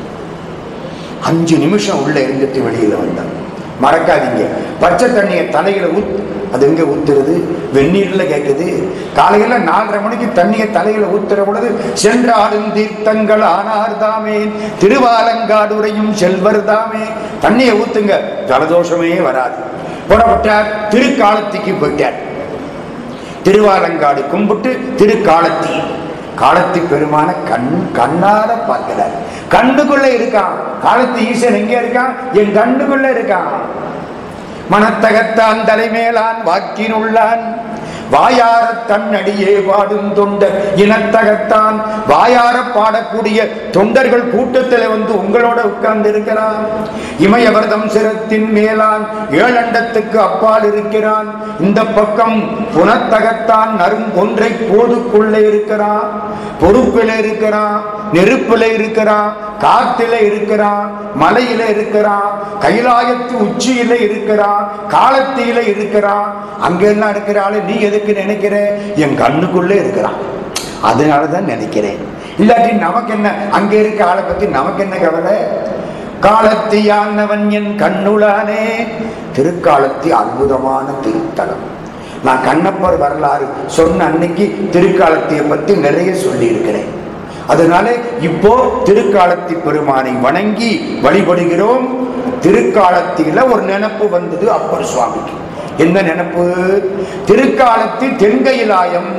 அஞ்சு நிமிஷம் உள்ள இருந்துட்டு வெளியில வந்தான் மறக்காதீங்க பச்சை தண்ணியை தலையில ஊத் அது எங்க ஊத்துறது வெந்நீர்ல கேட்குது காலையில நாலரை மணிக்கு தண்ணியை தலையில ஊத்துற பொழுது சென்றாடும் தீர்த்தங்கள் ஆனார் தாமே திருவாலங்காடு உரையும் செல்வர் தாமே தண்ணியை ஊத்துங்க ஜலதோஷமே வராது புறப்பட்டார் திருக்காலத்திக்கு போயிட்டார் திருவாலங்காடு கும்பிட்டு திருக்காலத்தி காலத்தி பெருமான கண் கண்ணால பார்க்கிறார் கண்ணுக்குள்ள இருக்கான் காலத்து ஈசன் எங்க இருக்கான் என் கண்ணுக்குள்ள இருக்கான் மனத்தகத்தான் தலைமேலான் வாக்கினுள்ளான் வாயார தன்னடியே பாடும் தொண்டர் இனத்தகத்தான் வாயார பாடக்கூடிய தொண்டர்கள் கூட்டத்தில் வந்து உங்களோட உட்கார்ந்து இருக்கிறான் இமயவர்தம் சிரத்தின் மேலான் ஏழண்டத்துக்கு அப்பால் இருக்கிறான் இந்த பக்கம் புனத்தகத்தான் நரும் ஒன்றை போதுக்குள்ளே இருக்கிறான் பொறுப்பில் இருக்கிறான் நெருப்புல இருக்கிறான் காத்தில இருக்கிறான் மலையில இருக்கிறான் கைலாயத்து உச்சியில இருக்கிறான் காலத்தில இருக்கிறான் அங்கெல்லாம் இருக்கிறாள் நீ எதுக்கு நினைக்கிற என் கண்ணுக்குள்ளே இருக்கிறான் அதனாலதான் நினைக்கிறேன் இல்லாட்டி நமக்கு என்ன அங்க இருக்க ஆளை பத்தி நமக்கு என்ன கவலை காலத்தியானவன் என் கண்ணுளானே திருக்காலத்தி அற்புதமான திருத்தலம் நான் கண்ணப்பர் வரலாறு சொன்ன அன்னைக்கு திருக்காலத்திய பத்தி நிறைய சொல்லி இருக்கிறேன் அதனால இப்போ திருக்காலத்தி பெருமானை வணங்கி வழிபடுகிறோம் திருக்காலத்தில ஒரு நினப்பு வந்தது அப்பர் சுவாமிக்கு என்ன நினப்பு திருக்காலத்தி தென்கையிலாயம்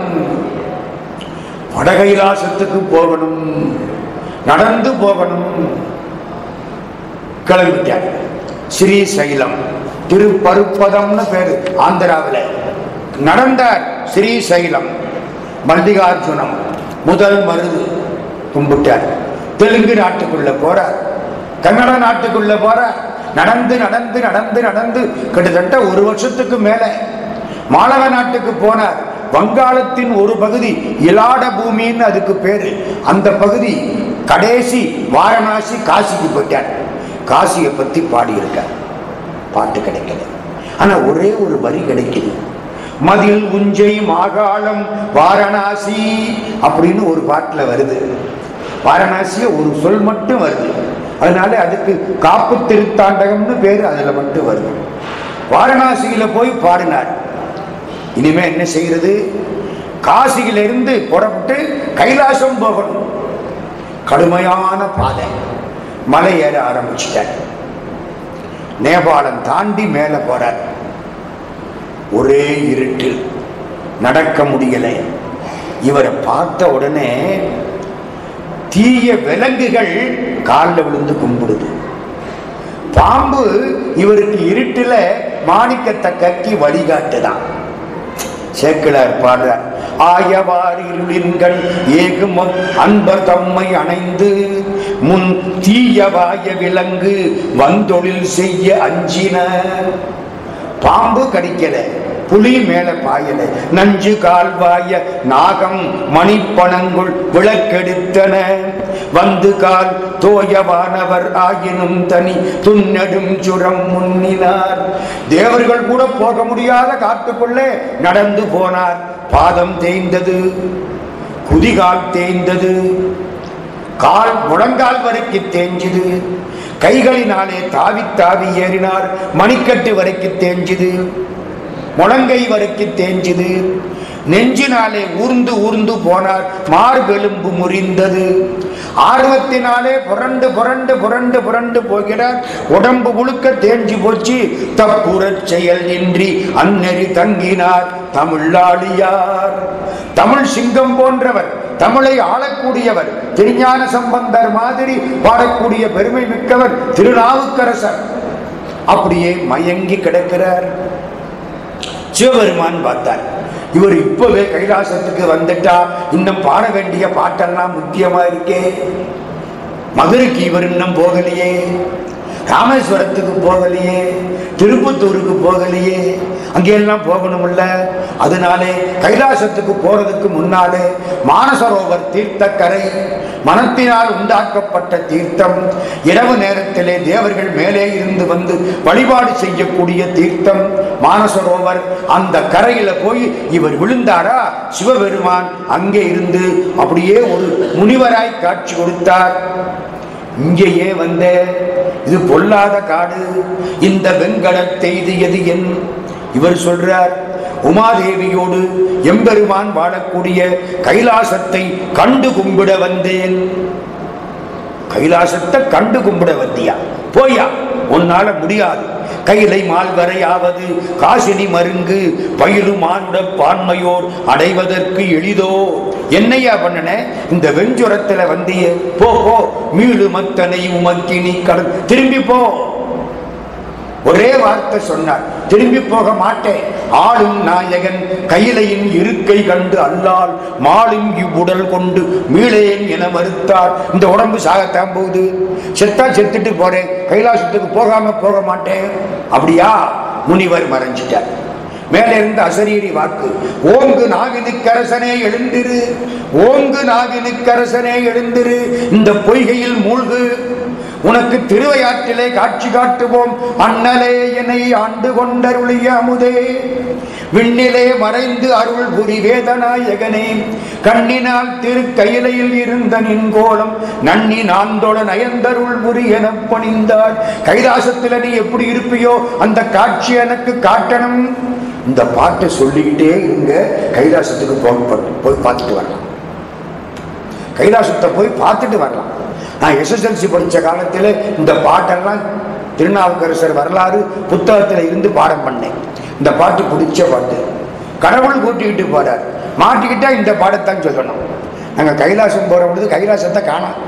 வடகைலாசத்துக்கு போகணும் நடந்து போகணும் கிளம்பிட்டார் ஸ்ரீசைலம் திருப்பருப்பதம்னு பேரு ஆந்திராவில் நடந்தார் ஸ்ரீசைலம் மல்லிகார்ஜுனம் முதல் மருது கும்பிட்டார் தெலுங்கு நாட்டுக்குள்ள போறார் கன்னட நாட்டுக்குள்ள போறார் நடந்து நடந்து நடந்து நடந்து கிட்டத்தட்ட ஒரு வருஷத்துக்கு மேல மாலவ நாட்டுக்கு போனார் வங்காளத்தின் ஒரு பகுதி இலாட பூமின்னு அதுக்கு பேரு அந்த பகுதி கடைசி வாரணாசி காசிக்கு போயிட்டார் காசியை பத்தி பாடியிருக்கார் பாட்டு கிடைக்கல ஆனா ஒரே ஒரு வரி கிடைக்குது மதில் உஞ்சை மாகாளம் வாரணாசி அப்படின்னு ஒரு பாட்டுல வருது வாரணாசிய ஒரு சொல் மட்டும் வருது அதனால அதுக்கு காப்பு திருத்தாண்டகம்னு பேரு அதுல மட்டும் வருது வாரணாசியில போய் பாடினார் இனிமே என்ன செய்யறது காசியிலிருந்து புறப்பட்டு கைலாசம் போகணும் கடுமையான பாதை மலை ஏற ஆரம்பிச்சிட்டார் நேபாளம் தாண்டி மேல போறார் ஒரே இருட்டு நடக்க முடியலை இவரை பார்த்த உடனே தீய விலங்குகள் காலில் விழுந்து கும்பிடுது பாம்பு இவருக்கு இருட்டுல மாணிக்கத்தை கக்கி வழிகாட்டுதான் சேக்கிழார் பாடுறார் ஆயவாரிருளின்கள் ஏகும் அன்பர் தம்மை அணைந்து முன் தீயவாய விலங்கு வந்தொழில் செய்ய அஞ்சின பாம்பு கடிக்கல புலி மேல பாயல நஞ்சு கால்வாய நாகம் மணிப்பணங்குள் விளக்கெடுத்தன வந்து கால் தோயவானவர் ஆயினும் தனி துன்னடும் சுரம் முன்னினார் தேவர்கள் கூட போக முடியாத காட்டுக்குள்ளே நடந்து போனார் பாதம் தேய்ந்தது குதிகால் தேய்ந்தது கால் முழங்கால் வரைக்கும் தேஞ்சுது கைகளினாலே தாவி தாவி ஏறினார் மணிக்கட்டு வரைக்கும் தேஞ்சுது முழங்கை வரைக்கும் தேஞ்சுது நெஞ்சினாலே ஊர்ந்து ஊர்ந்து போனார் மார்பெலும்பு முறிந்தது ஆர்வத்தினாலே புரண்டு புரண்டு புரண்டு புரண்டு போகிறார் உடம்பு முழுக்க தேஞ்சு போச்சு தப்புறச் செயல் இன்றி அந்நெறி தங்கினார் தமிழாளியார் தமிழ் சிங்கம் போன்றவர் தமிழை ஆளக்கூடியவர் திருஞான சம்பந்தர் மாதிரி பாடக்கூடிய பெருமை மிக்கவர் திருநாவுக்கரசர் அப்படியே மயங்கி கிடக்கிறார் சிவபெருமான் பார்த்தார் இவர் இப்பவே கைலாசத்துக்கு வந்துட்டா இன்னும் பாட வேண்டிய பாட்டெல்லாம் முக்கியமா இருக்கே மதுரைக்கு இவர் இன்னும் போகலையே ராமேஸ்வரத்துக்கு போகலையே திருப்பத்தூருக்கு போகலையே அங்கெல்லாம் போகணும்ல அதனாலே கைலாசத்துக்கு போறதுக்கு முன்னாலே மானசரோவர் தீர்த்தக்கரை மனத்தினால் உண்டாக்கப்பட்ட தீர்த்தம் இரவு நேரத்திலே தேவர்கள் மேலே இருந்து வந்து வழிபாடு செய்யக்கூடிய தீர்த்தம் மானசரோவர் அந்த கரையில போய் இவர் விழுந்தாரா சிவபெருமான் அங்கே இருந்து அப்படியே ஒரு முனிவராய் காட்சி கொடுத்தார் இங்கேயே வந்த இது பொல்லாத காடு இந்த வெங்கடத் எய்தியது என் இவர் சொல்றார் உமாதேவியோடு எம்பெருமான் வாழக்கூடிய கைலாசத்தை கண்டு கும்பிட வந்தேன் கைலாசத்தை கண்டு கும்பிட வந்தியா போயா உன்னால முடியாது கையிலை மால்வரையாவது காசினி மருங்கு பயிரு மானுட பான்மையோர் அடைவதற்கு எளிதோ என்னையா பண்ணன இந்த வெஞ்சுரத்துல வந்திய போ போ மீளு மத்தனை உமக்கினி கடல் திரும்பி போ ஒரே வார்த்தை சொன்னார் திரும்பி போக மாட்டேன் ஆளும் நாயகன் கையிலையின் இருக்கை கண்டு அல்லால் மாளும் இவ்வுடல் கொண்டு மீளேன் என மறுத்தார் இந்த உடம்பு சாகத்தான் போகுது செத்தா செத்துட்டு போறேன் கைலாசத்துக்கு போகாம போக மாட்டேன் அப்படியா முனிவர் மறைஞ்சிட்டார் மேலே இருந்த அசரீரி வாக்கு ஓங்கு நாகினுக்கரசனே எழுந்திரு ஓங்கு நாகினுக்கரசனே எழுந்திரு இந்த பொய்கையில் மூழ்கு உனக்கு திருவையாற்றிலே காட்சி காட்டுவோம் அண்ணலே என்னை ஆண்டு கொண்டருளிய அமுதே விண்ணிலே மறைந்து அருள் புரி வேதநாயகனே கண்ணினால் திருக்கையிலையில் இருந்த நின் கோலம் நன்னி நான்தொழ நயந்தருள் புரி என பணிந்தார் கைலாசத்தில் நீ எப்படி இருப்பியோ அந்த காட்சி எனக்கு காட்டணும் இந்த பாட்டை சொல்லிக்கிட்டே இருங்க கைலாசத்துக்கு போய் போய் பார்த்துட்டு வரலாம் கைலாசத்தை போய் பார்த்துட்டு வரலாம் நான் எஸ்எஸ்எல்சி படித்த காலத்தில் இந்த பாட்டெல்லாம் திருநாவுக்கரசர் வரலாறு புத்தகத்தில் இருந்து பாடம் பண்ணேன் இந்த பாட்டு பிடிச்ச பாட்டு கடவுள் கூட்டிக்கிட்டு போறார் மாட்டிக்கிட்டா இந்த பாடத்தான் சொல்லணும் நாங்கள் கைலாசம் போகிற பொழுது கைலாசத்தை காணோம்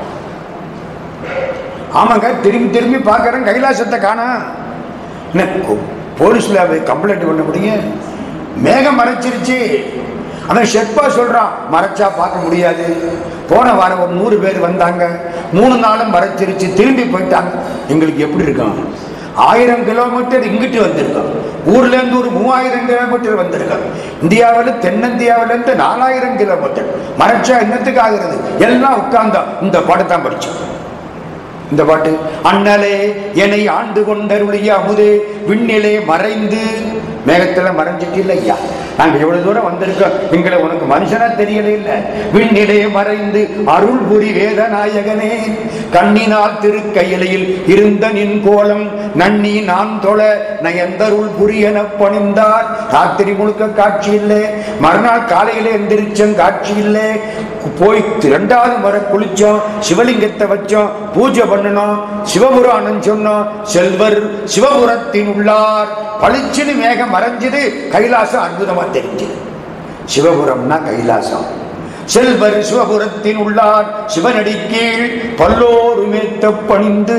ஆமாங்க திரும்பி திரும்பி பார்க்குறேன் கைலாசத்தை காணோம் என்ன கொ- போலீஸ்ல போய் கம்ப்ளைண்ட் பண்ண முடியும் மேகம் மறைச்சிருச்சு அவன் ஷெட்பா சொல்றான் மறைச்சா பார்க்க முடியாது போன வாரம் ஒரு நூறு பேர் வந்தாங்க மூணு நாளும் மறைச்சிருச்சு திரும்பி போயிட்டாங்க எங்களுக்கு எப்படி இருக்கும் ஆயிரம் கிலோமீட்டர் இங்கிட்டு வந்திருக்கோம் ஊர்ல இருந்து ஒரு மூவாயிரம் கிலோமீட்டர் வந்திருக்கோம் இந்தியாவில் தென்னிந்தியாவில இருந்து நாலாயிரம் கிலோமீட்டர் மறைச்சா என்னத்துக்கு ஆகுறது எல்லாம் உட்கார்ந்தோம் இந்த படத்தான் படிச்சோம் இந்த பாட்டு அண்ணலே என்னை ஆண்டு கொண்டருளிய அமுதே விண்ணிலே மறைந்து மேகத்துல மறைஞ்சிட்டு இல்லை ஐயா நாங்க எவ்வளவு தூரம் வந்திருக்கோம் எங்களை உனக்கு மனுஷனா தெரியல இல்ல விண்ணிலே மறைந்து அருள் புரி வேதநாயகனே கண்ணினால் திருக்கையிலையில் இருந்த நின் கோலம் நன்னி நான் தொழ நயந்தருள் புரியன பணிந்தார் ராத்திரி முழுக்க காட்சி இல்லை மறுநாள் காலையில எந்திரிச்சம் காட்சி இல்லை போய் ரெண்டாவது முறை குளிச்சோம் சிவலிங்கத்தை வச்சோம் பூஜை பண்ணணும் சிவபுராணம் சொன்னோம் செல்வர் சிவபுரத்தின் உள்ளார் பளிச்சுன்னு மேகம் மறைஞ்சது கைலாசம் அற்புதமா தெரிஞ்சது சிவபுரம்னா கைலாசம் செல்வர் சிவபுரத்தின் உள்ளார் சிவனடி கீழ் பல்லோரு மேத்த பணிந்து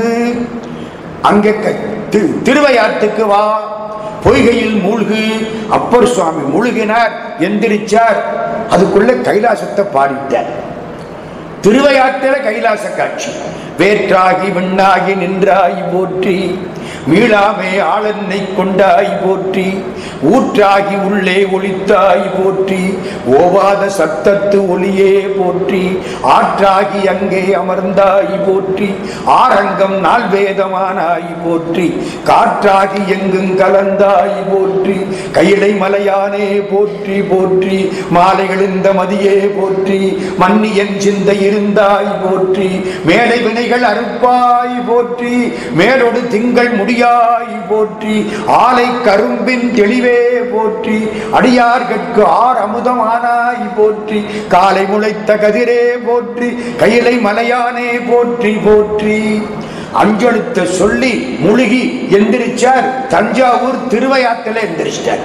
அங்கே க- தி- திருவையாற்றுக்கு வா பொய்கையில் மூழ்கு அப்பர் சுவாமி மூழ்கினார் எந்திரிச்சார் அதுக்குள்ள கைலாசத்தை பாடிட்டார் திருவையாற்றில கைலாச காட்சி வேற்றாகி விண்ணாகி நின்றாய் போற்றி மீளாமே ஆளன்னை கொண்டாய் போற்றி ஊற்றாகி உள்ளே ஒளித்தாய் போற்றி ஓவாத சத்தத்து ஒளியே போற்றி ஆற்றாகி அங்கே அமர்ந்தாய் போற்றி ஆரங்கம் நாள் வேதமானாய் போற்றி காற்றாகி எங்கும் கலந்தாய் போற்றி கையிலை மலையானே போற்றி போற்றி மாலைகள் இந்த மதியே போற்றி மன்னியன் சிந்தை இருந்தாய் போற்றி மேடை வினைகள் அறுப்பாய் போற்றி மேலோடு திங்கள் முடியாய் போற்றி ஆலை கரும்பின் தெளிவே போற்றி அடியார்கட்கு ஆர் அமுதமானாய் போற்றி காலை முளைத்த கதிரே போற்றி கையிலை மலையானே போற்றி போற்றி அஞ்செழுத்த சொல்லி முழுகி எந்திரிச்சார் தஞ்சாவூர் திருவையாற்றில எந்திரிச்சிட்டார்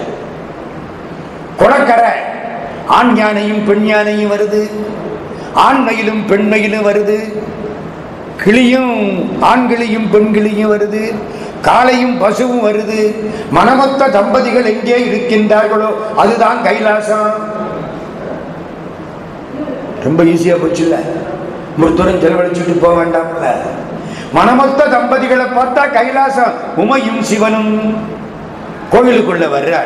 கொடக்கரை ஆண் யானையும் பெண் யானையும் வருது ஆண்மையிலும் பெண்மையிலும் வருது கிளியும் ஆண்கிளியும் பெண்கிளியும் வருது காளையும் பசுவும் வருது மனமொத்த தம்பதிகள் எங்கே இருக்கின்றார்களோ அதுதான் கைலாசம் ரொம்ப ஈஸியா போச்சுல்ல முத்தூரம் செலவழிச்சுட்டு போக வேண்டாம்ல மனமொத்த தம்பதிகளை பார்த்தா கைலாசம் உமையும் சிவனும் கோவிலுக்குள்ள வர்றார்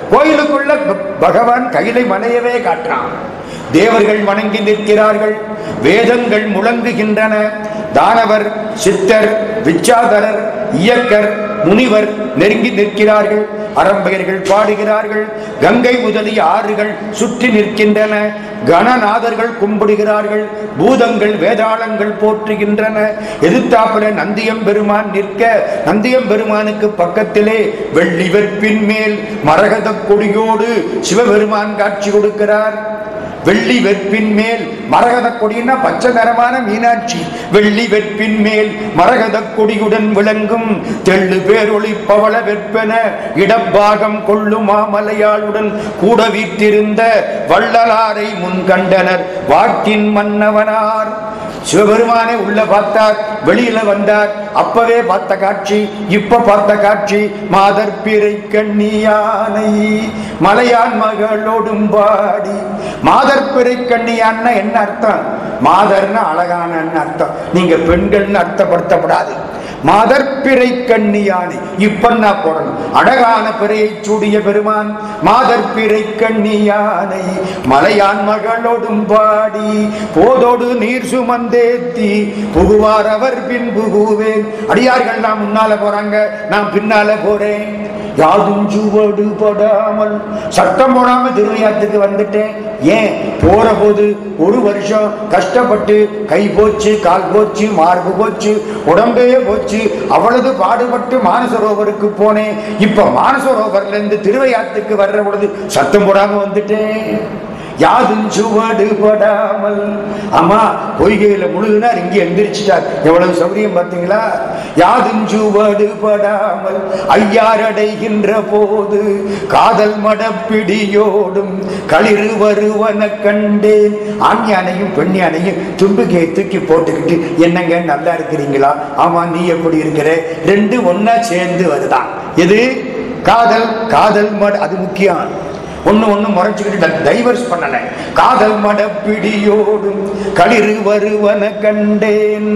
கோயிலுக்குள்ள ப- பகவான் கையிலை மலையவே காட்டுறான் தேவர்கள் வணங்கி நிற்கிறார்கள் வேதங்கள் முழங்குகின்றன தானவர் சித்தர் விச்சாதரர் இயக்கர் முனிவர் நெருங்கி நிற்கிறார்கள் அரம்பையர்கள் பாடுகிறார்கள் கங்கை முதலிய ஆறுகள் சுற்றி நிற்கின்றன கணநாதர்கள் கும்பிடுகிறார்கள் பூதங்கள் வேதாளங்கள் போற்றுகின்றன எதிர்த்தாப்புல நந்தியம் பெருமான் நிற்க நந்தியம் பெருமானுக்கு பக்கத்திலே வெள்ளி வெற்பின் மேல் மரகத கொடியோடு சிவபெருமான் காட்சி கொடுக்கிறார் வெள்ளி வெற்பின் மேல் மரகத கொடின்னா பச்சை நிறமான மீனாட்சி வெள்ளி வெற்பின் மேல் மரகத கொடியுடன் விளங்கும் தெள்ளு பேரொளி பவள வெற்பென இடப்பாகம் கொள்ளும் மாமலையாளுடன் கூட வீற்றிருந்த வள்ளலாரை முன் கண்டனர் வாக்கின் மன்னவனார் சிவபெருமானே உள்ள பார்த்தார் வெளியில வந்தார் அப்பவே பார்த்த காட்சி இப்ப பார்த்த காட்சி மாதர் பிறை கண்ணியானை மலையான் மகளோடும் பாடி மாதர் பிறை கண்ணியான்னா என்ன அர்த்தம் மாதர்னா அழகானன்னு அர்த்தம் நீங்க பெண்கள்னு அர்த்தப்படுத்தப்படாது மாதர் பிறை கண்ணியானை இப்ப நான் போடணும் அழகான பிறையை சூடிய பெருமான் மாதர் பிறை கண்ணியானை மலையான் மகளோடும் பாடி போதோடு நீர் சுமந்தேத்தி புகுவார் அவர் பின் புகுவேன் அடியார்கள் நான் முன்னால போறாங்க நான் பின்னால போறேன் யாதும் சுவடு படாமல் சத்தம் போடாம திருவையாத்துக்கு வந்துட்டேன் ஏன் போற போது ஒரு வருஷம் கஷ்டப்பட்டு கை போச்சு கால் போச்சு மார்பு போச்சு உடம்பே போச்சு அவ்வளவு பாடுபட்டு மானசரோவருக்கு போனேன் இப்ப மானசரோவர்ல இருந்து திருவையாத்துக்கு வர்ற பொழுது சத்தம் போடாம வந்துட்டேன் யாதும் சுவடு படாமல் ஆமா பொய்கையில முழுகினார் இங்கே எந்திரிச்சிட்டார் எவ்வளவு சௌரியம் பார்த்தீங்களா யாதும் சுவடு படாமல் ஐயார் அடைகின்ற போது காதல் மடப்பிடியோடும் களிறு வருவன கண்டேன் ஆண் யானையும் பெண் யானையும் தும்புகையை தூக்கி போட்டுக்கிட்டு என்னங்க நல்லா இருக்கிறீங்களா ஆமா நீ எப்படி இருக்கிற ரெண்டு ஒன்னா சேர்ந்து வருதான் எது காதல் காதல் மட அது முக்கியம் ஒண்ணு ஒண்ணு முறைச்சுக்கிட்டு டைவர்ஸ் பண்ணல காதல் மடப்பிடியோடும் களிறு வருவன கண்டேன்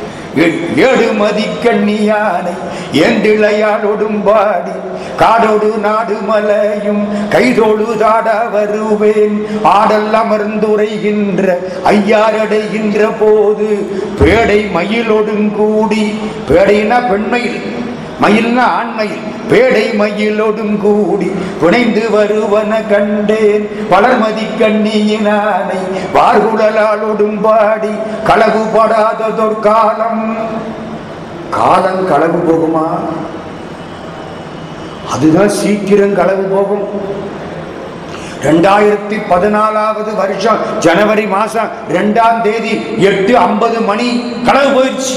ஏ- ஏழு மதி கண்ணியானை ஏண்டிளையாளோடும் பாடி காடோடு நாடு மலையும் கைதோடு தாட வருவேன் ஆடல் அமர்ந்துரைகின்ற ஐயாரடைகின்ற போது பேடை மயிலோடும் கூடி பேடைனா பெண்மயில் மயில்னா ஆண்மயில் பேடை மயிலோடும் கூடி புனைந்து வருவன கண்டேன் வளர்மதி கண்ணியினானை வார்குழலாளோடும் பாடி களவு படாததொரு காலம் காலம் களவு போகுமா அதுதான் சீக்கிரம் களவு போகும் ரெண்டாயிரத்தி பதினாலாவது வருஷம் ஜனவரி மாசம் ரெண்டாம் தேதி எட்டு ஐம்பது மணி களவு போயிடுச்சு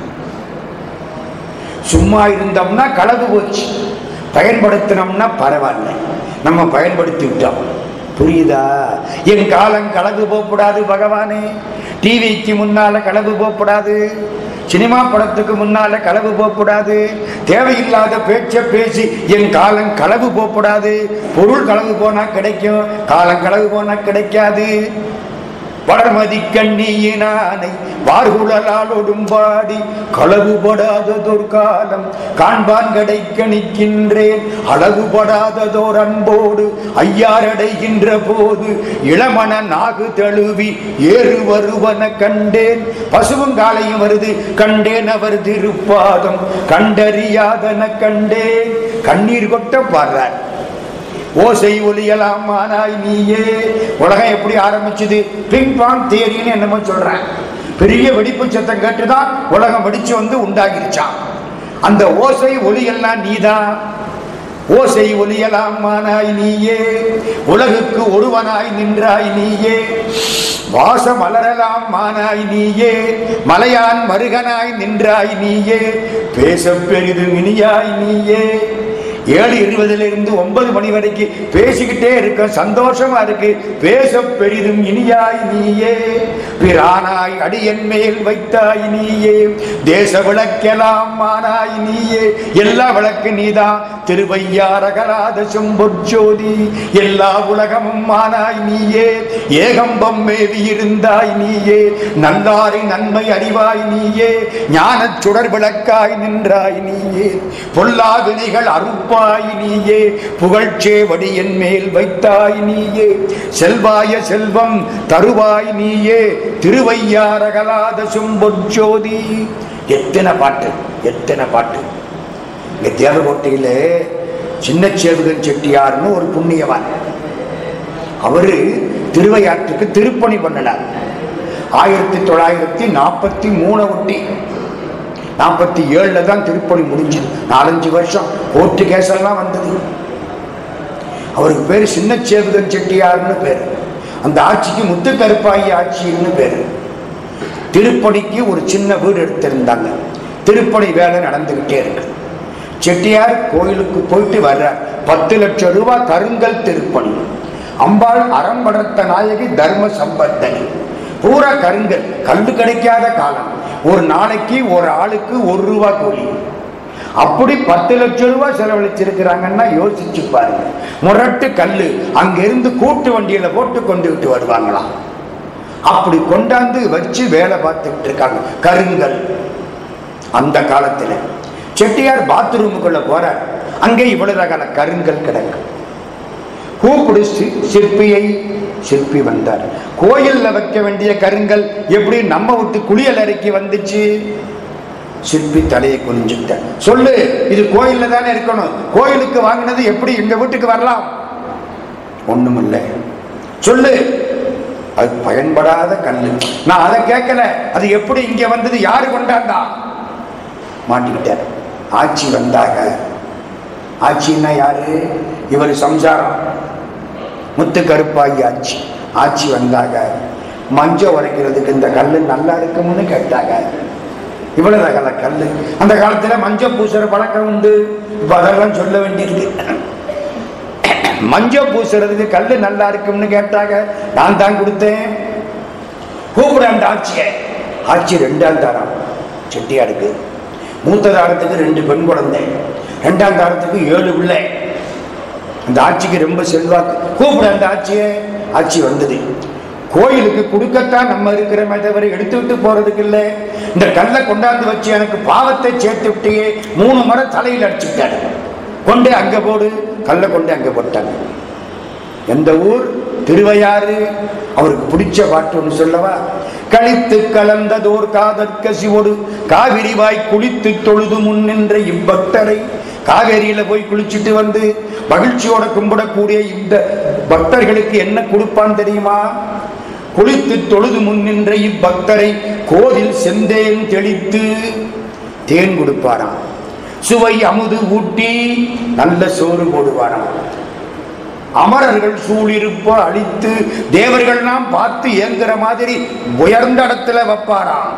சும்மா இருந்தோம்னா களவு போச்சு பயன்படுத்தினோம்னா பரவாயில்ல நம்ம பயன்படுத்தி விட்டோம் புரியுதா என் காலம் களவு போகக்கூடாது பகவானே டிவிக்கு முன்னால களவு போகக்கூடாது சினிமா படத்துக்கு முன்னால களவு போகக்கூடாது தேவையில்லாத பேச்ச பேசி என் காலம் களவு போகக்கூடாது பொருள் களவு போனா கிடைக்கும் காலம் களவு போனா கிடைக்காது வளர்மதி கண்ணியினானை வார்குழலாலோடும் பாடி களவுபடாததோர் காலம் காண்பான் கடைக்க நிற்கின்றேன் அளவுபடாததோர் அன்போடு ஐயாரடைகின்ற போது இளமண நாகு தழுவி ஏறு வருவன கண்டேன் பசுவும் காலையும் வருது கண்டேன் அவர் திருப்பாதம் கண்டறியாதன கண்டேன் கண்ணீர் கொட்ட பாடுறார் ஓசை ஒலியலாம் ஆனாய் நீயே உலகம் எப்படி ஆரம்பிச்சது பிங் பாங் தியரின்னு என்னமோ சொல்றேன் பெரிய வெடிப்பு சத்தம் கேட்டுதான் உலகம் வெடிச்சு வந்து உண்டாகிருச்சான் அந்த ஓசை ஒலியெல்லாம் நீதான் ஓசை ஒலியலாம் ஆனாய் நீயே உலகுக்கு ஒருவனாய் நின்றாய் நீயே வாசம் மலரலாம் மானாய் நீயே மலையான் மருகனாய் நின்றாய் நீயே பேச பெரிதும் இனியாய் நீயே ஏழு இருபதுல இருந்து ஒன்பது மணி வரைக்கும் பேசிக்கிட்டே இருக்க சந்தோஷமா இருக்கு பேச பெரிதும் இனியாய் நீயே பிரானாய் அடியன் மேல் வைத்தாய் நீயே தேச விளக்கெல்லாம் ஆனாய் நீயே எல்லா விளக்கு நீதான் திருவையாரகராத செம்பொற்சோதி எல்லா உலகமும் ஆனாய் நீயே ஏகம்பம் மேவி இருந்தாய் நீயே நல்லாரை நன்மை அறிவாய் நீயே ஞானச் சுடர் விளக்காய் நின்றாய் நீயே பொல்லா வினைகள் அறுப்பாய் புல்வாய் நீயே புகழ்ச்சேவடி என் மேல் வைத்தாய் நீயே செல்வாய செல்வம் தருவாய் நீயே திருவையாரகலாத சும்பொற்சோதி எத்தனை பாட்டு எத்தனை பாட்டு இங்க தேவகோட்டையில சின்ன சேவகன் செட்டியார்னு ஒரு புண்ணியவான் அவரு திருவையாற்றுக்கு திருப்பணி பண்ணினார் ஆயிரத்தி தொள்ளாயிரத்தி நாற்பத்தி மூணு ஒட்டி நாற்பத்தி ஏழுல தான் திருப்பணி முடிஞ்சது நாலஞ்சு வருஷம் கோர்ட்டு கேஸெல்லாம் வந்தது அவருக்கு பேர் சின்ன சேவகன் செட்டியார்னு பேர் அந்த ஆட்சிக்கு முத்து கருப்பாயி ஆட்சின்னு பேர் திருப்பணிக்கு ஒரு சின்ன வீடு எடுத்திருந்தாங்க திருப்பணி வேலை நடந்துகிட்டே இருக்கு செட்டியார் கோயிலுக்கு போயிட்டு வர்றார் பத்து லட்சம் ரூபாய் கருங்கல் திருப்பணி அம்பாள் அறம் வளர்த்த நாயகி தர்ம சம்பத்தனி பூரா கருங்கல் கல்லு கிடைக்காத காலம் ஒரு நாளைக்கு ஒரு ஆளுக்கு ஒரு ரூபா கூலி அப்படி பத்து லட்சம் ரூபாய் செலவழிச்சிருக்கிறாங்கன்னா யோசிச்சு பாருங்க முரட்டு கல்லு அங்கிருந்து கூட்டு வண்டியில போட்டு கொண்டு விட்டு வருவாங்களாம் அப்படி கொண்டாந்து வச்சு வேலை பார்த்துக்கிட்டு இருக்காங்க கருங்கல் அந்த காலத்துல செட்டியார் பாத்ரூமுக்குள்ள போறார் அங்கே இவ்வளவு ரகால கருங்கல் கிடக்கு கூப்பிடு சி- சிற்பியை சிற்பி வந்தார் கோயில்ல வைக்க வேண்டிய கருங்கல் எப்படி நம்ம விட்டு குளியல் அறைக்கு வந்துச்சு சிற்பி தலையை குனிஞ்சுட்டார் சொல்லு இது கோயில்ல தானே இருக்கணும் கோயிலுக்கு வாங்கினது எப்படி எங்க வீட்டுக்கு வரலாம் ஒண்ணுமில்லை சொல்லு அது பயன்படாத கல்லு நான் அதை கேட்கல அது எப்படி இங்க வந்தது யாரு கொண்டாந்தா மாட்டிக்கிட்டார் ஆட்சி வந்தாக ஆட்சின்னா யாரு இவர் சம்சாரம் முத்து கருப்பாகி ஆட்சி ஆட்சி வந்தாக மஞ்சள் உரைக்கிறதுக்கு இந்த கல்லு நல்லா இருக்கும்னு கேட்டாங்க இவ்வளவு ரகல கல்லு அந்த காலத்துல மஞ்சள் பூசுற பழக்கம் உண்டு இப்ப அதெல்லாம் சொல்ல வேண்டியிருக்கு மஞ்சள் பூசுறதுக்கு கல்லு நல்லா இருக்கும்னு கேட்டாங்க நான் தான் கொடுத்தேன் கூப்பிட அந்த ஆட்சியை ஆட்சி ரெண்டாம் தாரம் செட்டியாருக்கு மூத்த தாரத்துக்கு ரெண்டு பெண் குழந்தை ரெண்டாம் தாரத்துக்கு ஏழு பிள்ளை அந்த ஆட்சிக்கு ரொம்ப செல்வாக்கு கூப்பிட அந்த ஆட்சியை ஆட்சி வந்தது கோயிலுக்கு கொடுக்கத்தான் நம்ம இருக்கிறோமே தவிர எடுத்து விட்டு போறதுக்கு இல்லை இந்த கல்லை கொண்டாந்து வச்சு எனக்கு பாவத்தை சேர்த்து விட்டியே மூணு முறை தலையில் அடிச்சுட்டாரு கொண்டு அங்க போடு கல்லை கொண்டு அங்க போட்டாங்க எந்த ஊர் திருவையாறு அவருக்கு பிடிச்ச பாட்டு ஒன்று சொல்லவா கழித்து கலந்ததோர் காதற்க சிவோடு காவிரி வாய் குளித்து தொழுது முன் நின்ற இவ்வக்தரை காவேரியில போய் குளிச்சுட்டு வந்து மகிழ்ச்சியோட கும்பிடக்கூடிய இந்த பக்தர்களுக்கு என்ன கொடுப்பான் தெரியுமா குளித்து தொழுது முன் நின்ற இவ்வக்தரை கோதில் செந்தேன் தெளித்து தேன் கொடுப்பாராம் சுவை அமுது ஊட்டி நல்ல சோறு போடுவாராம் அமரர்கள் சூழிருப்ப அழித்து தேவர்கள்லாம் பார்த்து ஏங்குற மாதிரி உயர்ந்த இடத்துல வைப்பாராம்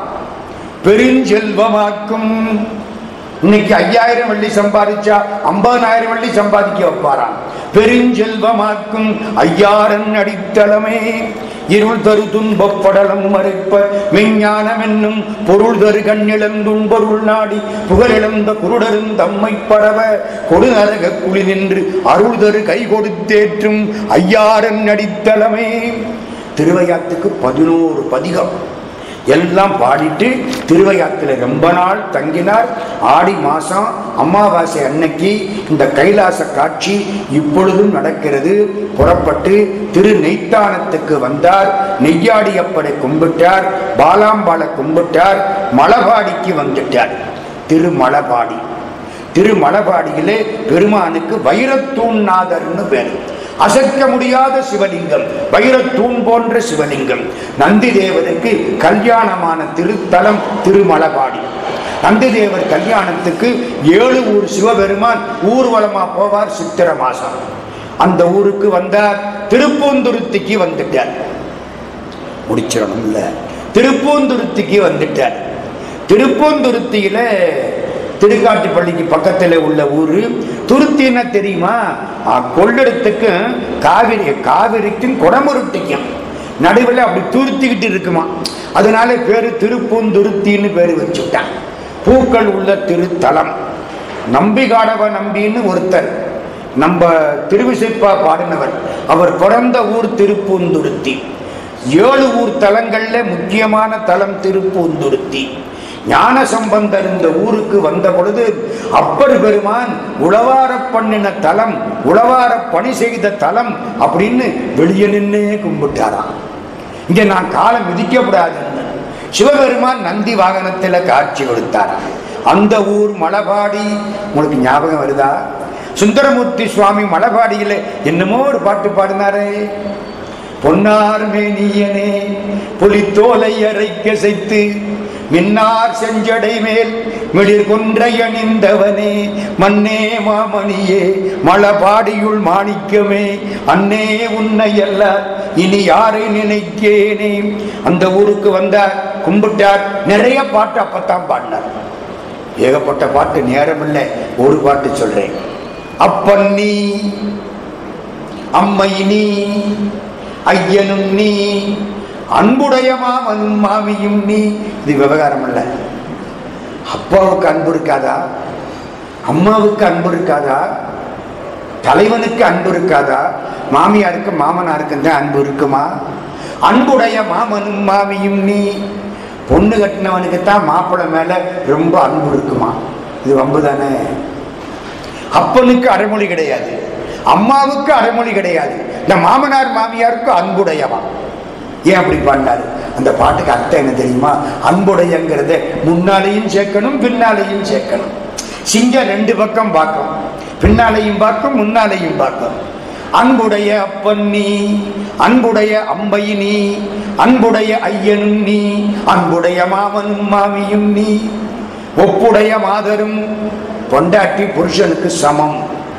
பெருஞ்செல்வமாக்கும் இன்னைக்கு ஐயாயிரம் வெள்ளி சம்பாதிச்சா ஐம்பதாயிரம் வெள்ளி சம்பாதிக்க வைப்பாராம் பெருஞ்செல்வமாக்கும் ஐயாரன் அடித்தளமே இருள் தரு துன்பப்படலம் மறைப்ப விஞ்ஞானம் என்னும் பொருள் தரு கண்ணிழந்தும் பொருள் நாடி புகழிழந்த குருடரும் தம்மை பரவ கொடுநரக குழி நின்று அருள் தரு கை கொடுத்தேற்றும் ஐயாரன் அடித்தளமே திருவையாத்துக்கு பதினோரு பதிகம் எல்லாம் பாடிட்டு திருவையாத்துல ரொம்ப நாள் தங்கினார் ஆடி மாசம் அமாவாசை அன்னைக்கு இந்த கைலாச காட்சி இப்பொழுதும் நடக்கிறது புறப்பட்டு திரு நெய்த்தானத்துக்கு வந்தார் நெய்யாடியப்படை கும்பிட்டார் பாலாம்பாளை கும்பிட்டார் மலபாடிக்கு வந்துட்டார் திருமலபாடி திருமலபாடியிலே பெருமானுக்கு வைரத்தூண்நாதர்னு பேர் அசைக்க முடியாத சிவலிங்கம் வைரத்தூண் போன்ற சிவலிங்கம் நந்தி தேவருக்கு கல்யாணமான திருத்தலம் திருமலபாடி நந்தி தேவர் கல்யாணத்துக்கு ஏழு ஊர் சிவபெருமான் ஊர்வலமா போவார் சித்திர மாசம் அந்த ஊருக்கு வந்தார் திருப்பூந்துருத்திக்கு வந்துட்டார் முடிச்சிடணும் இல்ல திருப்பூந்துருத்திக்கு வந்துட்டார் திருப்பூந்துருத்தியில திருக்காட்டுப்பள்ளிக்கு பக்கத்தில் உள்ள ஊரு துருத்தின்னா தெரியுமா ஆ, கொள்ளிடத்துக்கும் காவிரி காவிரிக்கும் குடமுருட்டிக்கும் நடுவில் அப்படி துருத்திக்கிட்டு இருக்குமா அதனால பேரு திருப்பூந்துருத்தின்னு பேர் வச்சுட்டான் பூக்கள் உள்ள திருத்தலம் நம்பிகாடவ நம்பின்னு ஒருத்தர் நம்ம திருவிசைப்பா பாடினவர் அவர் பிறந்த ஊர் திருப்பூந்துருத்தி ஏழு ஊர் தலங்கள்ல முக்கியமான தலம் திருப்பூந்துருத்தி ஞான சம்பந்தர் இந்த ஊருக்கு வந்த பொழுது அப்பர் பெருமான் உளவார பண்ணின தலம் உளவார பணி செய்த தலம் அப்படின்னு வெளியே நின்னே கும்பிட்டாராம் இங்க நான் காலம் மிதிக்கப்படாதுன்னு சிவபெருமான் நந்தி வாகனத்துல காட்சி கொடுத்தாராம் அந்த ஊர் மலபாடி உங்களுக்கு ஞாபகம் வருதா சுந்தரமூர்த்தி சுவாமி மலபாடியில என்னமோ ஒரு பாட்டு பாடினாரே பொன்னார் மேனியனே புலித்தோலை அரைக்க செய்து மின்னார் செஞ்சடை மேல் மிளிர் கொன்றை அணிந்தவனே மண்ணே மாமணியே மலபாடியுள் மாணிக்கமே அன்னே உன்னை அல்ல இனி யாரை நினைக்கேனே அந்த ஊருக்கு வந்தார் கும்பிட்டார் நிறைய பாட்டு அப்பத்தான் பாடினார் ஏகப்பட்ட பாட்டு நேரம் இல்லை ஒரு பாட்டு சொல்றேன் அப்பன் நீ அம்மை நீ ஐயனும் நீ அன்புடைய மாமனும் மாமியும் நீ இது விவகாரம் அல்ல அப்பாவுக்கு அன்பு இருக்காதா அம்மாவுக்கு அன்பு இருக்காதா தலைவனுக்கு அன்பு இருக்காதா மாமியாருக்கு மாமனாருக்கு தான் அன்பு இருக்குமா அன்புடைய மாமனும் மாமியும் நீ பொண்ணு கட்டினவனுக்கு தான் மாப்பிள்ளை மேல ரொம்ப அன்பு இருக்குமா இது வம்பு தானே அப்பனுக்கு அரைமொழி கிடையாது அம்மாவுக்கு அரைமொழி கிடையாது இந்த மாமனார் மாமியாருக்கு அன்புடையவா ஏன் அப்படி பாடினாரு அந்த பாட்டுக்கு அர்த்தம் என்ன தெரியுமா அன்புடையங்கிறத முன்னாலேயும் சேர்க்கணும் பின்னாலேயும் சேர்க்கணும் சிங்கம் ரெண்டு பக்கம் பார்க்கும் பின்னாலையும் பார்க்கும் முன்னாலையும் பார்க்கும் அன்புடைய அப்பன் நீ அன்புடைய அம்பை நீ அன்புடைய ஐயனும் நீ அன்புடைய மாமனும் மாமியும் நீ ஒப்புடைய மாதரும் பொண்டாட்டி புருஷனுக்கு சமம்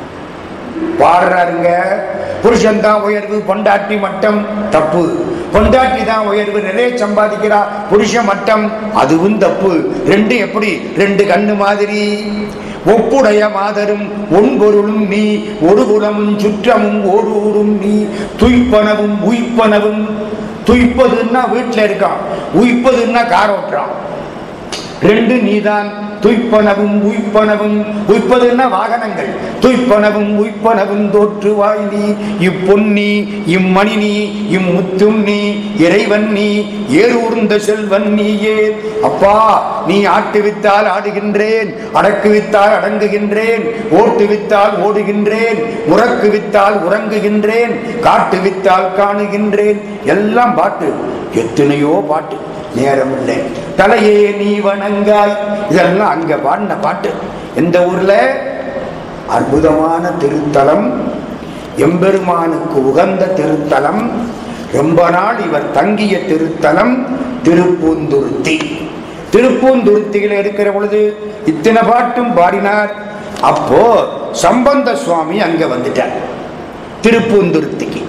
பாடுறாருங்க புருஷன் தான் உயர்வு பொண்டாட்டி மட்டம் தப்பு பொண்டாட்டி தான் உயர்வு நிறைய சம்பாதிக்கிறா புருஷ மட்டம் அதுவும் தப்பு ரெண்டு எப்படி ரெண்டு கண்ணு மாதிரி ஒப்புடைய மாதரும் ஒன்பொருளும் நீ ஒரு குலமும் சுற்றமும் ஒரு ஊரும் நீ துய்ப்பனவும் உய்ப்பனவும் துய்ப்பதுன்னா வீட்டில் இருக்கான் உய்ப்பதுன்னா கார் ஓட்டுறான் ரெண்டு நீதான் துய்ப்பனவும் உய்ப்பனவும் உய்ப்பதுன்னா வாகனங்கள் துய்ப்பனவும் உய்ப்பனவும் தோற்றுவாய் நீ இப்பொன்னி இம்மணி நீ இம்முத்தும் நீ இறைவன் நீ ஏறூர்ந்த செல்வன் நீயே அப்பா நீ ஆட்டுவித்தால் ஆடுகின்றேன் அடக்குவித்தால் அடங்குகின்றேன் ஓட்டுவித்தால் ஓடுகின்றேன் முறக்குவித்தால் உறங்குகின்றேன் காட்டுவித்தால் காணுகின்றேன் எல்லாம் பாட்டு எத்தனையோ பாட்டு நேரம் இல்லை தலையே நீ வணங்காய் இதெல்லாம் அங்க பாடின பாட்டு எந்த ஊர்ல அற்புதமான திருத்தலம் எம்பெருமானுக்கு உகந்த திருத்தலம் ரொம்ப நாள் இவர் தங்கிய திருத்தலம் திருப்பூந்துருத்தி திருப்பூந்துருத்தியில் இருக்கிற பொழுது இத்தனை பாட்டும் பாடினார் அப்போ சம்பந்த சுவாமி அங்க வந்துட்டார் திருப்பூந்துருத்திக்கு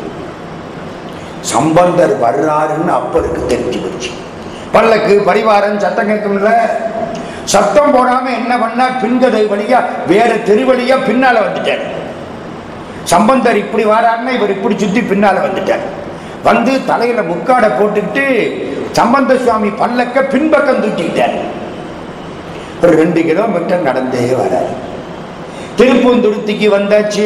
சம்பந்தர் வர்றாருன்னு அப்பருக்கு தெரிஞ்சு போச்சு பல்லக்கு பரிவாரம் சத்தம் கேட்கும்ல சத்தம் போடாம என்ன பண்ணா பின்கதை வழியா வேற தெரு வழியா பின்னால வந்துட்டார் சம்பந்தர் இப்படி வாராருன்னா இவர் இப்படி சுத்தி பின்னால வந்துட்டார் வந்து தலையில முக்காடை போட்டுக்கிட்டு சம்பந்த சுவாமி பல்லக்க பின்பக்கம் தூக்கிக்கிட்டார் ஒரு ரெண்டு கிலோமீட்டர் நடந்தே வராரு திருப்பூந்துருத்திக்கு வந்தாச்சு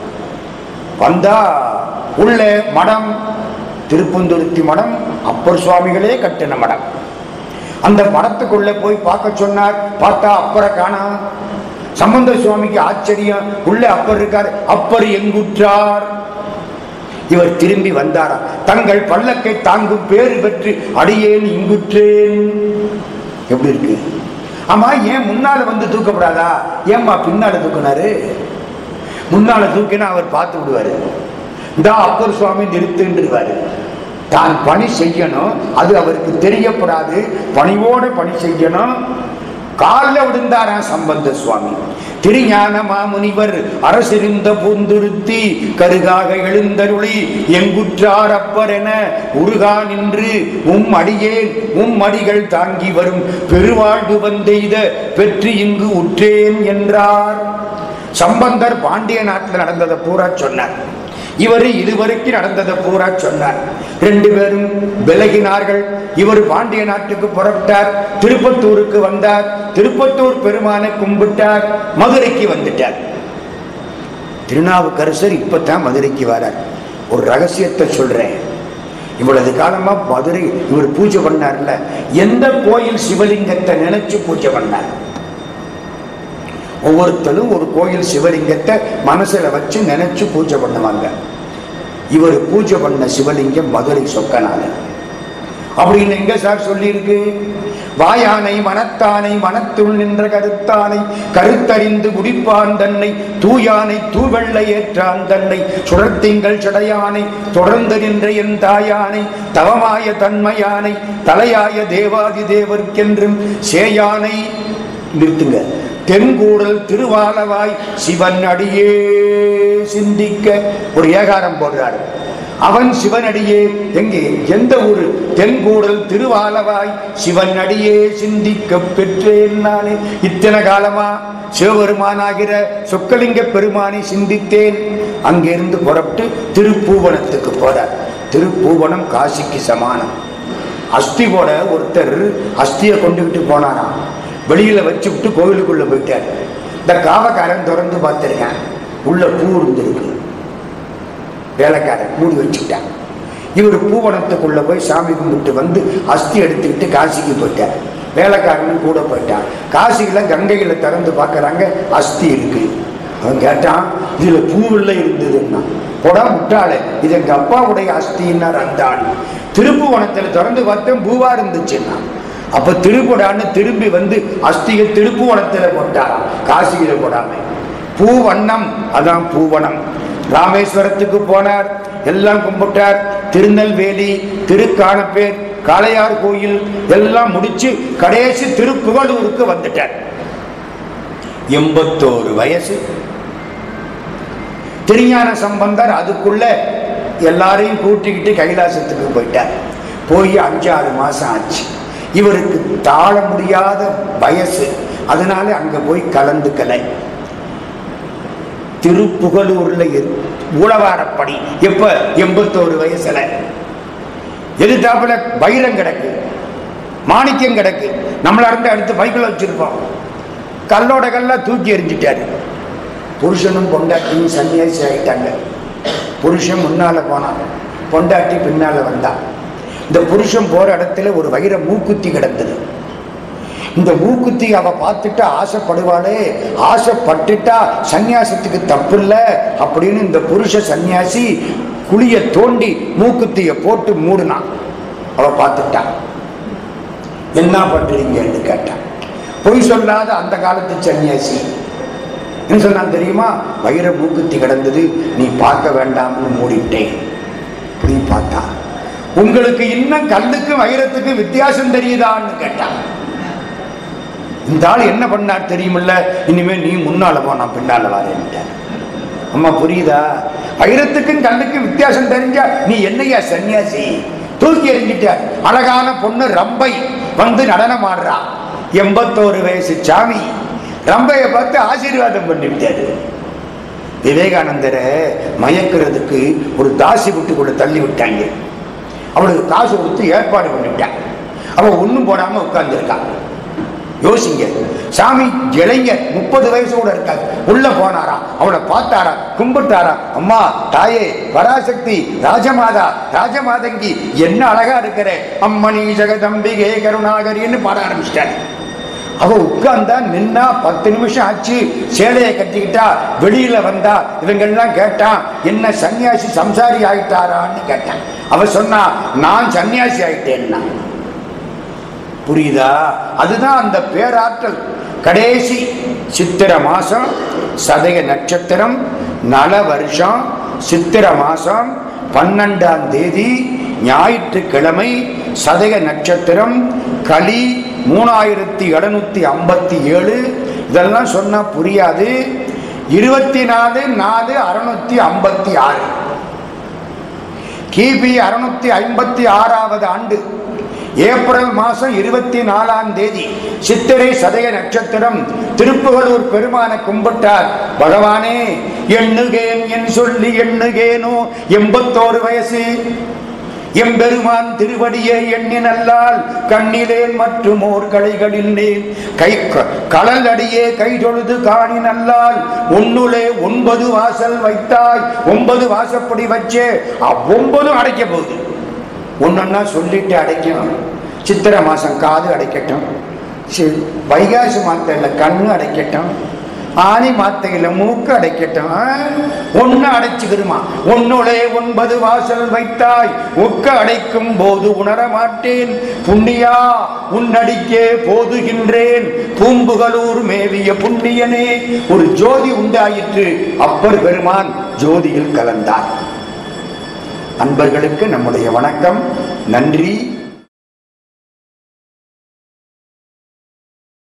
வந்தா உள்ள மடம் திருப்பந்துருத்தி மடம் அப்பர் சுவாமிகளே கட்டின மடம் அந்த மடத்துக்குள்ள போய் பார்க்க சொன்னார் பார்த்தா அப்பரை காணா சம்பந்த சுவாமிக்கு ஆச்சரியம் உள்ள அப்பர் இருக்கார் அப்பர் எங்குற்றார் இவர் திரும்பி வந்தாரா தங்கள் பல்லக்கை தாங்கும் பேறு பெற்று அடியேன் இங்குற்றேன் எப்படி இருக்கு ஆமா ஏன் முன்னால வந்து தூக்கப்படாதா ஏம்மா பின்னால தூக்கினாரு முன்னால தூக்கினா அவர் பார்த்து விடுவாரு இந்த அப்பர் சுவாமி நிறுத்துன்றுவாரு தான் பணி செய்யணும் அது அவருக்கு தெரியப்படாது பணிவோடு பணி செய்யணும் காலில் விழுந்தாராம் சம்பந்த சுவாமி திருஞான மாமுனிவர் அரசிருந்த பூந்துருத்தி கருகாக எழுந்தருளி எங்குற்றார் அப்பர் என உருகா நின்று உம் அடியேன் உம் அடிகள் தாங்கி வரும் பெருவாழ்வு வந்தெய்த பெற்று இங்கு உற்றேன் என்றார் சம்பந்தர் பாண்டிய நாட்டில் நடந்ததை பூரா சொன்னார் இவர் இதுவரைக்கும் நடந்ததை பூரா சொன்னார் ரெண்டு பேரும் விலகினார்கள் இவர் பாண்டிய நாட்டுக்கு புறப்பட்டார் திருப்பத்தூருக்கு வந்தார் திருப்பத்தூர் பெருமானை கும்பிட்டார் மதுரைக்கு வந்துட்டார் திருநாவுக்கரசர் இப்பதான் மதுரைக்கு வரார் ஒரு ரகசியத்தை சொல்றேன் இவ்வளவு காலமா மதுரை இவர் பூஜை பண்ணார்ல எந்த கோயில் சிவலிங்கத்தை நினைச்சு பூஜை பண்ணார் ஒவ்வொருத்தரும் ஒரு கோயில் சிவலிங்கத்தை மனசுல வச்சு நினைச்சு பூஜை பண்ணுவாங்க இவர் பூஜை பண்ண சிவலிங்கம் மதுரை சொக்கநாதன் அப்படின்னு எங்க சார் சொல்லியிருக்கு வாயானை மனத்தானை மனத்துள் நின்ற கருத்தானை கருத்தறிந்து முடிப்பான் தன்னை தூயானை தூவெள்ள ஏற்றான் தன்னை சுடர்த்திங்கள் சடையானை தொடர்ந்து நின்ற என் தாயானை தவமாய தன்மையானை தலையாய தேவாதி தேவர்க்கென்றும் சேயானை நிறுத்துங்க தென்கூடல் திருவாலவாய் சிவன் அடியே சிந்திக்க ஒரு ஏகாரம் போடுறாரு அவன் சிவனடியே எங்கே எந்த ஊரு தென்கூடல் திருவாலவாய் சிவனடியே சிந்திக்க பெற்றேன் நானே இத்தனை காலமா சிவபெருமானாகிற சொக்கலிங்க பெருமானை சிந்தித்தேன் அங்கிருந்து புறப்பட்டு திருப்பூவனத்துக்கு போறார் திருப்பூவனம் காசிக்கு சமானம் அஸ்தி போட ஒருத்தர் அஸ்தியை கொண்டுகிட்டு போனாராம் வெளியில வச்சு விட்டு கோவிலுக்குள்ள போயிட்டார் இந்த காவக்காரன் திறந்து பார்த்திருக்கேன் உள்ள பூ இருந்திருக்கு வேலைக்காரன் மூடி வச்சுக்கிட்டான் இவர் பூவனத்துக்குள்ள போய் சாமி கும்பிட்டு வந்து அஸ்தி எடுத்துக்கிட்டு காசிக்கு போயிட்டார் வேலைக்காரனும் கூட போயிட்டான் காசியில கங்கையில திறந்து பார்க்கறாங்க அஸ்தி இருக்கு அவன் கேட்டான் இதுல பூவில் இருந்ததுன்னா போடா முட்டாளே இது எங்க அப்பாவுடைய அஸ்தின்னார் அந்த ஆள் திருப்புவனத்துல திறந்து பார்த்தேன் பூவா இருந்துச்சுன்னா அப்ப திருப்புடான்னு திரும்பி வந்து அஸ்தியை திருப்புவனத்துல போட்டாராம் காசியில போடாம பூவண்ணம் அதான் பூவனம் ராமேஸ்வரத்துக்கு போனார் எல்லாம் கும்பிட்டார் திருநெல்வேலி திருக்கானப்பேர் காளையார் கோயில் எல்லாம் முடிச்சு கடைசி திருப்புகலூருக்கு வந்துட்டார் எண்பத்தோரு வயசு திருஞான சம்பந்தர் அதுக்குள்ள எல்லாரையும் கூட்டிக்கிட்டு கைலாசத்துக்கு போயிட்டார் போய் அஞ்சாறு மாசம் ஆச்சு இவருக்கு தாழ முடியாத வயசு அதனால அங்க போய் கலந்துக்கலை திருப்புகலூர்ல இரு- உளவாரப்படி எப்ப எண்பத்தோரு வயசுல எதிர்த்தாப்புல வைரம் கிடக்கு மாணிக்கம் கிடக்கு நம்மள இருந்து அடுத்து பைக்கில் வச்சிருப்போம் கல்லோட கல்லா தூக்கி எறிஞ்சிட்டாரு புருஷனும் பொண்டாட்டியும் சன்னியாசி ஆயிட்டாங்க புருஷன் முன்னால போனான் பொண்டாட்டி பின்னால வந்தான் இந்த புருஷன் போற இடத்துல ஒரு வைர மூக்குத்தி கிடந்தது இந்த மூக்குத்தி அவ பார்த்துட்டா ஆசைப்படுவாளே ஆசைப்பட்டுட்டா சன்னியாசத்துக்கு தப்பு இல்ல அப்படின்னு இந்த புருஷ சன்னியாசி குழிய தோண்டி மூக்குத்திய போட்டு மூடுனான் அவ பார்த்துட்டா என்ன பண்றீங்கன்னு கேட்டான் பொய் சொல்லாத அந்த காலத்து சன்னியாசி என்ன சொன்னான் தெரியுமா வைர மூக்குத்தி கிடந்தது நீ பார்க்க வேண்டாம்னு மூடிட்டேன் இப்படி பார்த்தா உங்களுக்கு இன்னும் கல்லுக்கு வைரத்துக்கு வித்தியாசம் தெரியுதான்னு கேட்டான் இந்த ஆள் என்ன பண்ணார் தெரியுமில்ல இனிமே நீ முன்னால போ நான் பின்னால வரேன்ட்டார் அம்மா புரியுதா வைரத்துக்கும் கல்லுக்கும் வித்தியாசம் தெரிஞ்சா நீ என்னையா சன்னியாசி தூக்கி எறிஞ்சிட்டார் அழகான பொண்ணு ரம்பை வந்து நடனம் ஆடுறா எண்பத்தோரு வயசு சாமி ரம்பையை பார்த்து ஆசீர்வாதம் பண்ணிவிட்டாரு விவேகானந்தரை மயக்கிறதுக்கு ஒரு தாசி வீட்டுக்குள்ள தள்ளி விட்டாங்க அவளுக்கு காசு கொடுத்து ஏற்பாடு பண்ணிவிட்டான் அவன் ஒண்ணும் போடாம உட்கார்ந்துருக்கான் யோசிங்க சாமி இளைஞர் முப்பது வயசு கூட இருக்காது உள்ள போனாரா அவளை பார்த்தாரா கும்பிட்டாரா அம்மா தாயே பராசக்தி ராஜமாதா ராஜமாதங்கி என்ன அழகா இருக்கிற அம்மணி ஜெகதம்பிகே கருணாகரின்னு பாட ஆரம்பிச்சிட்டாரு அவ உட்கார்ந்தா நின்னா பத்து நிமிஷம் ஆச்சு சேலையை கட்டிக்கிட்டா வெளியில வந்தா இவங்கெல்லாம் கேட்டான் என்ன சன்னியாசி சம்சாரி ஆயிட்டாரான்னு கேட்டான் அவ சொன்னா நான் சன்னியாசி ஆயிட்டேன்னா புரியுதா அதுதான் அந்த பேராற்றல் கடைசி சித்திர மாசம் சதய நட்சத்திரம் நல வருஷம் சித்திர மாசம் பன்னெண்டாம் தேதி ஞாயிற்றுக்கிழமை சதய நட்சத்திரம் களி மூணாயிரத்தி எழுநூத்தி ஐம்பத்தி ஏழு இதெல்லாம் சொன்னா புரியாது இருபத்தி நாலு நாலு அறுநூத்தி ஐம்பத்தி ஆறு கிபி அறுநூத்தி ஐம்பத்தி ஆறாவது ஆண்டு ஏப்ரல் மாசம் இருபத்தி நாலாம் தேதி சித்திரை சதய நட்சத்திரம் திருப்புகலூர் பெருமான கும்பிட்டார் பகவானே எண்ணுகேன் என் சொல்லி எண்ணுகேனோ எண்பத்தோரு வயசு எம்பெருமான் திருவடியை எண்ணி நல்லால் கண்ணிலேன் மற்றும் ஓர் களைகளில்லேன் கை க- கடல் அடியே கை தொழுது காணி நல்லால் ஒன்னுலே ஒன்பது வாசல் வைத்தாய் ஒன்பது வாசப்படி வச்சே ஒன்பதும் அடைக்க போகுது ஒன்னொன்னா சொல்லிட்டு அடைக்கும் சித்திரை மாசம் காது அடைக்கட்டும் சி- வைகாசி மாத்தையில கண்ணு அடைக்கட்டும் ஆனி மாத்தையில மூக்கு அடைக்கட்டும் ஆ? ஒண்ணு அடைச்சுக்கிருமா ஒன்னுளே ஒன்பது வாசல் வைத்தாய் ஒக்க அடைக்கும் போது உணர மாட்டேன் புண்ணியா உன்னடிக்கே போதுகின்றேன் பூம்புகளூர் மேவிய புண்ணியனே ஒரு ஜோதி உண்டாயிற்று அப்பர் பெருமான் ஜோதியில் கலந்தார் அன்பர்களுக்கு நம்முடைய வணக்கம் நன்றி